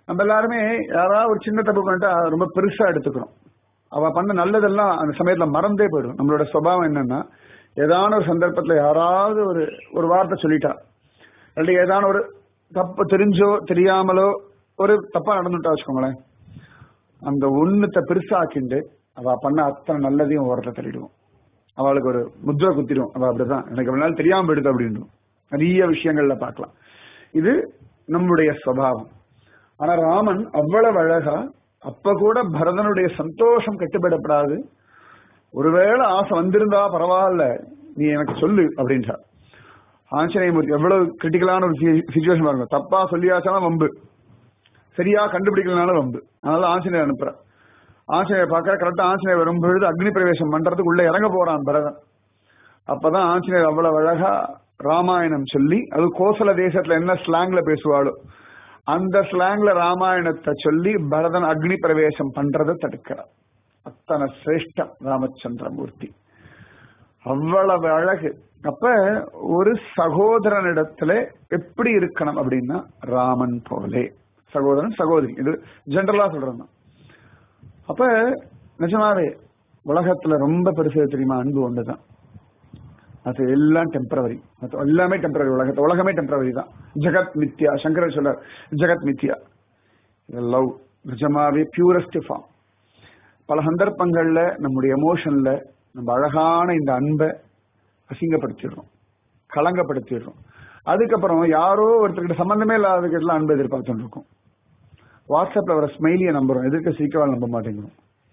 நம்ம எல்லாருமே யாராவது ஒரு சின்ன தப்பு பண்ணிட்டா அதை ரொம்ப பெருசா எடுத்துக்கிறோம் அவ பண்ண நல்லதெல்லாம் அந்த சமயத்துல மறந்தே போயிடும் நம்மளோட சுபாவம் என்னன்னா ஏதான ஒரு சந்தர்ப்பத்துல யாராவது ஒரு ஒரு வார்த்தை சொல்லிட்டா அல்லது ஏதான ஒரு தப்பு தெரிஞ்சோ தெரியாமலோ ஒரு தப்பா நடந்துட்டா வச்சுக்கோங்களேன் அந்த ஒண்ணுத்த பெருசாக்கிண்டு அவ பண்ண அத்தனை நல்லதையும் ஓரத்தை தள்ளிடுவோம் அவளுக்கு ஒரு முத்திரை குத்திடும் அவ அப்படிதான் எனக்கு இவ்வளவு நாள் தெரியாம போயிடுது அப்படின்னு நிறைய விஷயங்கள்ல பார்க்கலாம் இது நம்முடைய சுவாவம் ஆனா ராமன் அவ்வளவு அழகா அப்ப கூட பரதனுடைய சந்தோஷம் கட்டுப்படப்படாது ஒருவேளை ஆசை வந்திருந்தா பரவாயில்ல நீ எனக்கு சொல்லு அப்படின்றார் ஆஞ்சநேயமூர்த்தி எவ்வளவு கிரிட்டிக்கலான ஒரு சுச்சுவேஷன் பாருங்க தப்பா சொல்லியாச்சாலும் வம்பு சரியா கண்டுபிடிக்கலனாலும் வம்பு அதனால ஆஞ்சநேயர் அனுப்புற ஆஞ்சநேயர் பார்க்கற கரெக்டா ஆஞ்சநேயர் வரும்பொழுது அக்னி பிரவேசம் பண்றதுக்கு உள்ள இறங்க போறான் பரதன் அப்பதான் ஆஞ்சநேயர் அவ்வளவு அழகா ராமாயணம் சொல்லி அது கோசல தேசத்துல என்ன ஸ்லாங்ல பேசுவாளோ அந்த ஸ்லாங்ல ராமாயணத்தை சொல்லி பரதன் அக்னி பிரவேசம் பண்றதை தடுக்கிறார் அத்தனை சிரேஷ்டம் ராமச்சந்திரமூர்த்தி அவ்வளவு அழகு அப்ப ஒரு சகோதரனிடத்துல எப்படி இருக்கணும் அப்படின்னா ராமன் போலே சகோதரன் சகோதரி இது ஜென்ரலா சொல்றேன் நான். அப்ப நிஜமாவே உலகத்துல ரொம்ப பெருசு தெரியுமா அன்பு ஒண்ணுதான் அது எல்லாம் டெம்பரவரி எல்லாமே டெம்பரவரி உலகத்தை உலகமே டெம்பரவரி தான் ஜெகத் மித்யா சங்கரர் சொல்றார் ஜெகத் மித்யா லவ் நிஜமாவே பியூரஸ்ட் ஃபார்ம் பல சந்தர்ப்பங்கள்ல நம்முடைய எமோஷன்ல நம்ம அழகான இந்த அன்பை அசிங்கப்படுத்திடுறோம் களங்கப்படுத்திடுறோம் அதுக்கப்புறம் யாரோ ஒருத்தர்கிட்ட சம்பந்தமே இல்லாததுக்கிட்ட அன்பு எதிர்பார்த்துட்டு இருக்கோம் வாட்ஸ்அப்ல வர ஸ்மைலியை நம்புறோம் எதிர்க்க சீக்கிரம் நம்ப மாட்டேங்கிறோம்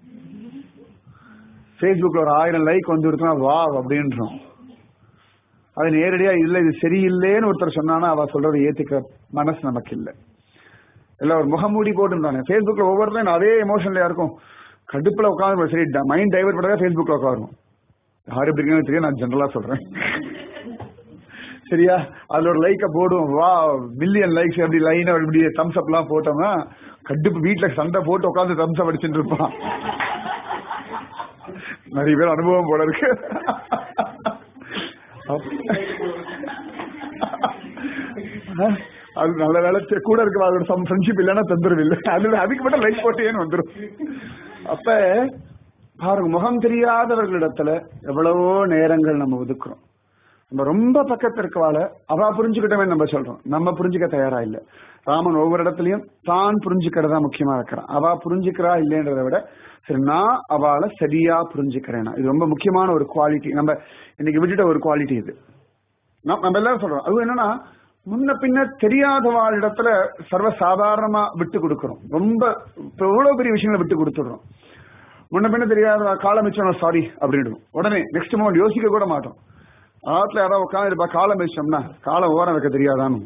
ஃபேஸ்புக்ல ஒரு ஆயிரம் லைக் வந்து இருக்குன்னா வா அப்படின்றோம் அது நேரடியா இல்ல இது சரியில்லைன்னு ஒருத்தர் சொன்னானா அவ சொல்றதை ஏத்துக்க மனசு நமக்கு இல்ல இல்ல ஒரு முகமூடி போட்டுருந்தானே ஃபேஸ்புக்ல ஒவ்வொருத்தரும் அதே எமோஷன்ல இருக்கும் கடுப்புல உட்காந்து சரி மைண்ட் டைவர்ட் பண்ணதா ஃபேஸ்புக்ல உட்காரும் யாரு எப்படி இருக்காங்கன்னு தெரியும் நான் ஜென்ரலா சொல்றேன் சரியா அதுல ஒரு லைக்க போடும் வா மில்லியன் லைக்ஸ் அப்படி லைன் இப்படி தம்ஸ் அப் எல்லாம் போட்டோம்னா கடுப்பு வீட்டுல சண்டை போட்டு உட்காந்து தம்ஸ் அப் அடிச்சுட்டு இருப்பான் நிறைய பேர் அனுபவம் போல இருக்கு அது நல்ல வேலை சரி, கூட இருக்க அதோட சம் ஃப்ரெண்ட்ஷிப் இல்லைன்னா தொந்தரவு இல்லை அதுல அதுக்கு மட்டும் லைக் போட்டேன்னு வந்துடும் அப்ப பாருங்க முகம் தெரியாதவர்களிடத்துல எவ்வளவோ நேரங்கள் நம்ம ஒதுக்குறோம் நம்ம ரொம்ப பக்கத்துல இருக்கவாள அவ புரிஞ்சுக்கிட்டவே நம்ம சொல்றோம் நம்ம புரிஞ்சுக்க தயாரா இல்ல ராமன் ஒவ்வொரு இடத்துலயும் தான் புரிஞ்சுக்கிறதா முக்கியமா இருக்கிறான் அவ புரிஞ்சுக்கிறா இல்லைன்றத விட சரி நான் அவளை சரியா புரிஞ்சுக்கிறேனா இது ரொம்ப முக்கியமான ஒரு குவாலிட்டி நம்ம இன்னைக்கு விட்டுட்ட ஒரு குவாலிட்டி இது நம்ம நம்ம எல்லாரும் சொல்றோம் அது என்னன்னா முன்ன பின்ன தெரியாதவாள் இடத்துல சர்வ சாதாரணமா விட்டு கொடுக்கறோம் ரொம்ப இப்ப எவ்வளவு பெரிய விஷயங்களை விட்டு கொடுத்துடுறோம் முன்ன பின்ன தெரியாத காலம் வச்சோம் சாரி அப்படின்டுவோம் உடனே நெக்ஸ்ட் மோமெண்ட் யோசிக்க கூட மாட்டோம் ஆத்துல யாராவது உட்காந்து இருப்பா காலம் வச்சோம்னா காலம் ஓரம் வைக்க தெரியாதான்னு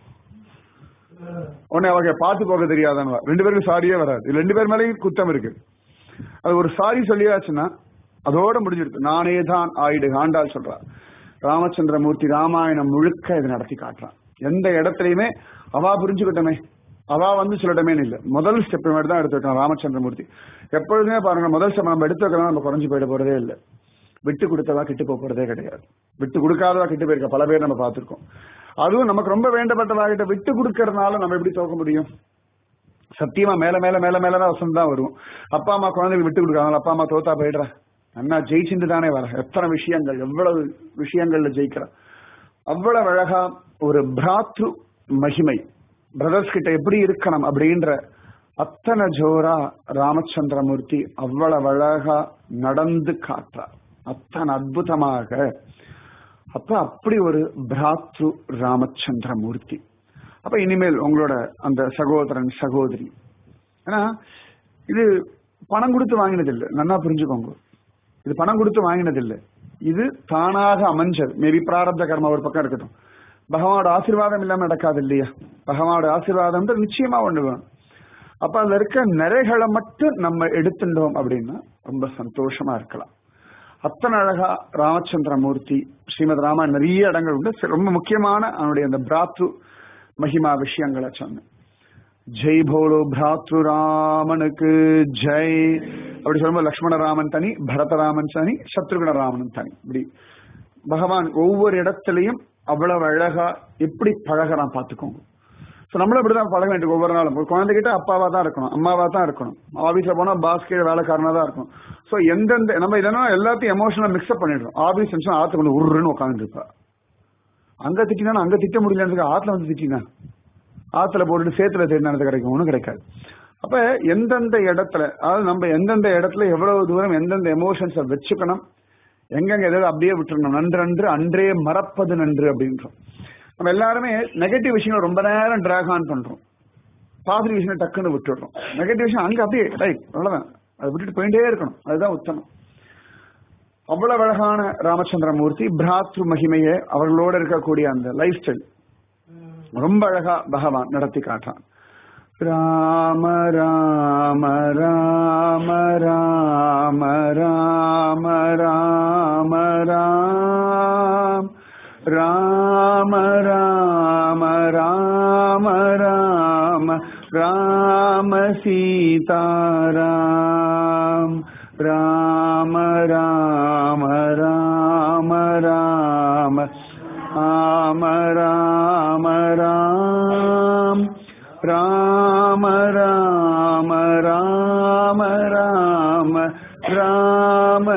உடனே அவங்க பார்த்து போக தெரியாதான்னு ரெண்டு பேருக்கும் சாரியே வராது இது ரெண்டு பேர் மேலேயும் குத்தம் இருக்கு அது ஒரு சாரி சொல்லியாச்சுன்னா அதோட முடிஞ்சிடுது நானே தான் ஆயிடு ஆண்டாள் சொல்றா ராமச்சந்திரமூர்த்தி ராமாயணம் முழுக்க இதை நடத்தி காட்டுறான் எந்த இடத்துலயுமே அவா புரிஞ்சுக்கிட்டமே அவா வந்து சொல்லட்டமே இல்ல முதல் ஸ்டெப் மாதிரி தான் எடுத்து வைக்கலாம் ராமச்சந்திரமூர்த்தி எப்பொழுதுமே பாருங்க முதல் ஸ்டெப் நம்ம எடுத்து வைக்கலாம் நம்ம குறைஞ்சு போயிட போறதே இல்லை விட்டு கொடுத்தவா கிட்டு போக போறதே கிடையாது விட்டு கொடுக்காதவா கிட்டு போயிருக்க பல பேர் நம்ம பார்த்திருக்கோம் அதுவும் நமக்கு ரொம்ப வேண்டப்பட்டவா கிட்ட விட்டு கொடுக்கறதுனால நம்ம எப்படி தோக்க முடியும் சத்தியமா மேல மேல மேல மேல தான் வசம் தான் வரும் அப்பா அம்மா குழந்தைகள் விட்டு கொடுக்காங்க அப்பா அம்மா தோத்தா போயிடுறா அண்ணா ஜெயிச்சுட்டு தானே வர எத்தனை விஷயங்கள் எவ்வளவு விஷயங்கள்ல ஜெயிக்கிற அவ்வளவு அழகா ஒரு பிராத்ரு மகிமை பிரதர்ஸ் கிட்ட எப்படி இருக்கணும் அப்படின்ற அத்தனை ஜோரா ராமச்சந்திரமூர்த்தி அவ்வளவு அழகா நடந்து காட்டுறார் அத்தனை அற்புதமாக அப்ப அப்படி ஒரு பிராத்ரு ராமச்சந்திரமூர்த்தி அப்ப இனிமேல் உங்களோட அந்த சகோதரன் சகோதரி ஏன்னா இது பணம் கொடுத்து வாங்கினது இல்லை நல்லா புரிஞ்சுக்கோங்க இது பணம் கொடுத்து வாங்கினது இல்லை இது தானாக அமைஞ்சது மேபி பிராரப்த கர்மா ஒரு பக்கம் இருக்கட்டும் பகவானோட ஆசீர்வாதம் இல்லாம நடக்காது இல்லையா பகவானோட ஆசீர்வாதம் நிச்சயமா ஒண்ணு வேணும் அப்ப அதுல இருக்க நிறைகளை மட்டும் நம்ம எடுத்துட்டோம் அப்படின்னா ரொம்ப சந்தோஷமா இருக்கலாம் அத்தனை அழகா ராமச்சந்திரமூர்த்தி ஸ்ரீமத் ராமா நிறைய இடங்கள் உண்டு சரி, ரொம்ப முக்கியமான அவனுடைய அந்த பிராத்ரு மகிமா விஷயங்களை சொன்னேன் ஜெய் போலோ பிராத்ரு ராமனுக்கு ஜெய் அப்படி சொல்லும்போது லக்ஷ்மண ராமன் தனி பரதராமன் தனி சத்ருகுண ராமன் தனி இப்படி பகவான் ஒவ்வொரு இடத்துலயும் அவ்வளவு அழகா எப்படி பழகிறான் பார்த்துக்கோங்க ஸோ நம்மளும் அப்படிதான் பழக வேண்டிய ஒவ்வொரு நாளும் ஒரு குழந்தைகிட்ட அப்பாவா தான் இருக்கணும் அம்மாவா தான் இருக்கணும் ஆபீஸ்ல போனா பாஸ் கீழே வேலைக்காரனா தான் இருக்கணும் ஸோ எந்தெந்த நம்ம இதெல்லாம் எல்லாத்தையும் எமோஷனலா மிக்ஸ்அப் பண்ணிடுறோம் ஆபீஸ் டென்ஷன் ஆத்து கொண்டு உருன்னு உட்காந்துட்டு இருப்பா அங்க திட்டினா அங்க திட்ட முடியலன்னு ஆத்துல வந்து திட்டினா ஆத்துல போட்டுட்டு சேத்துல தேடினது கிடைக்கும் ஒன்றும் கிடைக்காது அப்ப எந்தெந்த இடத்துல அதாவது நம்ம எந்தெந்த இடத்துல எவ்வளவு தூரம் எந்தெந்த எமோஷன்ஸை வச்சுக்கணும் எங்கெங்க எதாவது அப்படியே விட்டுறணும் நன்றன்று அன்றே மறப்பது நன்று அப்படின்றோம் நம்ம எல்லாருமே நெகட்டிவ் விஷயங்கள் ரொம்ப நேரம் டிராக் ஆன் பண்றோம் பாசிட்டிவ் விஷயம் டக்குன்னு விட்டுடுறோம் நெகட்டிவ் விஷயம் அங்க அப்படியே ரைட் அவ்வளவுதான் அதை விட்டுட்டு போயிட்டே இருக்கணும் அதுதான் உத்தமம் அவ்வளவு அழகான ராமச்சந்திரமூர்த்தி பிராத்ரு மகிமையை அவர்களோட இருக்கக்கூடிய அந்த லைஃப் ஸ்டைல் ரொம்ப அழகா பகவான் நடத்தி காட்டுறான் ராம ராம ராம ராம ராம ராம ராம் ராம ராம ராம ராம ராம சீதாராம் ராம ராம ராம ராம ராம ராம ராம் ராம ராம ராம ராம ராம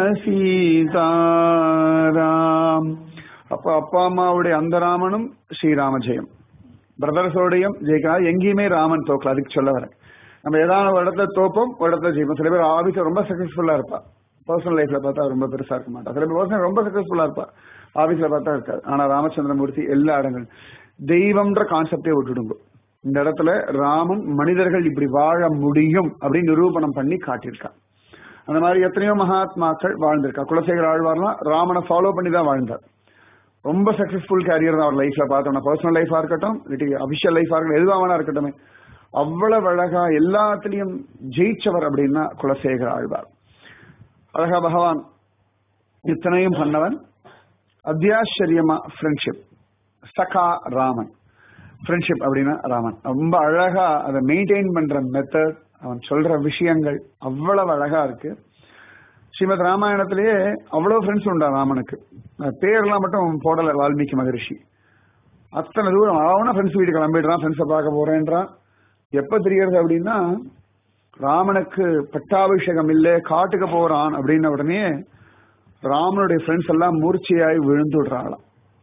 சீதாராம் அப்ப அப்பா அம்மாவுடைய அந்த ராமனும் ஸ்ரீராம ஜெயம் பிரதர்ஸோடையும் ஜெயிக்கலாம் எங்கேயுமே ராமன் தோக்கல அதுக்கு சொல்ல வரேன் நம்ம ஏதாவது ஒரு இடத்துல தோப்போம் ஒரு இடத்துல ஜெயிப்போம் சில பேர் ஆபீஸ்ல ரொம்ப சக்சஸ்ஃபுல்லா இருப்பா பர்சனல் லைஃப்ல பார்த்தா ரொம்ப பெருசா இருக்க மாட்டா சில பேர் பர்சனல் ரொம்ப சக்சஸ்ஃபுல்லா இருப்பா ஆபீஸ்ல பார்த்தா இருக்காது ஆனா ராமச்சந்திரமூர்த்தி எல்லா இடங்களும் தெய்வம்ன்ற கான்செப்டே விட்டுடுங்க இந்த இடத்துல ராமன் மனிதர்கள் இப்படி வாழ முடியும் அப்படின்னு நிரூபணம் பண்ணி காட்டியிருக்கா அந்த மாதிரி எத்தனையோ மகாத்மாக்கள் வாழ்ந்திருக்கா குலசேகர ஆழ்வார்லாம் ராமனை ஃபாலோ பண்ணி தான் வாழ்ந்தார் ரொம்ப சக்சஸ்ஃபுல் கேரியர் தான் அவர் லைஃப்ல பார்த்தோம்னா பர்சனல் லைஃபா இருக்கட்டும் அபிஷியல் லைஃபா இருக்கட்டும் எதுவாக வேணா இருக்கட்டும் அவ்வளவு அழகா எல்லாத்துலயும் ஜெயிச்சவர் அப்படின்னா குலசேகர ஆழ்வார் அழகா பகவான் இத்தனையும் பண்ணவன் அத்தியாச்சரியமா ஃப்ரெண்ட்ஷிப் சகா ராமன் ஃப்ரெண்ட்ஷிப் அப்படின்னா ராமன் ரொம்ப அழகா அதை மெயின்டைன் பண்ற மெத்தட் அவன் சொல்ற விஷயங்கள் அவ்வளவு அழகா இருக்கு ஸ்ரீமத் ராமாயணத்திலேயே அவ்வளவு ஃப்ரெண்ட்ஸ் உண்டா ராமனுக்கு பேர்லாம் மட்டும் போடல வால்மீகி மகரிஷி அத்தனை தூரம் அவனா ஃப்ரெண்ட்ஸ் வீட்டு கிளம்பிடுறான் ஃப்ரெண்ட்ஸை பார்க்க போறேன்றான் எப்ப தெரியறது அப்படின்னா ராமனுக்கு பட்டாபிஷேகம் இல்லை காட்டுக்கு போறான் அப்படின்ன உடனே ராமனுடைய ஃப்ரெண்ட்ஸ் எல்லாம் மூர்ச்சையாய் விழுந்துடுறாளாம்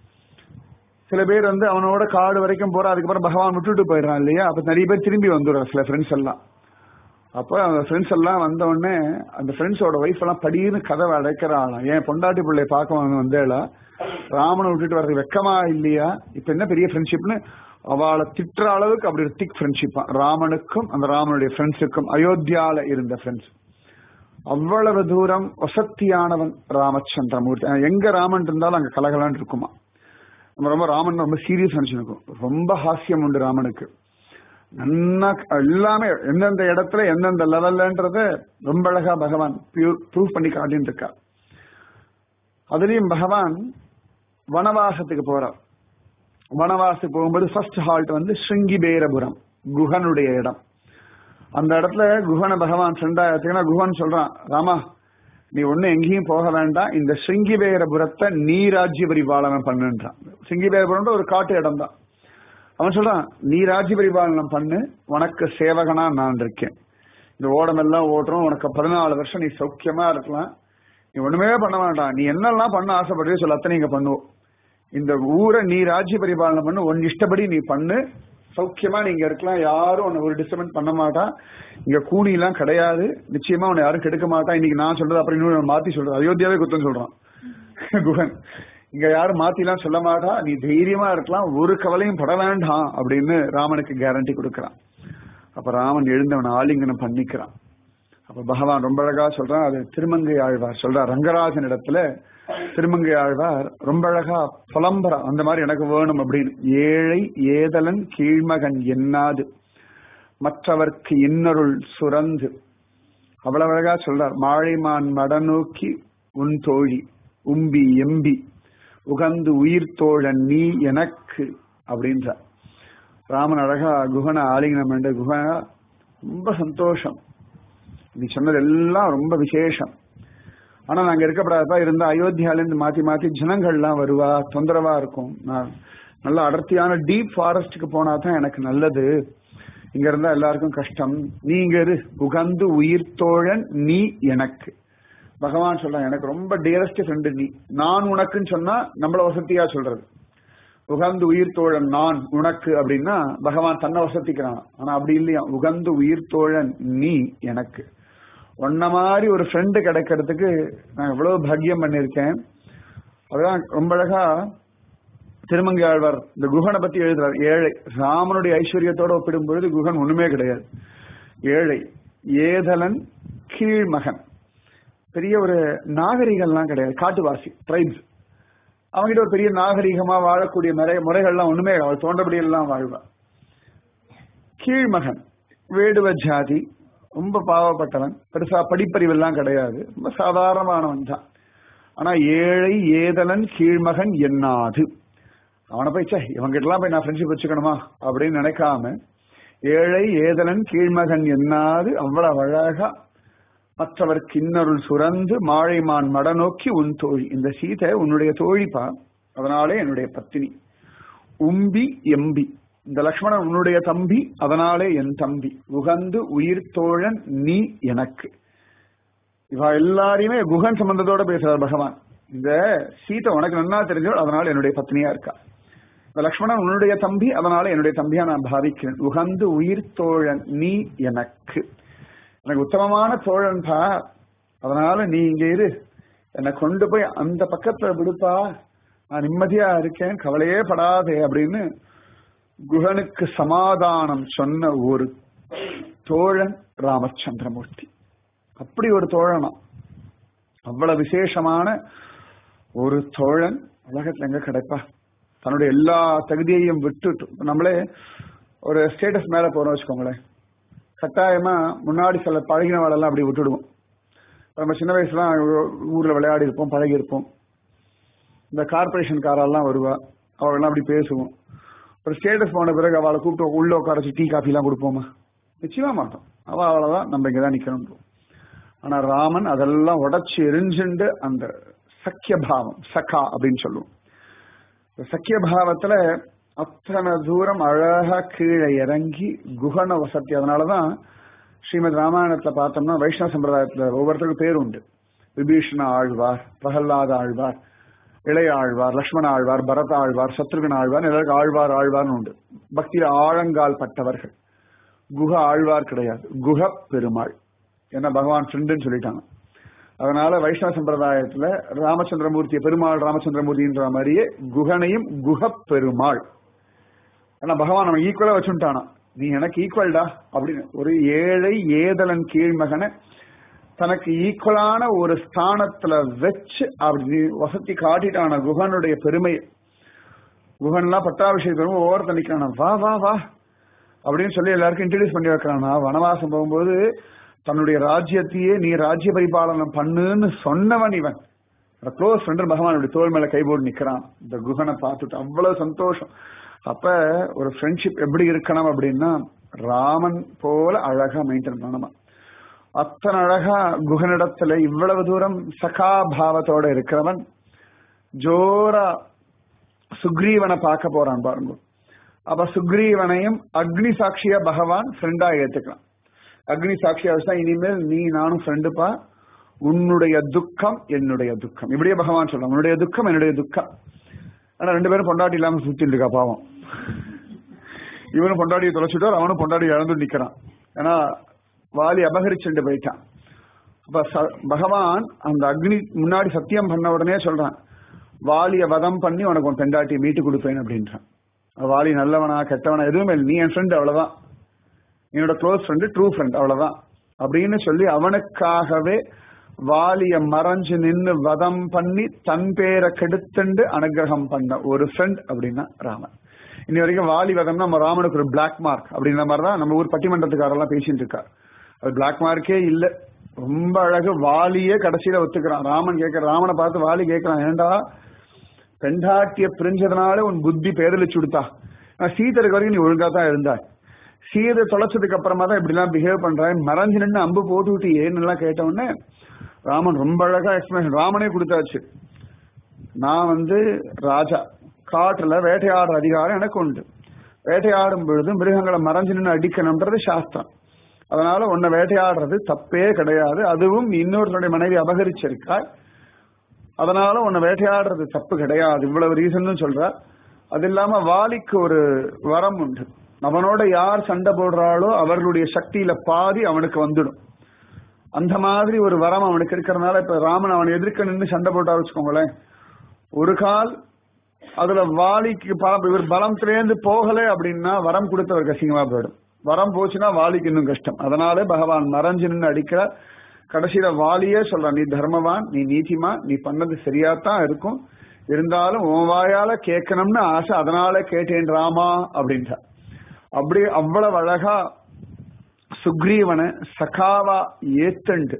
சில பேர் வந்து அவனோட காடு வரைக்கும் போற அதுக்கப்புறம் பகவான் விட்டுட்டு போயிடுறான் இல்லையா அப்ப நிறைய பேர் திரும்பி வந்துடுறான் சில ஃப்ரெண்ட்ஸ் எல்லாம் அப்ப அந்த ஃப்ரெண்ட்ஸ் எல்லாம் வந்த உடனே அந்த ஃப்ரெண்ட்ஸோட ஒய்ஃப் எல்லாம் படின்னு கதவை அடைக்கிறாளாம் ஏன் பொண்டாட்டி பிள்ளை பார்க்க வந்து வந்தேளா ராமனை விட்டுட்டு வர்றது வெக்கமா இல்லையா இப்ப என்ன பெரிய ஃப்ரெண்ட்ஷிப்னு அவளை திட்டுற அளவுக்கு அப்படி ஒரு திக் ஃப்ரெண்ட்ஷிப் ராமனுக்கும் அந்த ராமனுடைய ஃப்ரெண்ட்ஸுக்கும் அயோத்தியால இருந்த ஃப்ரெண்ட்ஸ் அவ்வளவு தூரம் வசத்தியானவன் ராமச்சந்திரமூர்த்தி எங்க ராமன் இருந்தாலும் அங்க கலகலான் இருக்குமா நம்ம ரொம்ப ராமன் ரொம்ப சீரியஸ் நினைச்சுருக்கோம் ரொம்ப ஹாஸ்யம் உண்டு ராமனுக்கு நன்னா எல்லாமே எந்தெந்த இடத்துல எந்தெந்த லெவல்லன்றத ரொம்ப அழகா பகவான் ப்ரூவ் பண்ணி காட்டின்னு இருக்கா அதுலயும் பகவான் வனவாசத்துக்கு போறார் வனவாசத்துக்கு போகும்போது ஃபர்ஸ்ட் ஹால்ட் வந்து ஸ்ருங்கிபேரபுரம் குஹனுடைய இடம் அந்த இடத்துல குஹனை பகவான் ஃப்ரெண்டா எடுத்துக்கினா குஹன் சொல்றான் ராமா நீ ஒண்ணு எங்கேயும் போக வேண்டாம் இந்த சிங்கிபேரபுரத்தை நீ ராஜ்ய பரிபாலனம் பண்ணுன்றான் சிங்கிபேரபுரம் ஒரு காட்டு இடம் தான் அவன் சொல்றான் நீ ராஜ்ய பரிபாலனம் பண்ணு உனக்கு சேவகனா நான் இருக்கேன் இந்த ஓடமெல்லாம் ஓட்டுறோம் உனக்கு பதினாலு வருஷம் நீ சௌக்கியமா இருக்கலாம் நீ ஒண்ணுமே பண்ண வேண்டாம் நீ என்னெல்லாம் பண்ண ஆசைப்படுறியோ சொல்ல அத்தனை இங்க பண்ணுவோம் இந்த ஊரை நீ ராஜ்ய பரிபாலனம் பண்ணு உன் இஷ்டப்படி நீ பண்ணு சௌக்கியமா நீங்க இருக்கலாம் யாரும் உன்னை ஒரு டிஸ்டர்பன்ஸ் பண்ண மாட்டா இங்க கூலி எல்லாம் கிடையாது நிச்சயமா உன்னை யாரும் கெடுக்க மாட்டா இன்னைக்கு நான் சொல்றது அப்புறம் இன்னொரு மாத்தி சொல்றது அயோத்தியாவே குத்தம் சொல்றான் குகன் இங்க யாரும் மாத்தி எல்லாம் சொல்ல மாட்டா நீ தைரியமா இருக்கலாம் ஒரு கவலையும் பட வேண்டாம் அப்படின்னு ராமனுக்கு கேரண்டி கொடுக்கறான் அப்ப ராமன் எழுந்தவன் ஆலிங்கனம் பண்ணிக்கிறான் அப்ப பகவான் ரொம்ப அழகா சொல்றான் அது திருமங்கை ஆழ்வார் சொல்றார் ரங்கராஜன் இடத்துல திருமங்கை ஆழ்வார் ரொம்ப அழகா புலம்பரா அந்த மாதிரி எனக்கு வேணும் அப்படின்னு ஏழை ஏதலன் கீழ்மகன் எண்ணாது மற்றவர்க்கு இன்னருள் சுரந்து அவ்வளவு அழகா சொல்றார் மாழைமான் மடநோக்கி உன் தோழி உம்பி எம்பி உகந்து உயிர் தோழன் நீ எனக்கு அப்படின்றார் ராமன் அழகா குஹன ஆலிங்கனம் என்ற குஹன ரொம்ப சந்தோஷம் நீ சொன்னது எல்லாம் ரொம்ப விசேஷம் ஆனா நாங்க இருக்கப்படாதப்பா இருந்தா அயோத்தியால இருந்து மாத்தி மாத்தி ஜனங்கள்லாம் வருவா தொந்தரவா இருக்கும் நான் நல்ல அடர்த்தியான டீப் ஃபாரஸ்டுக்கு போனா தான் எனக்கு நல்லது இங்க இருந்தா எல்லாருக்கும் கஷ்டம் நீ இங்க இரு உகந்து உயிர் தோழன் நீ எனக்கு பகவான் சொல்றான் எனக்கு ரொம்ப டியரஸ்ட் ஃப்ரெண்டு நீ நான் உனக்குன்னு சொன்னா நம்மள வசதியா சொல்றது உகந்து உயிர் தோழன் நான் உனக்கு அப்படின்னா பகவான் தன்னை வசதிக்கிறான் ஆனா அப்படி இல்லையா உகந்து உயிர் தோழன் நீ எனக்கு உன்ன மாதிரி ஒரு ஃப்ரெண்டு கிடைக்கிறதுக்கு நான் எவ்வளவு பாக்கியம் பண்ணிருக்கேன் அதுதான் ரொம்ப அழகா திருமங்கையாழ்வார் இந்த குகனை பத்தி எழுதுறார் ஏழை ராமனுடைய ஐஸ்வர்யத்தோட ஒப்பிடும் பொழுது குகன் ஒண்ணுமே கிடையாது ஏழை ஏதலன் கீழ்மகன் பெரிய ஒரு நாகரிகம்லாம் கிடையாது காட்டுவாசி ட்ரைப்ஸ் அவங்கிட்ட ஒரு பெரிய நாகரிகமா வாழக்கூடிய முறை முறைகள்லாம் ஒண்ணுமே கிடையாது. அவள் தோன்றபடி எல்லாம் வாழ்வா கீழ்மகன் வேடுவ ஜாதி ரொம்ப பாவப்பட்டவன் பெருசா படிப்பறிவெல்லாம் கிடையாது ரொம்ப சாதாரணமானவன் தான் ஆனா ஏழை ஏதலன் கீழ்மகன் என்னாது அவனை போய் சே இவங்கிட்ட எல்லாம் போய் நான் ஃப்ரெண்ட்ஷிப் வச்சுக்கணுமா அப்படின்னு நினைக்காம ஏழை ஏதலன் கீழ்மகன் என்னாது அவ்வளவு அழகா மற்றவர் கிண்ணருள் சுரந்து மாழைமான் மட நோக்கி உன் தோழி இந்த சீதை உன்னுடைய தோழிப்பா அதனாலே என்னுடைய பத்தினி உம்பி எம்பி இந்த லக்ஷ்மணன் உன்னுடைய தம்பி அதனாலே என் தம்பி உகந்து உயிர் தோழன் நீ எனக்கு இவ எல்லாரையுமே குகன் சம்பந்தத்தோட பேசுறார் பகவான் இந்த சீதை உனக்கு நன்னா தெரிஞ்சவள் அதனால என்னுடைய பத்னியா இருக்கா இந்த லக்ஷ்மணன் உன்னுடைய தம்பி அதனால என்னுடைய தம்பியா நான் பாவிக்கிறேன் உகந்து உயிர் தோழன் நீ எனக்கு எனக்கு உத்தமமான தோழன் பா அதனால நீ இங்க இரு என்னை கொண்டு போய் அந்த பக்கத்துல விடுப்பா நான் நிம்மதியா இருக்கேன் கவலையே படாதே அப்படின்னு குகனுக்கு சமாதானம் சொன்ன ஒரு தோழன் ராமச்சந்திரமூர்த்தி அப்படி ஒரு தோழனா அவ்வளவு விசேஷமான ஒரு தோழன் உலகத்துல எங்க கிடைப்பா தன்னுடைய எல்லா தகுதியையும் விட்டுட்டு இப்ப நம்மளே ஒரு ஸ்டேட்டஸ் மேல போறோம் வச்சுக்கோங்களேன் கட்டாயமா முன்னாடி சில பழகினவாளெல்லாம் அப்படி விட்டுடுவோம் நம்ம சின்ன வயசுலாம் ஊர்ல விளையாடி இருப்போம் பழகி இருப்போம் இந்த கார்பரேஷன் காரெல்லாம் வருவா அவளெல்லாம் அப்படி பேசுவோம் ஒரு ஸ்டேட்டஸ் போன பிறகு அவளை கூப்பிட்டு உள்ள உட்கார வச்சு டீ காஃபி எல்லாம் கொடுப்போமா நிச்சயமா மாட்டோம் அவ அவ்வளவுதான் நம்ம இங்கதான் நிக்கணும் ஆனா ராமன் அதெல்லாம் உடைச்சு எரிஞ்சுண்டு அந்த சக்கிய பாவம் சகா அப்படின்னு சொல்லுவோம் இந்த சக்கிய பாவத்துல அத்தனை தூரம் அழகா கீழே இறங்கி குகன வசதி அதனாலதான் ஸ்ரீமத் ராமாயணத்துல பார்த்தோம்னா வைஷ்ணவ சம்பிரதாயத்துல ஒவ்வொருத்தருக்கும் பேர் உண்டு விபீஷண ஆழ்வார் பிரகல்லாத ஆழ்வார் இளைய ஆழ்வார் லக்ஷ்மண ஆழ்வார் பரத ஆழ்வார் சத்ருகன் ஆழ்வார் எல்லாருக்கும் ஆழ்வார் ஆழ்வார்னு உண்டு பக்தியில ஆழங்கால் பட்டவர்கள் குஹ ஆழ்வார் கிடையாது குஹ பெருமாள் ஏன்னா பகவான் ஃப்ரெண்டுன்னு சொல்லிட்டாங்க அதனால வைஷ்ணவ சம்பிரதாயத்துல ராமச்சந்திரமூர்த்தியை பெருமாள் ராமச்சந்திரமூர்த்தின்ற மாதிரியே குகனையும் குஹ பெருமாள் ஆனா பகவான் அவன் ஈக்குவலா வச்சுட்டானா நீ எனக்கு ஈக்குவல்டா அப்படின்னு ஒரு ஏழை ஏதலன் கீழ்மகனை தனக்கு ஈக்குவலான ஒரு ஸ்தானத்துல வச்சு அப்படி வசதி காட்டிட்டான குகனுடைய பெருமை குகன்லாம் பட்டாபிஷேகம் ஒவ்வொருத்த நிக்கிறான் வா வா வா அப்படின்னு சொல்லி எல்லாருக்கும் இன்ட்ரடியூஸ் பண்ணி வைக்கிறானா வனவாசம் போகும்போது தன்னுடைய ராஜ்யத்தையே நீ ராஜ்ய பரிபாலனம் பண்ணுன்னு சொன்னவன் இவன் க்ளோஸ் ஃப்ரெண்டு பகவான் இப்படி தோல் மேல கைபோடு நிக்கிறான் இந்த குகனை பார்த்துட்டு அவ்வளவு சந்தோஷம் அப்ப ஒரு ஃப்ரெண்ட்ஷிப் எப்படி இருக்கணும் அப்படின்னா ராமன் போல அழகா மெயின்டைன் பண்ணணுமா அத்தனை அழகா குகனிடத்துல இவ்வளவு தூரம் சகா பாவத்தோட இருக்கிறவன் ஜோரா சுக்ரீவனை பார்க்க போறான் பாருங்க அப்ப சுக்ரீவனையும் அக்னி சாட்சியா பகவான் ஃப்ரெண்டா ஏத்துக்கலாம் அக்னி சாட்சியா வச்சா இனிமேல் நீ நானும் ஃப்ரெண்டுப்பா உன்னுடைய துக்கம் என்னுடைய துக்கம் இப்படியே பகவான் சொல்றான் உன்னுடைய துக்கம் என்னுடைய துக்கம் ஆனா ரெண்டு பேரும் பொண்டாட்டி இல்லாம சுத்திட்டு இருக்கா பாவம் இவனும் பொண்டாட்டியை தொலைச்சுட்டார் அவனும் பொண்டாட்டி இழந்து நிக்கிறான் ஏன்னா வாலி அபகரிச்சுட்டு போயிட்டான் அப்ப பகவான் அந்த அக்னி முன்னாடி சத்தியம் பண்ண உடனே சொல்றான் வாலிய வதம் பண்ணி உனக்கு உன் பெண்டாட்டியை மீட்டு கொடுப்பேன் அப்படின்றான் வாலி நல்லவனா கெட்டவனா எதுவுமே இல்லை நீ என் ஃப்ரெண்ட் அவ்வளவுதான் என்னோட க்ளோஸ் ஃப்ரெண்டு ட்ரூ ஃப்ரெண்ட் அவ்வளவுதான் அப்படின்னு சொல்லி அவனுக்காகவே வாலிய மறைஞ்சு நின்னு வதம் பண்ணி தன் பேரை கெடுத்துண்டு அனுகிரகம் பண்ண ஒரு ஃப்ரெண்ட் அப்படின்னா ராமன் இன்னி வரைக்கும் வாலி வதம்னா நம்ம ராமனுக்கு ஒரு பிளாக் மார்க் அப்படின்ற மாதிரி தான் நம்ம ஊர் பட்டிமன்றத்துக்காரெல்லாம் பேசிட்டு இருக்கார் அது பிளாக் மார்க்கே இல்ல ரொம்ப அழகு வாலியே கடைசியில ஒத்துக்கிறான் ராமன் கேட்கிற ராமனை பார்த்து வாலி கேட்கிறான் ஏண்டா பெண்டாட்டிய பிரிஞ்சதுனால உன் புத்தி பேதலிச்சு விடுத்தா நான் சீதை இருக்க வரைக்கும் நீ ஒழுங்கா தான் இருந்தா சீதை தொலைச்சதுக்கு அப்புறமா தான் இப்படி எல்லாம் பிஹேவ் பண்றேன் மறைஞ்சு நின்று அம்பு போட்டு விட்டு ஏன்னு எல்லாம் கேட்ட உடனே ராமன் ரொம்ப அழகா எக்ஸ்பிளேஷன் ராமனே கொடுத்தாச்சு நான் வந்து ராஜா காட்டுல வேட்டையாடுற அதிகாரம் எனக்கு உண்டு வேட்டையாடும் பொழுது மிருகங்களை மறைஞ்சு நின்று அடிக்கணும்ன்றது சாஸ்திரம் அதனால உன்னை வேட்டையாடுறது தப்பே கிடையாது அதுவும் நீ இன்னொருத்தருடைய மனைவி அபகரிச்சிருக்காய் அதனால உன்னை வேட்டையாடுறது தப்பு கிடையாது இவ்வளவு ரீசன் சொல்ற அது இல்லாம வாலிக்கு ஒரு வரம் உண்டு அவனோட யார் சண்டை போடுறாளோ அவர்களுடைய சக்தியில பாதி அவனுக்கு வந்துடும் அந்த மாதிரி ஒரு வரம் அவனுக்கு இருக்கிறதுனால இப்ப ராமன் அவன் எதிர்க்க நின்று சண்டை போட்டா வச்சுக்கோங்களேன் ஒரு கால் அதுல வாலிக்கு பலம் இவர் பலத்திலேருந்து போகல அப்படின்னா வரம் கொடுத்தவருக்கு அசிங்கமா போயிடும் வரம் போச்சுன்னா வாலிக்கு இன்னும் கஷ்டம் அதனாலே பகவான் மறைஞ்சு நின்று அடிக்கிற கடைசியில வாலியே சொல்றான் நீ தர்மவான் நீ நீதிமான் நீ பண்ணது சரியாத்தான் இருக்கும் இருந்தாலும் உன் வாயால கேட்கணும்னு ஆசை அதனால கேட்டேன் ராமா அப்படின்றார் அப்படி அவ்வளவு அழகா சுக்ரீவனை சகாவா ஏத்தண்டு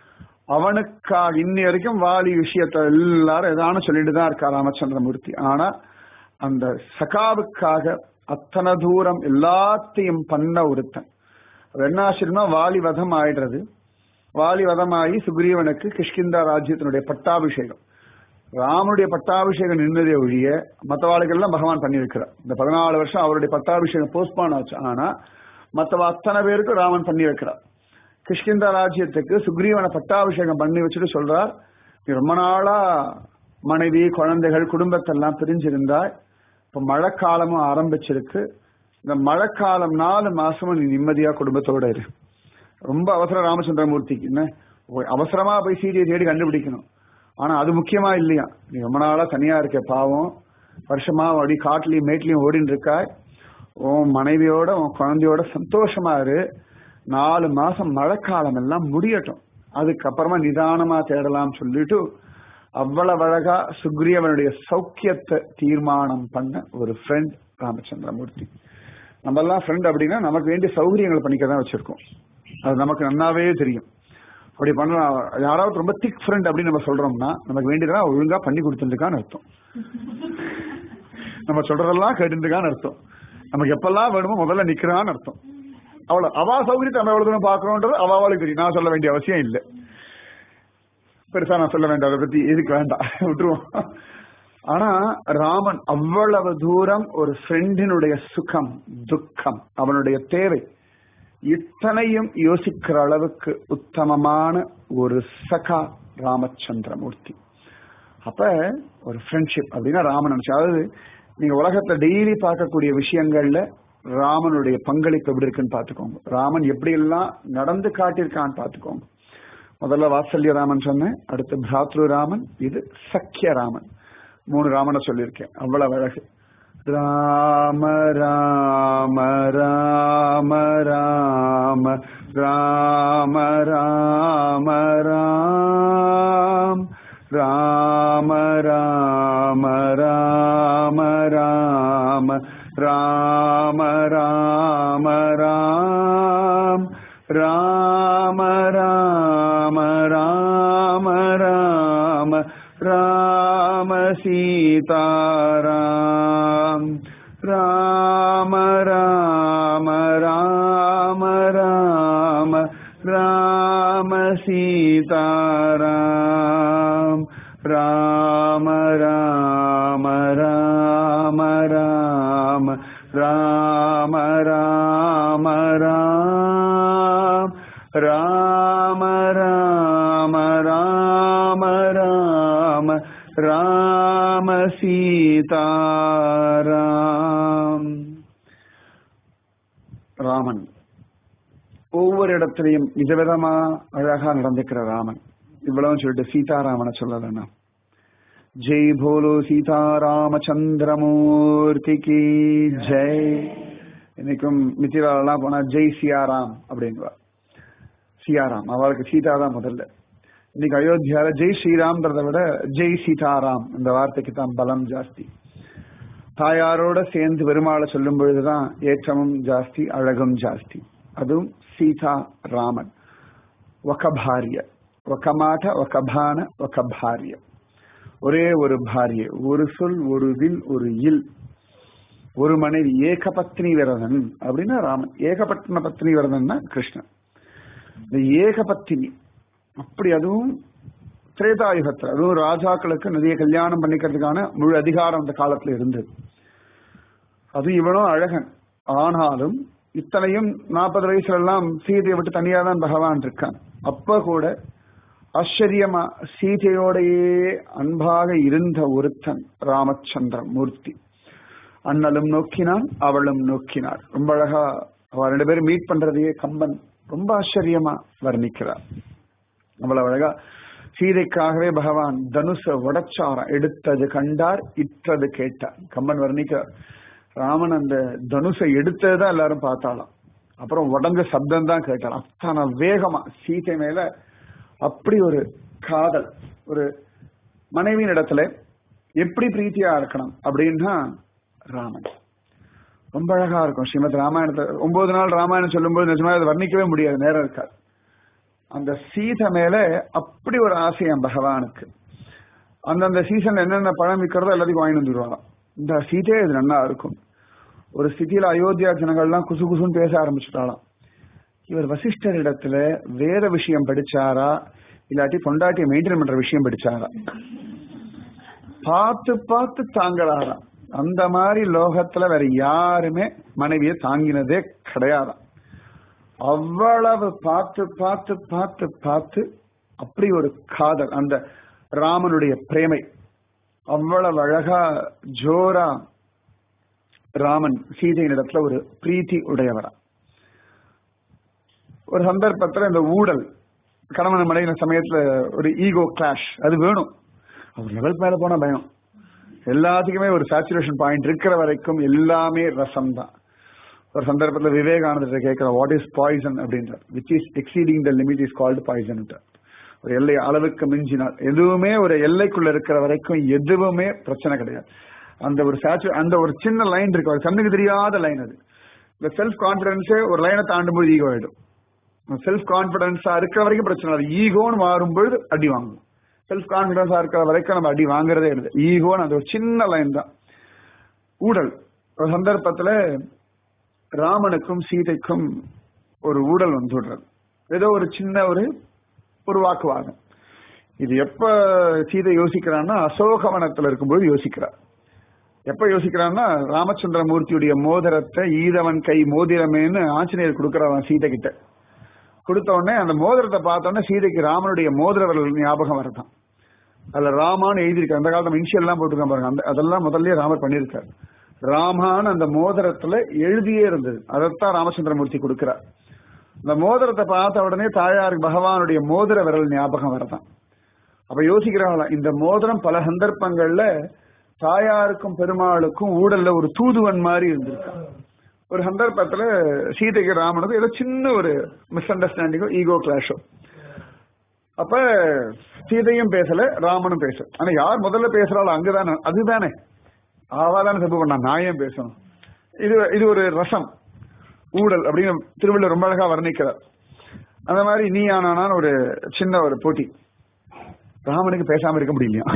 அவனுக்காக இன்னி வரைக்கும் வாலி விஷயத்த எல்லாரும் ஏதான சொல்லிட்டு தான் இருக்கா ராமச்சந்திரமூர்த்தி ஆனா அந்த சகாவுக்காக அத்தனை தூரம் எல்லாத்தையும் பண்ண ஒருத்தன் அது என்ன ஆச்சரியமா வாலி வதம் ஆயிடுறது வாலி வதமாகி சுக்ரீவனுக்கு கிஷ்கிந்தா ராஜ்யத்தினுடைய பட்டாபிஷேகம் ராமனுடைய பட்டாபிஷேகம் நின்றதே ஒழிய மற்றவாளுக்கெல்லாம் பகவான் பண்ணியிருக்கிறார் இந்த பதினாலு வருஷம் அவருடைய பட்டாபிஷேகம் போஸ்ட்பான் ஆச்சு ஆனா மற்றவ அத்தனை பேருக்கு ராமன் பண்ணி வைக்கிறார் கிஷ்கிந்தா ராஜ்யத்துக்கு சுக்ரீவனை பட்டாபிஷேகம் பண்ணி வச்சுட்டு சொல்றார் நீ ரொம்ப நாளா மனைவி குழந்தைகள் குடும்பத்தெல்லாம் பிரிஞ்சிருந்தாய் இப்ப மழைக்காலமும் ஆரம்பிச்சிருக்கு இந்த மழைக்காலம் நாலு மாசமும் நீ நிம்மதியா குடும்பத்தோட இரு ரொம்ப அவசரம் ராமச்சந்திரமூர்த்திக்கு என்ன அவசரமா போய் சீடியை தேடி கண்டுபிடிக்கணும் ஆனா அது முக்கியமா இல்லையா நீ ரொம்ப நாளா தனியா இருக்க பாவம் வருஷமா அப்படி காட்டுலயும் மேட்லயும் ஓடின்னு இருக்காய் உன் மனைவியோட உன் குழந்தையோட சந்தோஷமா இரு நாலு மாசம் மழைக்காலம் எல்லாம் முடியட்டும் அதுக்கப்புறமா நிதானமா தேடலாம் சொல்லிட்டு அவ்வளவு அழகா சுக்ரியவனுடைய சௌக்கியத்தை தீர்மானம் பண்ண ஒரு ஃப்ரெண்ட் ராமச்சந்திரமூர்த்தி நம்ம எல்லாம் ஃப்ரெண்ட் அப்படின்னா நமக்கு வேண்டிய சௌகரியங்கள் பண்ணிக்க தான் வச்சிருக்கோம் அது நமக்கு நன்னாவே தெரியும் அப்படி பண்ணலாம் யாராவது ரொம்ப திக் ஃப்ரெண்ட் அப்படின்னு நம்ம சொல்றோம்னா நமக்கு வேண்டியதெல்லாம் ஒழுங்கா பண்ணி கொடுத்துருக்கான்னு அர்த்தம் நம்ம சொல்றதெல்லாம் கேட்டுருக்கான்னு அர்த்தம் நமக்கு எப்பெல்லாம் வேணுமோ முதல்ல நிக்கிறான்னு அர்த்தம் அவ்வளவு அவா சௌகரியத்தை நம்ம எவ்வளவு தூரம் பாக்குறோன்றது அவளுக்கு தெரியும் நான் சொல்ல வேண்டிய அவசியம் இல்லை பெருசா நான் சொல்ல வேண்டாம் அதை பத்தி எதுக்கு வேண்டாம் விட்டுருவோம் ஆனா ராமன் அவ்வளவு தூரம் ஒரு ஃப்ரெண்டினுடைய சுகம் துக்கம் அவனுடைய தேவை இத்தனையும் யோசிக்கிற அளவுக்கு உத்தமமான ஒரு சகா ராமச்சந்திரமூர்த்தி அப்ப ஒரு ஃப்ரெண்ட்ஷிப் அப்படின்னா ராமன் நினைச்சு அதாவது நீங்க உலகத்துல டெய்லி பார்க்கக்கூடிய விஷயங்கள்ல ராமனுடைய பங்களிப்பு எப்படி இருக்குன்னு பாத்துக்கோங்க ராமன் எப்படி எல்லாம் நடந்து காட்டியிருக்கான்னு பாத்துக்கோங்க முதல்ல வாத்சல்ய ராமன் சொன்னேன் அடுத்து பிராத்ரு ராமன் இது சக்கிய ராமன் மூணு ராமனை சொல்லியிருக்கேன் அவ்வளவு அழகு ராம ராம ராம ராம ராம ராம ராம் ராம ராம ராம ராம ராம ராம ராம் ராம ராம ராம ராம ராம சீதாராம் ராம ராம ராம ராம ராம சீதாராம் ராம ராம ராம ராம ராம ராம ராம் ராம ராம ராம ராம ராம சீதாராம் ராமன் ஒவ்வொரு இடத்துலையும் விதவிதமா அழகா நடந்துக்கிற ராமன் இவ்வளவு சொல்லிட்டு சீதாராமனை சொல்லலன்னா ஜெய் போலோ சீதாராமச்சந்திரமூர்த்திக்கு ஜெய் இன்னைக்கும் மித்திராலாம் போனா ஜெய் சியாராம் அப்படின்வா சியாராம் அவளுக்கு சீதா தான் முதல்ல இன்னைக்கு அயோத்தியால ஜெய் ஸ்ரீராம்ன்றத விட ஜெய் சீதாராம் இந்த வார்த்தைக்கு தான் பலம் ஜாஸ்தி தாயாரோட சேர்ந்து பெருமாளை சொல்லும் பொழுதுதான் ஏற்றமும் ஜாஸ்தி அழகும் ஜாஸ்தி அதுவும் சீதா ராமன் ఒక భార్య ఒక మాట ఒక భాన ఒక భార్య ஒரே ஒரு பாரிய ஒரு சொல் ஒரு வில் ஒரு இல் ஒரு மனைவி ஏகபத்னி விரதன் அப்படின்னா ராமன் ஏகபத்ன பத்னி விரதன்னா கிருஷ்ணன் இந்த ஏகபத்தினி அப்படி அதுவும் திரேதாயுகத்துல அதுவும் ராஜாக்களுக்கு நிறைய கல்யாணம் பண்ணிக்கிறதுக்கான முழு அதிகாரம் அந்த காலத்துல இருந்தது அது இவனும் அழகன் ஆனாலும் இத்தனையும் நாற்பது வயசுல எல்லாம் சீதையை விட்டு தனியா தான் பகவான் இருக்கான் அப்ப கூட ஆச்சரியமா சீதையோடையே அன்பாக இருந்த ஒருத்தன் ராமச்சந்திர மூர்த்தி அண்ணலும் நோக்கினான் அவளும் நோக்கினார் ரொம்ப அழகா அவ ரெண்டு பேரும் மீட் பண்றதையே கம்பன் ரொம்ப ஆச்சரியமா வர்ணிக்கிறார் அவ்வளவு அழகா சீதைக்காகவே பகவான் தனுஷ உடச்சாரம் எடுத்தது கண்டார் இற்றது கேட்டார் கம்பன் வர்ணிக்கிறார் ராமன் அந்த தனுஷை எடுத்ததுதான் எல்லாரும் பார்த்தாலாம் அப்புறம் உடஞ்ச சப்தம் தான் கேட்டார் அத்தனை வேகமா சீதை மேல அப்படி ஒரு காதல் ஒரு மனைவியின் இடத்துல எப்படி பிரீத்தியா இருக்கணும் அப்படின்னா ராமன் ரொம்ப அழகா இருக்கும் ஸ்ரீமத் ராமாயணத்தை ஒன்பது நாள் ராமாயணம் சொல்லும்போது நிஜமா அதை வர்ணிக்கவே முடியாது நேரம் இருக்காது அந்த சீதை மேல அப்படி ஒரு ஆசையம் பகவானுக்கு அந்தந்த சீசன்ல என்னென்ன பழம் விற்கிறதோ எல்லாத்தையும் வாங்கி வந்துடுவாங்க இந்த சீதையே இது நல்லா இருக்கும் ஒரு ஸ்திதியில அயோத்தியா ஜனங்கள்லாம் குசு குசுன்னு பேச ஆரம்பிச்சுட்டாலாம் இவர் வசிஷ்டர் இடத்துல வேத விஷயம் படிச்சாரா இல்லாட்டி பொண்டாட்டியை மெயின்டைன் பண்ற விஷயம் படிச்சாரா பார்த்து பார்த்து தாங்கலாராம் அந்த மாதிரி லோகத்துல வேற யாருமே மனைவியை தாங்கினதே கிடையாதாம் அவ்வளவு பார்த்து பார்த்து பார்த்து பார்த்து அப்படி ஒரு காதல் அந்த ராமனுடைய பிரேமை அவ்வளவு அழகா ஜோரா ராமன் சீதையின் இடத்துல ஒரு பிரீத்தி உடையவரா ஒரு சந்தர்ப்பத்துல இந்த ஊழல் கணவன் மனைவின சமயத்துல ஒரு ஈகோ கிளாஷ் அது வேணும் அவர் லெவல் மேல போனா பயம் எல்லாத்துக்குமே ஒரு சேச்சுரேஷன் பாயிண்ட் இருக்கிற வரைக்கும் எல்லாமே ரசம் தான் ஒரு சந்தர்ப்பத்தில் விவேகானந்தர் கேட்கிற வாட் இஸ் பாய்சன் அப்படின்றார் which is exceeding the limit is called poison ஒரு எல்லை அளவுக்கு மிஞ்சினால் எதுவுமே ஒரு எல்லைக்குள்ள இருக்கிற வரைக்கும் எதுவுமே பிரச்சனை கிடையாது அந்த ஒரு சேச்சு அந்த ஒரு சின்ன லைன் இருக்கு அது கண்ணுக்கு தெரியாத லைன் அது இந்த செல்ஃப் கான்பிடன்ஸே ஒரு லைனை தாண்டும் போது ஈகோ ஆயிடும் செல்ஃப் கான்பிடன்ஸா இருக்கிற வரைக்கும் பிரச்சனை இல்லை ஈகோன்னு மாறும்பொழுது அடி வாங்கும் செல்ஃப் கான்பிடன்ஸா இருக்கிற வரைக்கும் நம்ம அடி வாங்குறதே இல்லை ஈகோன்னு அது ஒரு சின்ன லைன் தான் ஊழல் ஒரு சந்தர்ப்பத்துல ராமனுக்கும் சீதைக்கும் ஒரு ஊழல் வந்துடுறது ஏதோ ஒரு சின்ன ஒரு ஒரு வாக்குவாதம் இது எப்ப சீதை யோசிக்கிறான்னா அசோகவனத்துல இருக்கும்போது யோசிக்கிறார் எப்ப யோசிக்கிறான்னா ராமச்சந்திரமூர்த்தியுடைய மோதிரத்தை ஈதவன் கை மோதிரமேன்னு ஆஞ்சநேயர் கொடுக்கறான் சீதை கிட்ட கொடுத்த உடனே அந்த மோதிரத்தை பார்த்த உடனே சீதைக்கு ராமனுடைய மோதிரவர்கள் ஞாபகம் வருதான் அதுல ராமான்னு எழுதியிருக்காரு அந்த காலத்துல இன்ஷியல் எல்லாம் போட்டுருக்கான் பாருங்க அந்த அதெல்லாம் முதல்லயே ராமர் பண்ணியிருக்காரு ராமான்னு அந்த மோதிரத்துல எழுதியே இருந்தது அதைத்தான் ராமச்சந்திரமூர்த்தி கொடுக்கிறார் இந்த மோதிரத்தை பார்த்த உடனே தாயாருக்கு பகவானுடைய மோதிர விரல் ஞாபகம் வரதான் அப்ப யோசிக்கிறாங்களா இந்த மோதிரம் பல சந்தர்ப்பங்கள்ல தாயாருக்கும் பெருமாளுக்கும் ஊடல்ல ஒரு தூதுவன் மாதிரி இருந்திருக்கான் ஒரு சந்தர்ப்பத்துல சீதைக்கு ராமனுக்கும் ஏதோ சின்ன ஒரு மிஸ் அண்டர்ஸ்டாண்டிங்கோ ஈகோ கிளாஷோ அப்ப சீதையும் பேசல ராமனும் பேசல ஆனா யார் முதல்ல பேசுறாளோ அங்கதானே அதுதானே ஆவாதான தப்பு பண்ணா நான் ஏன் பேசணும் இது இது ஒரு ரசம் ஊழல் அப்படின்னு திருவள்ளுவர் ரொம்ப அழகா வர்ணிக்கிறார் அந்த மாதிரி நீ ஆனானான்னு ஒரு சின்ன ஒரு போட்டி ராமனுக்கு பேசாம இருக்க முடியலையா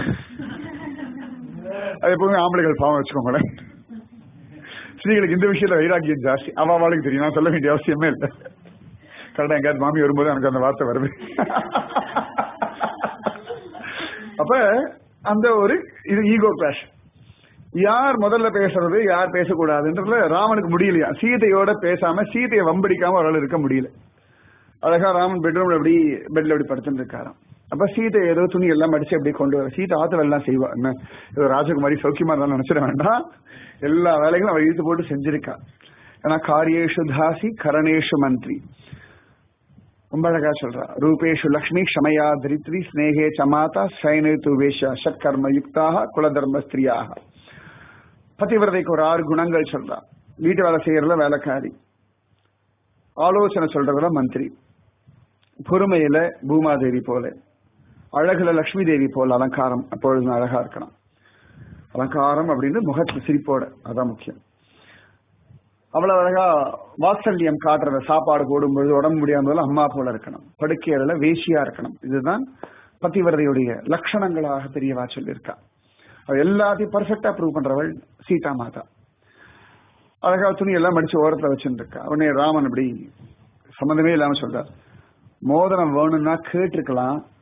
அது எப்பவுமே ஆம்பளைகள் பாவம் வச்சுக்கோங்களேன் ஸ்ரீகளுக்கு இந்த விஷயத்துல வைராக்கியம் ஜாஸ்தி அவ அவளுக்கு தெரியும் நான் சொல்ல வேண்டிய அவசியமே இல்லை கரெக்டா எங்கேயாவது மாமி வரும்போது எனக்கு அந்த வார்த்தை வருது அப்ப அந்த ஒரு இது ஈகோ கிளாஷ் யார் முதல்ல பேசுறது யார் பேசக்கூடாதுன்றதுல ராமனுக்கு முடியலையா சீதையோட பேசாம சீதையை வம்படிக்காம அவரால் இருக்க முடியல அழகா ராமன் பெட்ரூம்ல அப்படி பெட்ல அப்படி படுத்துட்டு இருக்காராம் அப்ப சீதை ஏதோ துணி எல்லாம் அடிச்சு அப்படி கொண்டு வர சீதை ஆத்துல எல்லாம் செய்வா என்ன ஏதோ ராஜகுமாரி சௌக்கியமா இருந்தாலும் நினைச்சிட வேண்டாம் எல்லா வேலைகளும் அவ இழுத்து போட்டு செஞ்சிருக்கா ஏன்னா காரியேஷு தாசி கரணேஷு மந்திரி ரொம்ப அழகா சொல்றா ரூபேஷு லக்ஷ்மி க்ஷமயா தரித்ரி ஸ்னேகே சமாதா சைனு துவேஷ ஷட்கர்ம யுக்தாக குலதர்ம ஸ்திரியாக பதிவிரதைக்கு ஒரு ஆறு குணங்கள் சொல்றா வீட்டு வேலை செய்யறதுல வேலைக்காரி ஆலோசனை சொல்றதுல மந்திரி பொறுமையில பூமாதேவி போல அழகுல லக்ஷ்மி தேவி போல அலங்காரம் அப்பொழுதும் அழகா இருக்கணும் அலங்காரம் அப்படின்னு முகத்து சிரிப்போட அதான் முக்கியம் அவ்வளவு அழகா வாத்சல்யம் காட்டுறத சாப்பாடு போடும்பொழுது உடம்பு முடியாமல் அம்மா போல இருக்கணும் படுக்கையில வேஷியா இருக்கணும் இதுதான் பத்திவரதையுடைய லட்சணங்களாக பெரியவா சொல்லியிருக்கா அவ எல்லாத்தையும் பர்ஃபெக்டா ப்ரூவ் பண்றவள் சீதா மாதா அழகா துணி எல்லாம் மடிச்சு ஓரத்துல வச்சுட்டு இருக்கா உடனே ராமன் இப்படி சம்மந்தமே இல்லாம சொல்றார் மோதிரம் வேணும்னா கேட்டிருக்கலாம்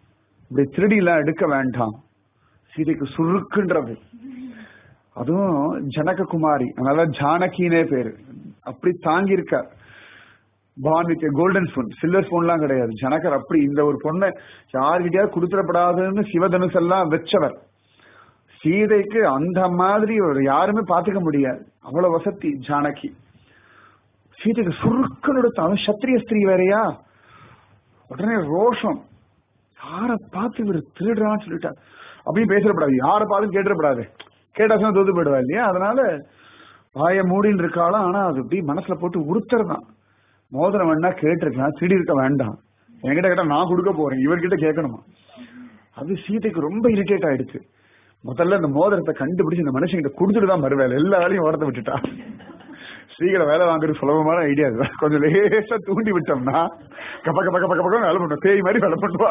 இப்படி திருடிலாம் எடுக்க வேண்டாம் சீதைக்கு சுருக்குன்றது அதுவும் ஜனககுமாரி அதனால ஜானகினே பேரு அப்படி தாங்கியிருக்க பான்வித் கோல்டன் ஸ்பூன் சில்வர் ஸ்பூன்லாம் கிடையாது ஜனகர் அப்படி இந்த ஒரு பொண்ணை யார்கிட்டயாவது கொடுத்துடப்படாதுன்னு சிவதனுஸ் எல்லாம் வச்சவர் சீதைக்கு அந்த மாதிரி ஒரு யாருமே பார்த்துக்க முடியாது அவ்வளவு வசதி ஜானகி சீதைக்கு சுருக்கன் எடுத்தாலும் சத்திரிய ஸ்திரீ வேறையா உடனே ரோஷம் யாரை பார்த்து இவர் திருடுறான்னு சொல்லிட்டார் அப்படின்னு பேசிடப்படாது யாரை பார்த்து கேட்டுடப்படாது கேட்டாச்சும் தோத்து போயிடுவா இல்லையா அதனால வாய மூடின்னு இருக்காலும் ஆனா அது இப்படி மனசுல போட்டு உறுத்துறதான் மோதிரம் வேணா கேட்டிருக்கலாம் திருடி இருக்க வேண்டாம் என்கிட்ட கேட்டா நான் கொடுக்க போறேன் இவர்கிட்ட கேட்கணுமா அது சீதைக்கு ரொம்ப இரிட்டேட் ஆயிடுச்சு முதல்ல இந்த மோதிரத்தை கண்டுபிடிச்சு இந்த மனுஷங்கிட்ட கொடுத்துட்டு தான் மறுவேலை எல்லா வேலையும் ஓரத்தை விட்டுட்டா ஸ்ரீகளை வேலை வாங்குறது சுலபமான ஐடியா இது கொஞ்சம் லேசா தூண்டி விட்டோம்னா கப்ப கப்ப கப்ப கப்ப வேலை பண்ணுவோம் பேய் மாதிரி வேலை பண்ணுவா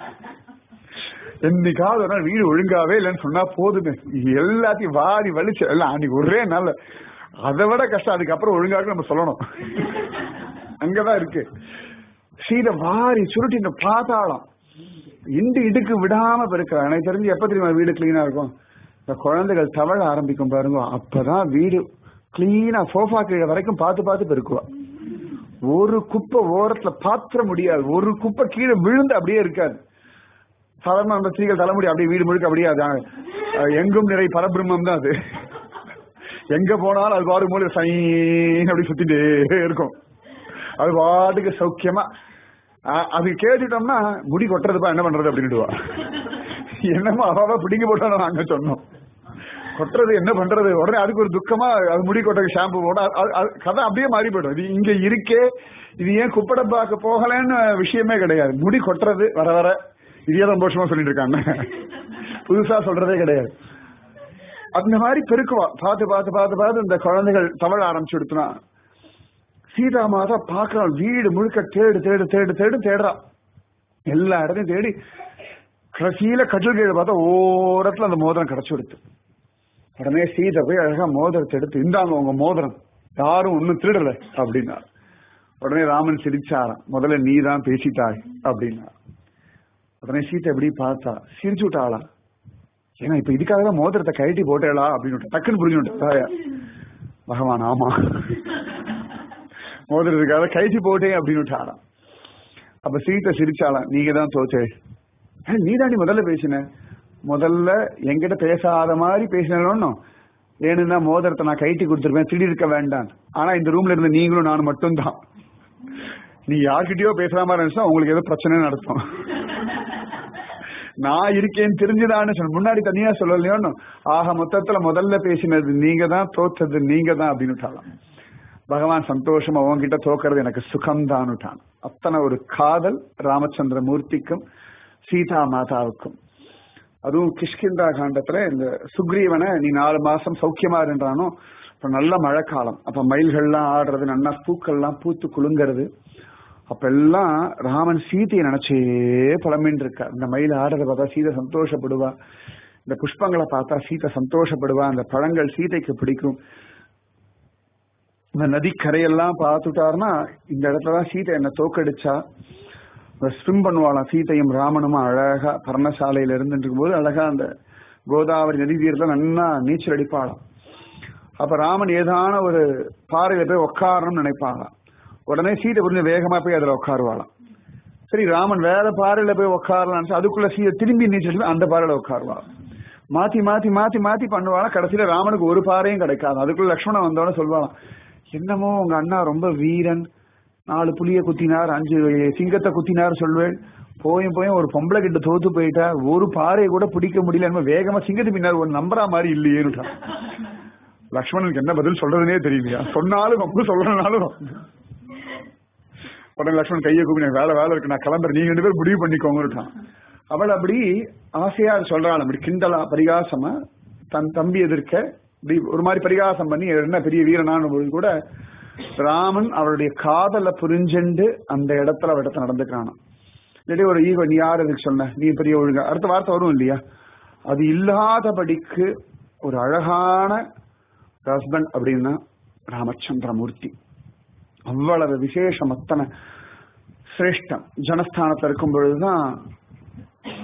என்னைக்காவது ஒரு நாள் வீடு ஒழுங்காவே இல்லைன்னு சொன்னா போதுமே எல்லாத்தையும் வாரி வலிச்சு எல்லாம் அன்னைக்கு ஒரே நாள் அதை விட கஷ்டம் அதுக்கப்புறம் ஒழுங்காக நம்ம சொல்லணும் அங்கதான் இருக்கு சீதை வாரி சுருட்டி இந்த பாத்தாளம் இண்டு இடுக்கு விடாம பெருக்கிறா எனக்கு தெரிஞ்சு எப்ப தெரியுமா வீடு கிளீனா இருக்கும் இந்த குழந்தைகள் தவழ ஆரம்பிக்கும் பாருங்க அப்பதான் வீடு கிளீனா சோஃபா கீழே வரைக்கும் பார்த்து பார்த்து பெருக்குவா ஒரு குப்பை ஓரத்துல பாத்திர முடியாது ஒரு குப்பை கீழே விழுந்து அப்படியே இருக்காது சாதாரண அந்த ஸ்திரீகள் தலைமுடி அப்படியே வீடு முழுக்க அப்படியே அது அஹ், எங்கும் நிறை பரபிரம்மம் தான் அது எங்க போனாலும் அது பாடு மூலம் சைன் அப்படி சுத்திட்டே இருக்கும் அது பாட்டுக்கு சௌக்கியமா அஹ், அது கேட்டுட்டோம்னா முடி கொட்டுறதுப்பா என்ன பண்றது அப்படின்னுடுவா என்னமோ அவாவா பிடிங்க போட்டோம் நாங்க சொன்னோம் கொட்டுறது என்ன பண்றது உடனே அதுக்கு ஒரு துக்கமா அது முடி கொட்டக்கு ஷாம்பு போட அது- அது- கதை அப்படியே மாறி போயிடும் இது இங்க இருக்கே இது ஏன் குப்படப்பாக்க போகலன்னு விஷயமே கிடையாது முடி கொட்டுறது வர வர இதே சந்தோஷமா சொல்லிட்டு இருக்காங்க புதுசா சொல்றதே கிடையாது அந்த மாதிரி பெருக்குவா பார்த்து பார்த்து பார்த்து பார்த்து இந்த குழந்தைகள் தவழ ஆரம்பிச்சு எடுத்துனா சீதா மாதா பார்க்கலாம் வீடு முழுக்க தேடு தேடு தேடு தேடு தேடுறா எல்லா இடத்தையும் தேடி கடைசியில கட்டில் கீழே பார்த்தா ஓரத்துல அந்த மோதிரம் கிடைச்சு கொடுத்து உடனே சீதை போய் அழகா மோதிரத்தை எடுத்து இந்தாங்க உங்க மோதிரம் யாரும் ஒன்னும் திருடல அப்படின்னா உடனே ராமன் சிரிச்சாராம் முதல்ல நீ தான் பேசிட்டாய் அப்படின்னா உடனே சீதை எப்படி பார்த்தா சிரிச்சு விட்டாளா ஏன்னா இப்ப இதுக்காக தான் மோதிரத்தை கழட்டி போட்டேளா அப்படின்னு விட்டா. டக்குன்னு புரிஞ்சு தாயா பகவான் ஆமா மோதிரத்துக்காக கழட்டி போட்டேன் அப்படின்னு விட்டாளாம் அப்ப சீதை சிரிச்சாளாம் நீங்க தான் தோச்சே நீ தாண்டி முதல்ல பேசின முதல்ல என்கிட்ட பேசாத மாதிரி பேசினோம் வேணும்னா மோதிரத்தை நான் கைட்டி கொடுத்துருப்பேன் திடீர் இருக்க வேண்டாம் ஆனா இந்த ரூம்ல இருந்த நீங்களும் நான் மட்டும்தான் நீ யார்கிட்டயோ பேசுற மாதிரி இருந்துச்சா உங்களுக்கு ஏதோ பிரச்சனை நடத்தும் நான் இருக்கேன்னு தெரிஞ்சுதான்னு சொன்ன முன்னாடி தனியா சொல்லலையோன்னு ஆக மொத்தத்துல முதல்ல பேசினது நீங்க தான் தோத்தது நீங்க தான் அப்படின்னு விட்டாலாம் பகவான் சந்தோஷமா உன்கிட்ட தோக்கிறது எனக்கு சுகம்தான் விட்டான் அத்தனை ஒரு காதல் ராமச்சந்திர மூர்த்திக்கும் சீதா மாதாவுக்கும் அதுவும் கிஷ்கிந்தா காண்டத்துல இந்த சுக்ரீவனை நீ நாலு மாசம் சௌக்கியமா இருந்தானோ இப்ப நல்ல மழைக்காலம் அப்ப மயில்கள்லாம் ஆடுறது நல்லா பூக்கள்லாம் பூத்து குலுங்கிறது அப்ப எல்லாம் ராமன் சீதையை நினைச்சே புலம்பின்னு இருக்கா இந்த மயில் ஆடுறத பார்த்தா சீதை சந்தோஷப்படுவா இந்த புஷ்பங்களை பார்த்தா சீதை சந்தோஷப்படுவா அந்த பழங்கள் சீதைக்கு பிடிக்கும் இந்த நதிக்கரையெல்லாம் பார்த்துட்டாருன்னா இந்த இடத்துலதான் சீதை என்ன தோக்கடிச்சா ஸ்விம் பண்ணுவாளாம் சீதையும் ராமனும் அழகா பர்ணசாலையில இருந்துட்டு இருக்கும்போது அழகா அந்த கோதாவரி நதி தீரத்துல நன்னா நீச்சல் அடிப்பாளாம் அப்ப ராமன் ஏதான ஒரு பாறையில போய் உட்காரணும்னு நினைப்பாளாம் உடனே சீதை கொஞ்சம் வேகமா போய் அதுல உட்காருவாளாம் சரி ராமன் வேற பாறையில போய் உட்காரலான்னு அதுக்குள்ள சீதை திரும்பி நீச்சல் அடிச்சு அந்த பாறையில உட்காருவா மாத்தி மாத்தி மாத்தி மாத்தி பண்ணுவாளாம் கடைசியில ராமனுக்கு ஒரு பாறையும் கிடைக்காது அதுக்குள்ள லக்ஷ்மணன் வந்தோட சொல்வாளாம் என்னமோ உங்க அண்ணா ரொம்ப வீரன் நாலு புலிய குத்தினார் அஞ்சு சிங்கத்தை குத்தினார் சொல்வேன் போயும் போயும் ஒரு பொம்பளை கிட்ட தோத்து போயிட்டா ஒரு பாறையை கூட பிடிக்க முடியல என்னமோ வேகமா சிங்கத்து பின்னார் ஒரு நம்புறா மாதிரி இல்லையேன்னு லக்ஷ்மணனுக்கு என்ன பதில் சொல்றதுனே தெரியலையா சொன்னாலும் ரொம்ப சொல்லனாலும் உடனே லக்ஷ்மணன் கையை கூப்பி எனக்கு வேலை வேலை இருக்கு நான் கிளம்புறேன் நீங்க ரெண்டு பேரும் முடிவு பண்ணிக்கோங்கட்டான் அவள் அப்படி ஆசையா சொல்றாள் அப்படி கிண்டலா பரிகாசமா தன் தம்பி எதிர்க்க இப்படி ஒரு மாதிரி பரிகாசம் பண்ணி என்ன பெரிய வீரனான போது கூட ராமன் அவருடைய காதலை புரிஞ்சுண்டு அந்த இடத்துல அவ இடத்துல நடந்துக்கிறானாம் இல்லாட்டி ஒரு ஈகோ நீ யார் இதுக்கு சொன்ன நீ பெரிய ஒழுங்கா அடுத்த வார்த்தை வரும் இல்லையா அது இல்லாதபடிக்கு ஒரு அழகான ஹஸ்பண்ட் அப்படின்னா ராமச்சந்திரமூர்த்தி அவ்வளவு விசேஷம் அத்தனை சிரேஷ்டம் ஜனஸ்தானத்துல இருக்கும் பொழுதுதான்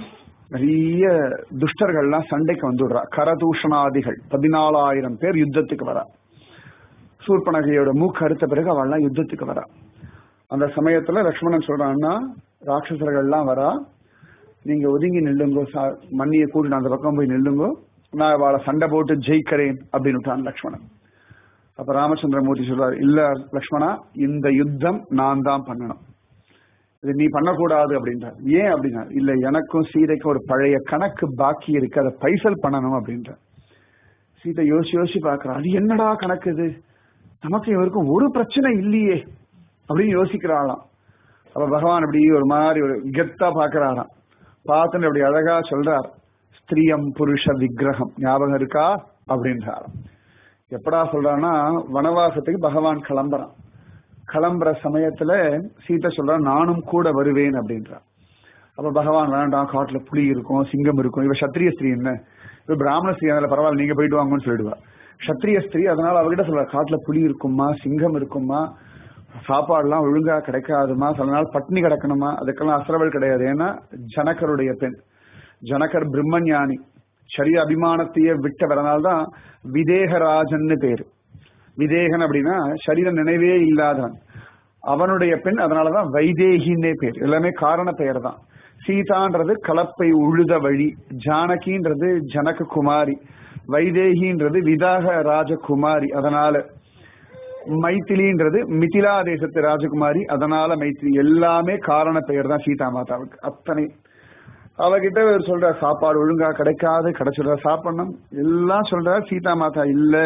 நிறைய துஷ்டர்கள்லாம் சண்டைக்கு வந்துடுறா கரதூஷணாதிகள் பதினாலாயிரம் பேர் யுத்தத்துக்கு வரா சூர்பனகையோட மூக்கு அறுத்த பிறகு அவள்லாம் யுத்தத்துக்கு வரா அந்த சமயத்துல லக்ஷ்மணன் சொல்றான்னா ராட்சசர்கள்லாம் வரா நீங்க ஒதுங்கி நில்லுங்கோ சா- மண்ணியை கூட்டிட்டு அந்த பக்கம் போய் நில்லுங்கோ நான் அவளை சண்டை போட்டு ஜெயிக்கிறேன் அப்படின்னு விட்டான் லக்ஷ்மணன் அப்ப ராமச்சந்திரமூர்த்தி சொல்றாரு இல்ல லக்ஷ்மணா இந்த யுத்தம் நான் தான் பண்ணணும் இது நீ பண்ணக்கூடாது அப்படின்றார் ஏன் அப்படின்னா இல்ல எனக்கும் சீதைக்கும் ஒரு பழைய கணக்கு பாக்கி இருக்கு அதை பைசல் பண்ணணும் அப்படின்றார் சீதை யோசிச்சு யோசிச்சு பாக்குறா அது என்னடா கணக்கு இது நமக்கு இவருக்கும் ஒரு பிரச்சனை இல்லையே அப்படின்னு யோசிக்கிறாளாம் அப்ப பகவான் அப்படி ஒரு மாதிரி ஒரு கெத்தா பாக்குறாராம் பார்த்துட்டு அப்படி அழகா சொல்றார் ஸ்திரியம் புருஷ விக்கிரகம் ஞாபகம் இருக்கா அப்படின்றாராம் எப்படா சொல்றான்னா வனவாசத்துக்கு பகவான் கிளம்புறான் கிளம்புற சமயத்துல சீதை சொல்றா நானும் கூட வருவேன் அப்படின்றான் அப்ப பகவான் வேண்டாம் காட்டுல புலி இருக்கும் சிங்கம் இருக்கும் இவ சத்திரிய ஸ்திரீ என்ன இவ பிராமண ஸ்திரீ அதனால பரவாயில்ல நீங்க போயிட்டு வாங்கன்னு சொல்லிடுவா சத்திரிய ஸ்திரீ அதனால அவகிட்ட சொல்ற காட்டுல புலி இருக்குமா சிங்கம் இருக்குமா சாப்பாடுலாம் ஒழுங்கா கிடைக்காதுமா சில நாள் பட்னி கிடக்கணுமா அதுக்கெல்லாம் அசரவல் கிடையாது ஏன்னா ஜனகருடைய பெண் ஜனகர் பிரம்மஞானி சரிய அபிமானத்தையே விட்டவரனால்தான் விதேகராஜன்னு பேரு விதேகன் அப்படின்னா சரீர நினைவே இல்லாதவன் அவனுடைய பெண் அதனாலதான் வைதேகின்னே பேர் எல்லாமே காரண பெயர் தான் சீதான்றது கலப்பை உழுத வழி ஜானகின்றது ஜனக குமாரி வைதேகின்றது விதாக ராஜகுமாரி அதனால மைத்திலின்றது மிதிலா தேசத்து ராஜகுமாரி அதனால மைத்திலி எல்லாமே காரண பெயர் தான் சீதா மாதாவுக்கு அத்தனை அவகிட்ட இவர் சொல்ற சாப்பாடு ஒழுங்கா கிடைக்காது கிடைச்சிடுற சாப்பிடணும் எல்லாம் சொல்ற சீதா மாதா இல்ல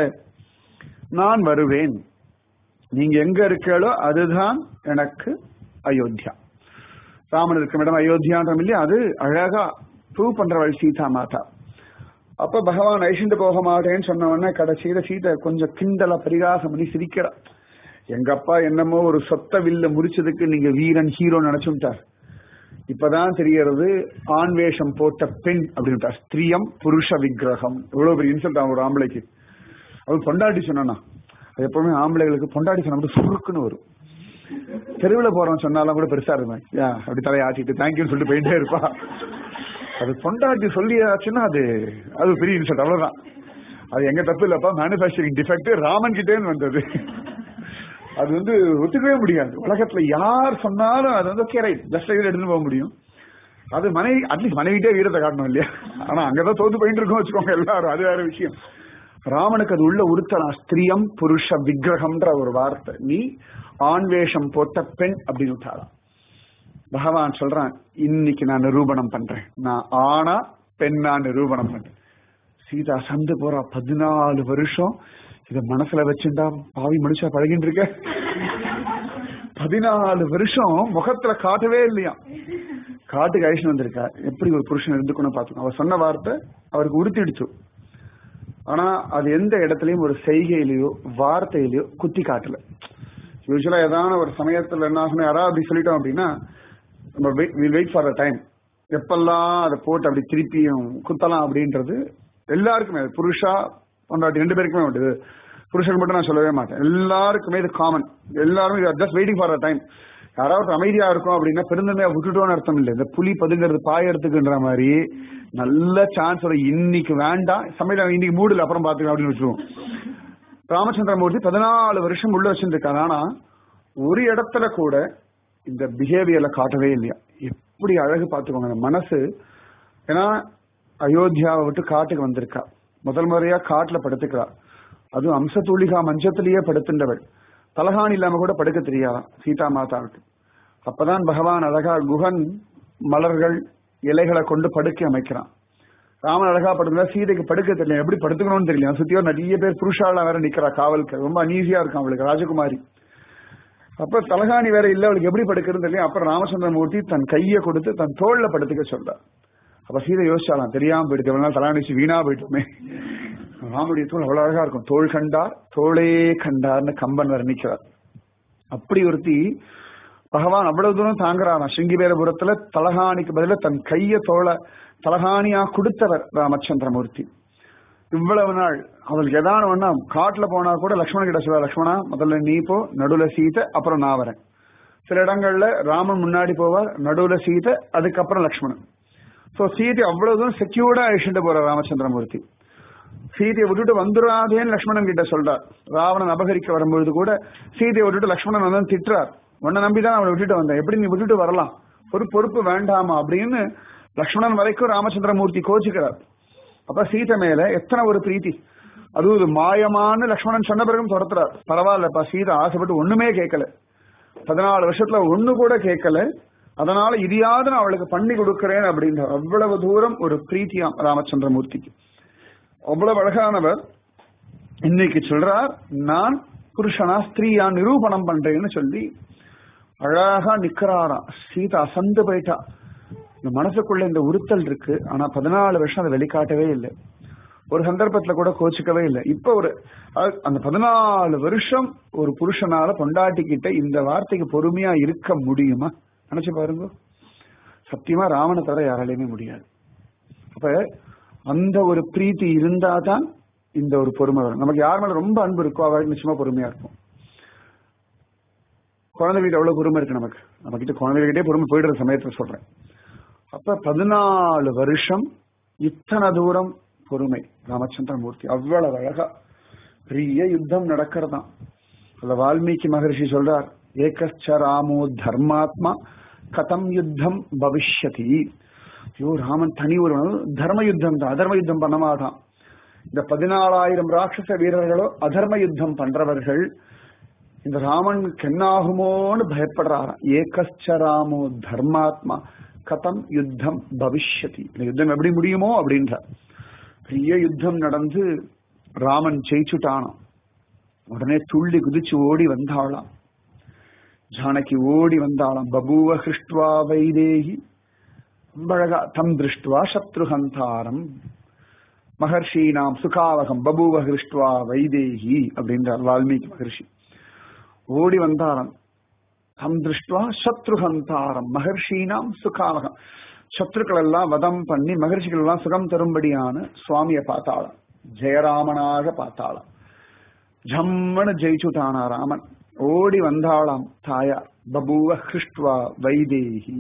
நான் வருவேன் நீங்க எங்க இருக்கீங்களோ அதுதான் எனக்கு அயோத்தியா ராமன் இருக்கும் இடம் அயோத்தியான்றம் இல்லையா அது அழகா ப்ரூவ் பண்றவள் சீதா மாதா அப்ப பகவான் ஐஷண்டு போக மாட்டேன்னு சொன்ன உடனே கடைசியில சீதை கொஞ்சம் கிண்டலா பரிகாசம் பண்ணி சிரிக்கிறா எங்க அப்பா என்னமோ ஒரு சொத்த வில்ல முறிச்சதுக்கு நீங்க வீரன் ஹீரோ நினைச்சுட்டார் இப்பதான் தெரியறது ஆண் வேஷம் போட்ட பெண் அப்படின்னு ஸ்திரியம் புருஷ விக்கிரகம் எவ்வளவு பெரிய இன்சல்ட் ஆகும் ஒரு ஆம்பளைக்கு அது பொண்டாட்டி சொன்னா அது எப்பவுமே ஆம்பளைகளுக்கு பொண்டாட்டி சொன்னா சுருக்குன்னு வரும் தெருவில் போறவன் சொன்னாலும் கூட பெருசா இருக்கும் யா அப்படி தலையை ஆட்டிட்டு தேங்க்யூன்னு சொல்லிட்டு போயிட்டே இருப்பா அது பொண்டாட்டி சொல்லியாச்சுன்னா அது அது பெரிய இன்சல்ட் அவ்வளவுதான் அது எங்க தப்பு இல்லப்பா மேனுபேக்சரிங் டிஃபெக்ட் ராமன் கிட்டேன்னு வந்தது அது வந்து ஒத்துக்கவே முடியாது உலகத்துல யார் சொன்னாலும் அது வந்து ஓகே ரைட் ஜஸ்ட் எடுத்துட்டு போக முடியும் அது மனைவி அட்லீஸ்ட் மனைவிட்டே வீரத்தை காட்டணும் இல்லையா ஆனா அங்கதான் தோத்து போயிட்டு இருக்கோம் வச்சுக்கோங்க எல்லாரும் அது வேற விஷயம் ராமனுக்கு அது உள்ள உறுத்தலாம் ஸ்திரியம் புருஷ விக்கிரகம்ன்ற ஒரு வார்த்தை நீ ஆண் வேஷம் போட்ட பெண் அப்படின்னு விட்டாலாம் பகவான் சொல்றான் இன்னைக்கு நான் நிரூபணம் பண்றேன் நான் ஆனா பெண்ணா நிரூபணம் பண்றேன் சீதா சந்து போறா பதினாலு வருஷம் இத மனசுல வச்சுட்டா பாவி மனுஷா பழகிட்டு இருக்க பதினாலு வருஷம் முகத்துல காட்டவே இல்லையா காட்டுக்கு ஐஷன் வந்திருக்கா எப்படி ஒரு புருஷன் இருந்துக்கணும் பார்த்தோம் அவர் சொன்ன வார்த்தை அவருக்கு உறுத்திடுச்சு ஆனா அது எந்த இடத்துலயும் ஒரு செய்கையிலயோ வார்த்தையிலயோ குத்தி காட்டல யூஸ்வலா ஏதான ஒரு சமயத்துல என்ன ஆகணும் யாராவது அப்படி சொல்லிட்டோம் அப்படின்னா நம்ம வெயிட் ஃபார் அ டைம் எப்பெல்லாம் அதை போட்டு அப்படி திருப்பியும் குத்தலாம் அப்படின்றது எல்லாருக்குமே அது புருஷா பொண்டாட்டி ரெண்டு பேருக்குமே உண்டு புருஷனுக்கு மட்டும் நான் சொல்லவே மாட்டேன் எல்லாருக்குமே இது காமன் எல்லாருமே just waiting for a time யாராவது அமைதியா இருக்கும் அப்படின்னா பெருந்தன்மையா விட்டுட்டோம்னு அர்த்தம் இல்லை இந்த புலி பதுங்கிறது பாயறதுக்குன்ற மாதிரி நல்ல சான்ஸ் ஒரு இன்னைக்கு வேண்டாம் சமையல் இன்னைக்கு மூடுல அப்புறம் பாத்துக்கலாம் அப்படின்னு வச்சுருவோம் ராமச்சந்திரமூர்த்தி பதினாலு வருஷம் உள்ள வச்சிருக்காரு ஆனா ஒரு இடத்துல கூட இந்த பிஹேவியர்ல காட்டவே இல்லையா எப்படி அழகு பார்த்துக்கோங்க அந்த மனசு ஏன்னா அயோத்தியாவை விட்டு காட்டுக்கு வந்திருக்கா முதல் முறையா காட்டுல படுத்துக்கிறா அதுவும் அம்சத்தூளிகா மஞ்சத்திலேயே படுத்துண்டவள் தலகாணி இல்லாம கூட படுக்க தெரியாதான் சீதா மாதாவுக்கு அப்பதான் பகவான் அழகா குகன் மலர்கள் இலைகளை கொண்டு படுக்கை அமைக்கிறான் ராமன் அழகா படுத்தா சீதைக்கு படுக்க தெரியல எப்படி படுத்துக்கணும்னு தெரியல சுத்தியோ நிறைய பேர் புருஷால வேற நிக்கிறா காவலுக்கு ரொம்ப அனீசியா இருக்கும் அவளுக்கு ராஜகுமாரி அப்ப தலகாணி வேற இல்ல அவளுக்கு எப்படி படுக்கிறது தெரியும் அப்புறம் ராமச்சந்திரமூர்த்தி தன் கையை கொடுத்து தன் தோல்ல படுத்துக்க சொல்றார் அப்ப சீதை யோசிச்சாலாம் தெரியாம போயிட்டு எவ்வளவு நாள் தலாணிச்சு வீணா போயிட்டுமே ராமுடைய தோல் அவ்வளவு அழகா இருக்கும் தோல் கண்டார் தோளே கண்டார்னு கம்பன் வர்ணிக்கிறார் அப்படி ஒருத்தி பகவான் அவ்வளவு தூரம் தாங்குறாராம் சிங்கிபேரபுரத்துல தலகாணிக்கு பதில தன் கைய தோள தலகாணியா கொடுத்தவர் ராமச்சந்திரமூர்த்தி இவ்வளவு நாள் அவளுக்கு எதான ஒண்ணா காட்டுல போனா கூட லக்ஷ்மணன் கிட்ட சொல்ல லக்ஷ்மணா முதல்ல நீ போ நடுவுல சீதை அப்புறம் நான் வரேன் சில இடங்கள்ல ராமன் முன்னாடி போவார் நடுவுல சீதை அதுக்கப்புறம் லக்ஷ்மணன் சோ சீதை அவ்வளவு தூரம் செக்யூர்டா அழிச்சுட்டு போற ராமச்சந்திரமூர்த்தி சீதையை விட்டுட்டு வந்துடாதேன்னு லக்ஷ்மணன் கிட்ட சொல்றார் ராவணன் அபகரிக்க வரும்பொழுது கூட சீதையை விட்டுட்டு லக்ஷ்மணன் வந்து திட்டுறார் உன்னை நம்பிதான் அவளை விட்டுட்டு வந்தேன் எப்படி நீ விட்டுட்டு வரலாம் ஒரு பொறுப்பு வேண்டாமா அப்படின்னு லக்ஷ்மணன் வரைக்கும் ராமச்சந்திரமூர்த்தி கோச்சிக்கிறார் அப்ப சீதை மேல எத்தனை ஒரு பிரீத்தி அதுவும் இது மாயமான லக்ஷ்மணன் சொன்ன பிறகும் துரத்துறார் பரவாயில்லப்பா சீதை ஆசைப்பட்டு ஒண்ணுமே கேட்கல பதினாலு வருஷத்துல ஒண்ணு கூட கேட்கல அதனால இதையாவது நான் அவளுக்கு பண்ணி கொடுக்கிறேன் அப்படின்ற அவ்வளவு தூரம் ஒரு பிரீத்தியாம் ராமச்சந்திரமூர்த்திக்கு அவ்வளவு அழகானவர் இன்னைக்கு சொல்றார் நான் புருஷனா ஸ்திரீயா நிரூபணம் பண்றேன்னு சொல்லி அழகா நிக்கிறாராம் சீதா அசந்து போயிட்டா இந்த மனசுக்குள்ள இந்த உறுத்தல் இருக்கு ஆனா பதினாலு வருஷம் அதை வெளிக்காட்டவே இல்லை ஒரு சந்தர்ப்பத்துல கூட கோச்சிக்கவே இல்லை இப்ப ஒரு அ- அந்த பதினாலு வருஷம் ஒரு புருஷனால பொண்டாட்டிக்கிட்ட இந்த வார்த்தைக்கு பொறுமையா இருக்க முடியுமா நினைச்சு பாருங்க சத்தியமா ராவண தவிர யாராலையுமே முடியாது அப்ப அந்த ஒரு பிரீத்தி இருந்தாதான் இந்த ஒரு பொறுமை வரும் நமக்கு யார் மேல ரொம்ப அன்பு இருக்கோ அவருக்கு நிச்சயமா பொறுமையா இருக்கும் குழந்தை வீட்டு எவ்வளவு பொறுமை இருக்கு நமக்கு நம்ம கிட்ட குழந்தைகிட்டே பொறுமை போயிடுற சமயத்துல சொல்றேன் அப்ப பதினாலு வருஷம் இத்தனை தூரம் பொறுமை ராமச்சந்திரமூர்த்தி அவ்வளவு அழகா பெரிய யுத்தம் நடக்கிறதாம் அதுல வால்மீகி மகரிஷி சொல்றார் ஏகச்ச ராமோ தர்மாத்மா கதம் யுத்தம் பவிஷ்யதி ஐயோ ராமன் தனி ஒரு தர்ம யுத்தம் தான் அதர்ம யுத்தம் பண்ண மாட்டான் இந்த பதினாலாயிரம் ராட்சச வீரர்களோ அதர்ம யுத்தம் பண்றவர்கள் இந்த ராமனுக்கு என்னாகுமோன்னு பயப்படுறாராம் ஏகச்ச ராமோ தர்மாத்மா கதம் யுத்தம் பவிஷ்யதி இந்த யுத்தம் எப்படி முடியுமோ அப்படின்றார் பெரிய யுத்தம் நடந்து ராமன் ஜெயிச்சுட்டானாம் உடனே துள்ளி குதிச்சு ஓடி வந்தாளாம் ஜானகி ஓடி வந்தாளாம் பபூவ ஹிருஷ்டுவா வைதேகி ரொம்ப அழகா தம் திருஷ்டுவா சத்ருஹந்தாரம் மகர்ஷீனாம் சுகாவகம் பபூவ ஹிருஷ்டுவா வைதேகி அப்படின்றார் வால்மீகி மகர்ஷி ஓடி வந்தாராம் தம் திருஷ்டுவா சத்ருஹந்தாரம் மகர்ஷீனாம் சுகாவகம் சத்ருக்கள் எல்லாம் வதம் பண்ணி மகர்ஷிகள் எல்லாம் சுகம் தரும்படியான சுவாமியை பார்த்தாளாம் ஜெயராமனாக பார்த்தாளாம் ஜம்மனு ஜெயிச்சுட்டானா ராமன் ஓடி வந்தாளாம் தாயார் பபுவ ஹிருஷ்டுவா வைதேகி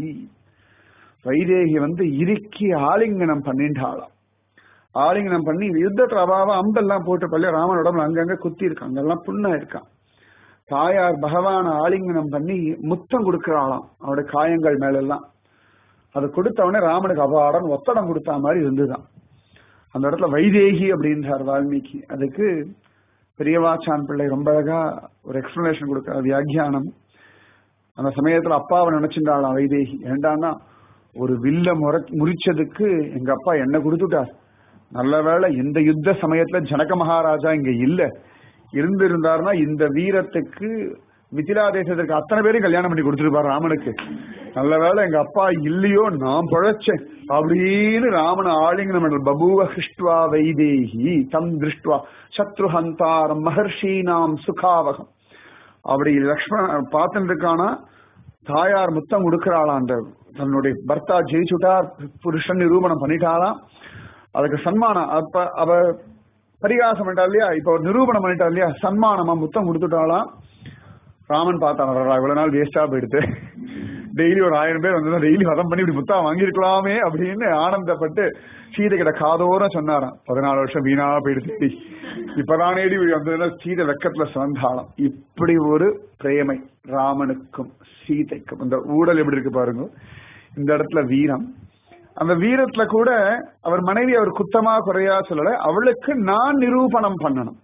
வைதேகி வந்து இறுக்கி ஆலிங்கனம் பண்ணிட்டாளாம் ஆலிங்கனம் பண்ணி யுத்தத்துல அவாவ அம்பெல்லாம் போட்டு பள்ளி ராமன் உடம்புல அங்கங்க குத்தி இருக்கான் அங்கெல்லாம் புண்ணா இருக்கான் தாயார் பகவான ஆலிங்கனம் பண்ணி முத்தம் கொடுக்கிறாளாம் அவருடைய காயங்கள் மேலெல்லாம் அது கொடுத்த உடனே ராமனுக்கு அபாரம் ஒத்தடம் கொடுத்த மாதிரி இருந்துதான் அந்த இடத்துல வைதேகி அப்படின்றார் வால்மீகி அதுக்கு பெரியவாச்சான் பிள்ளை ரொம்ப அழகா ஒரு எக்ஸ்பிளனேஷன் கொடுக்க வியாக்கியானம் அந்த சமயத்துல அப்பாவை நினைச்சிருந்தாளாம் வைதேகி ஏண்டான்னா ஒரு வில்ல முற முறிச்சதுக்கு எங்க அப்பா என்ன கொடுத்துட்டார் நல்ல வேளை இந்த யுத்த சமயத்துல ஜனக மகாராஜா இங்க இல்ல இருந்திருந்தாருன்னா இந்த வீரத்துக்கு மிதிலா தேசத்திற்கு அத்தனை பேரும் கல்யாணம் பண்ணி கொடுத்துருப்பார் ராமனுக்கு நல்ல வேளை எங்க அப்பா இல்லையோ நான் பழச்சேன் அப்படின்னு ராமன் ஆலிங்கனம் பண்ற பபுவ ஹிருஷ்டுவா வைதேகி தம் திருஷ்டுவா சத்ருஹந்தாரம் மகர்ஷீனாம் சுகாவகம் அப்படி லக்ஷ்மணன் பார்த்துட்டு இருக்கானா தாயார் முத்தம் கொடுக்கிறாளாம் அந்த தன்னுடைய பர்த்தா ஜெயிச்சுட்டார் புருஷன் நிரூபணம் பண்ணிட்டாளாம் அதுக்கு சன்மானம் அப்ப அவ பரிகாசம் பண்ணிட்டா இல்லையா இப்ப ஒரு நிரூபணம் பண்ணிட்டா இல்லையா சன்மானமா முத்தம் கொடுத்துட்டாளாம் ராமன் பார்த்தான் இவ்வளவு நாள் வேஸ்டா போயிடுது டெய்லி ஒரு ஆயிரம் பேர் வந்து டெய்லி வதம் பண்ணி இப்படி முத்தா வாங்கியிருக்கலாமே அப்படின்னு ஆனந்தப்பட்டு சீதை கிட்ட காதோரம் சொன்னாராம் பதினாலு வருஷம் வீணா போயிடுச்சு இப்பதானேடி வந்து சீதை வெக்கத்துல சிறந்தாளாம் இப்படி ஒரு பிரேமை ராமனுக்கும் சீதைக்கும் இந்த ஊடல் எப்படி இருக்கு பாருங்க இந்த இடத்துல வீரம் அந்த வீரத்துல கூட அவர் மனைவி அவர் குத்தமா குறையா சொல்லல அவளுக்கு நான் நிரூபணம் பண்ணணும்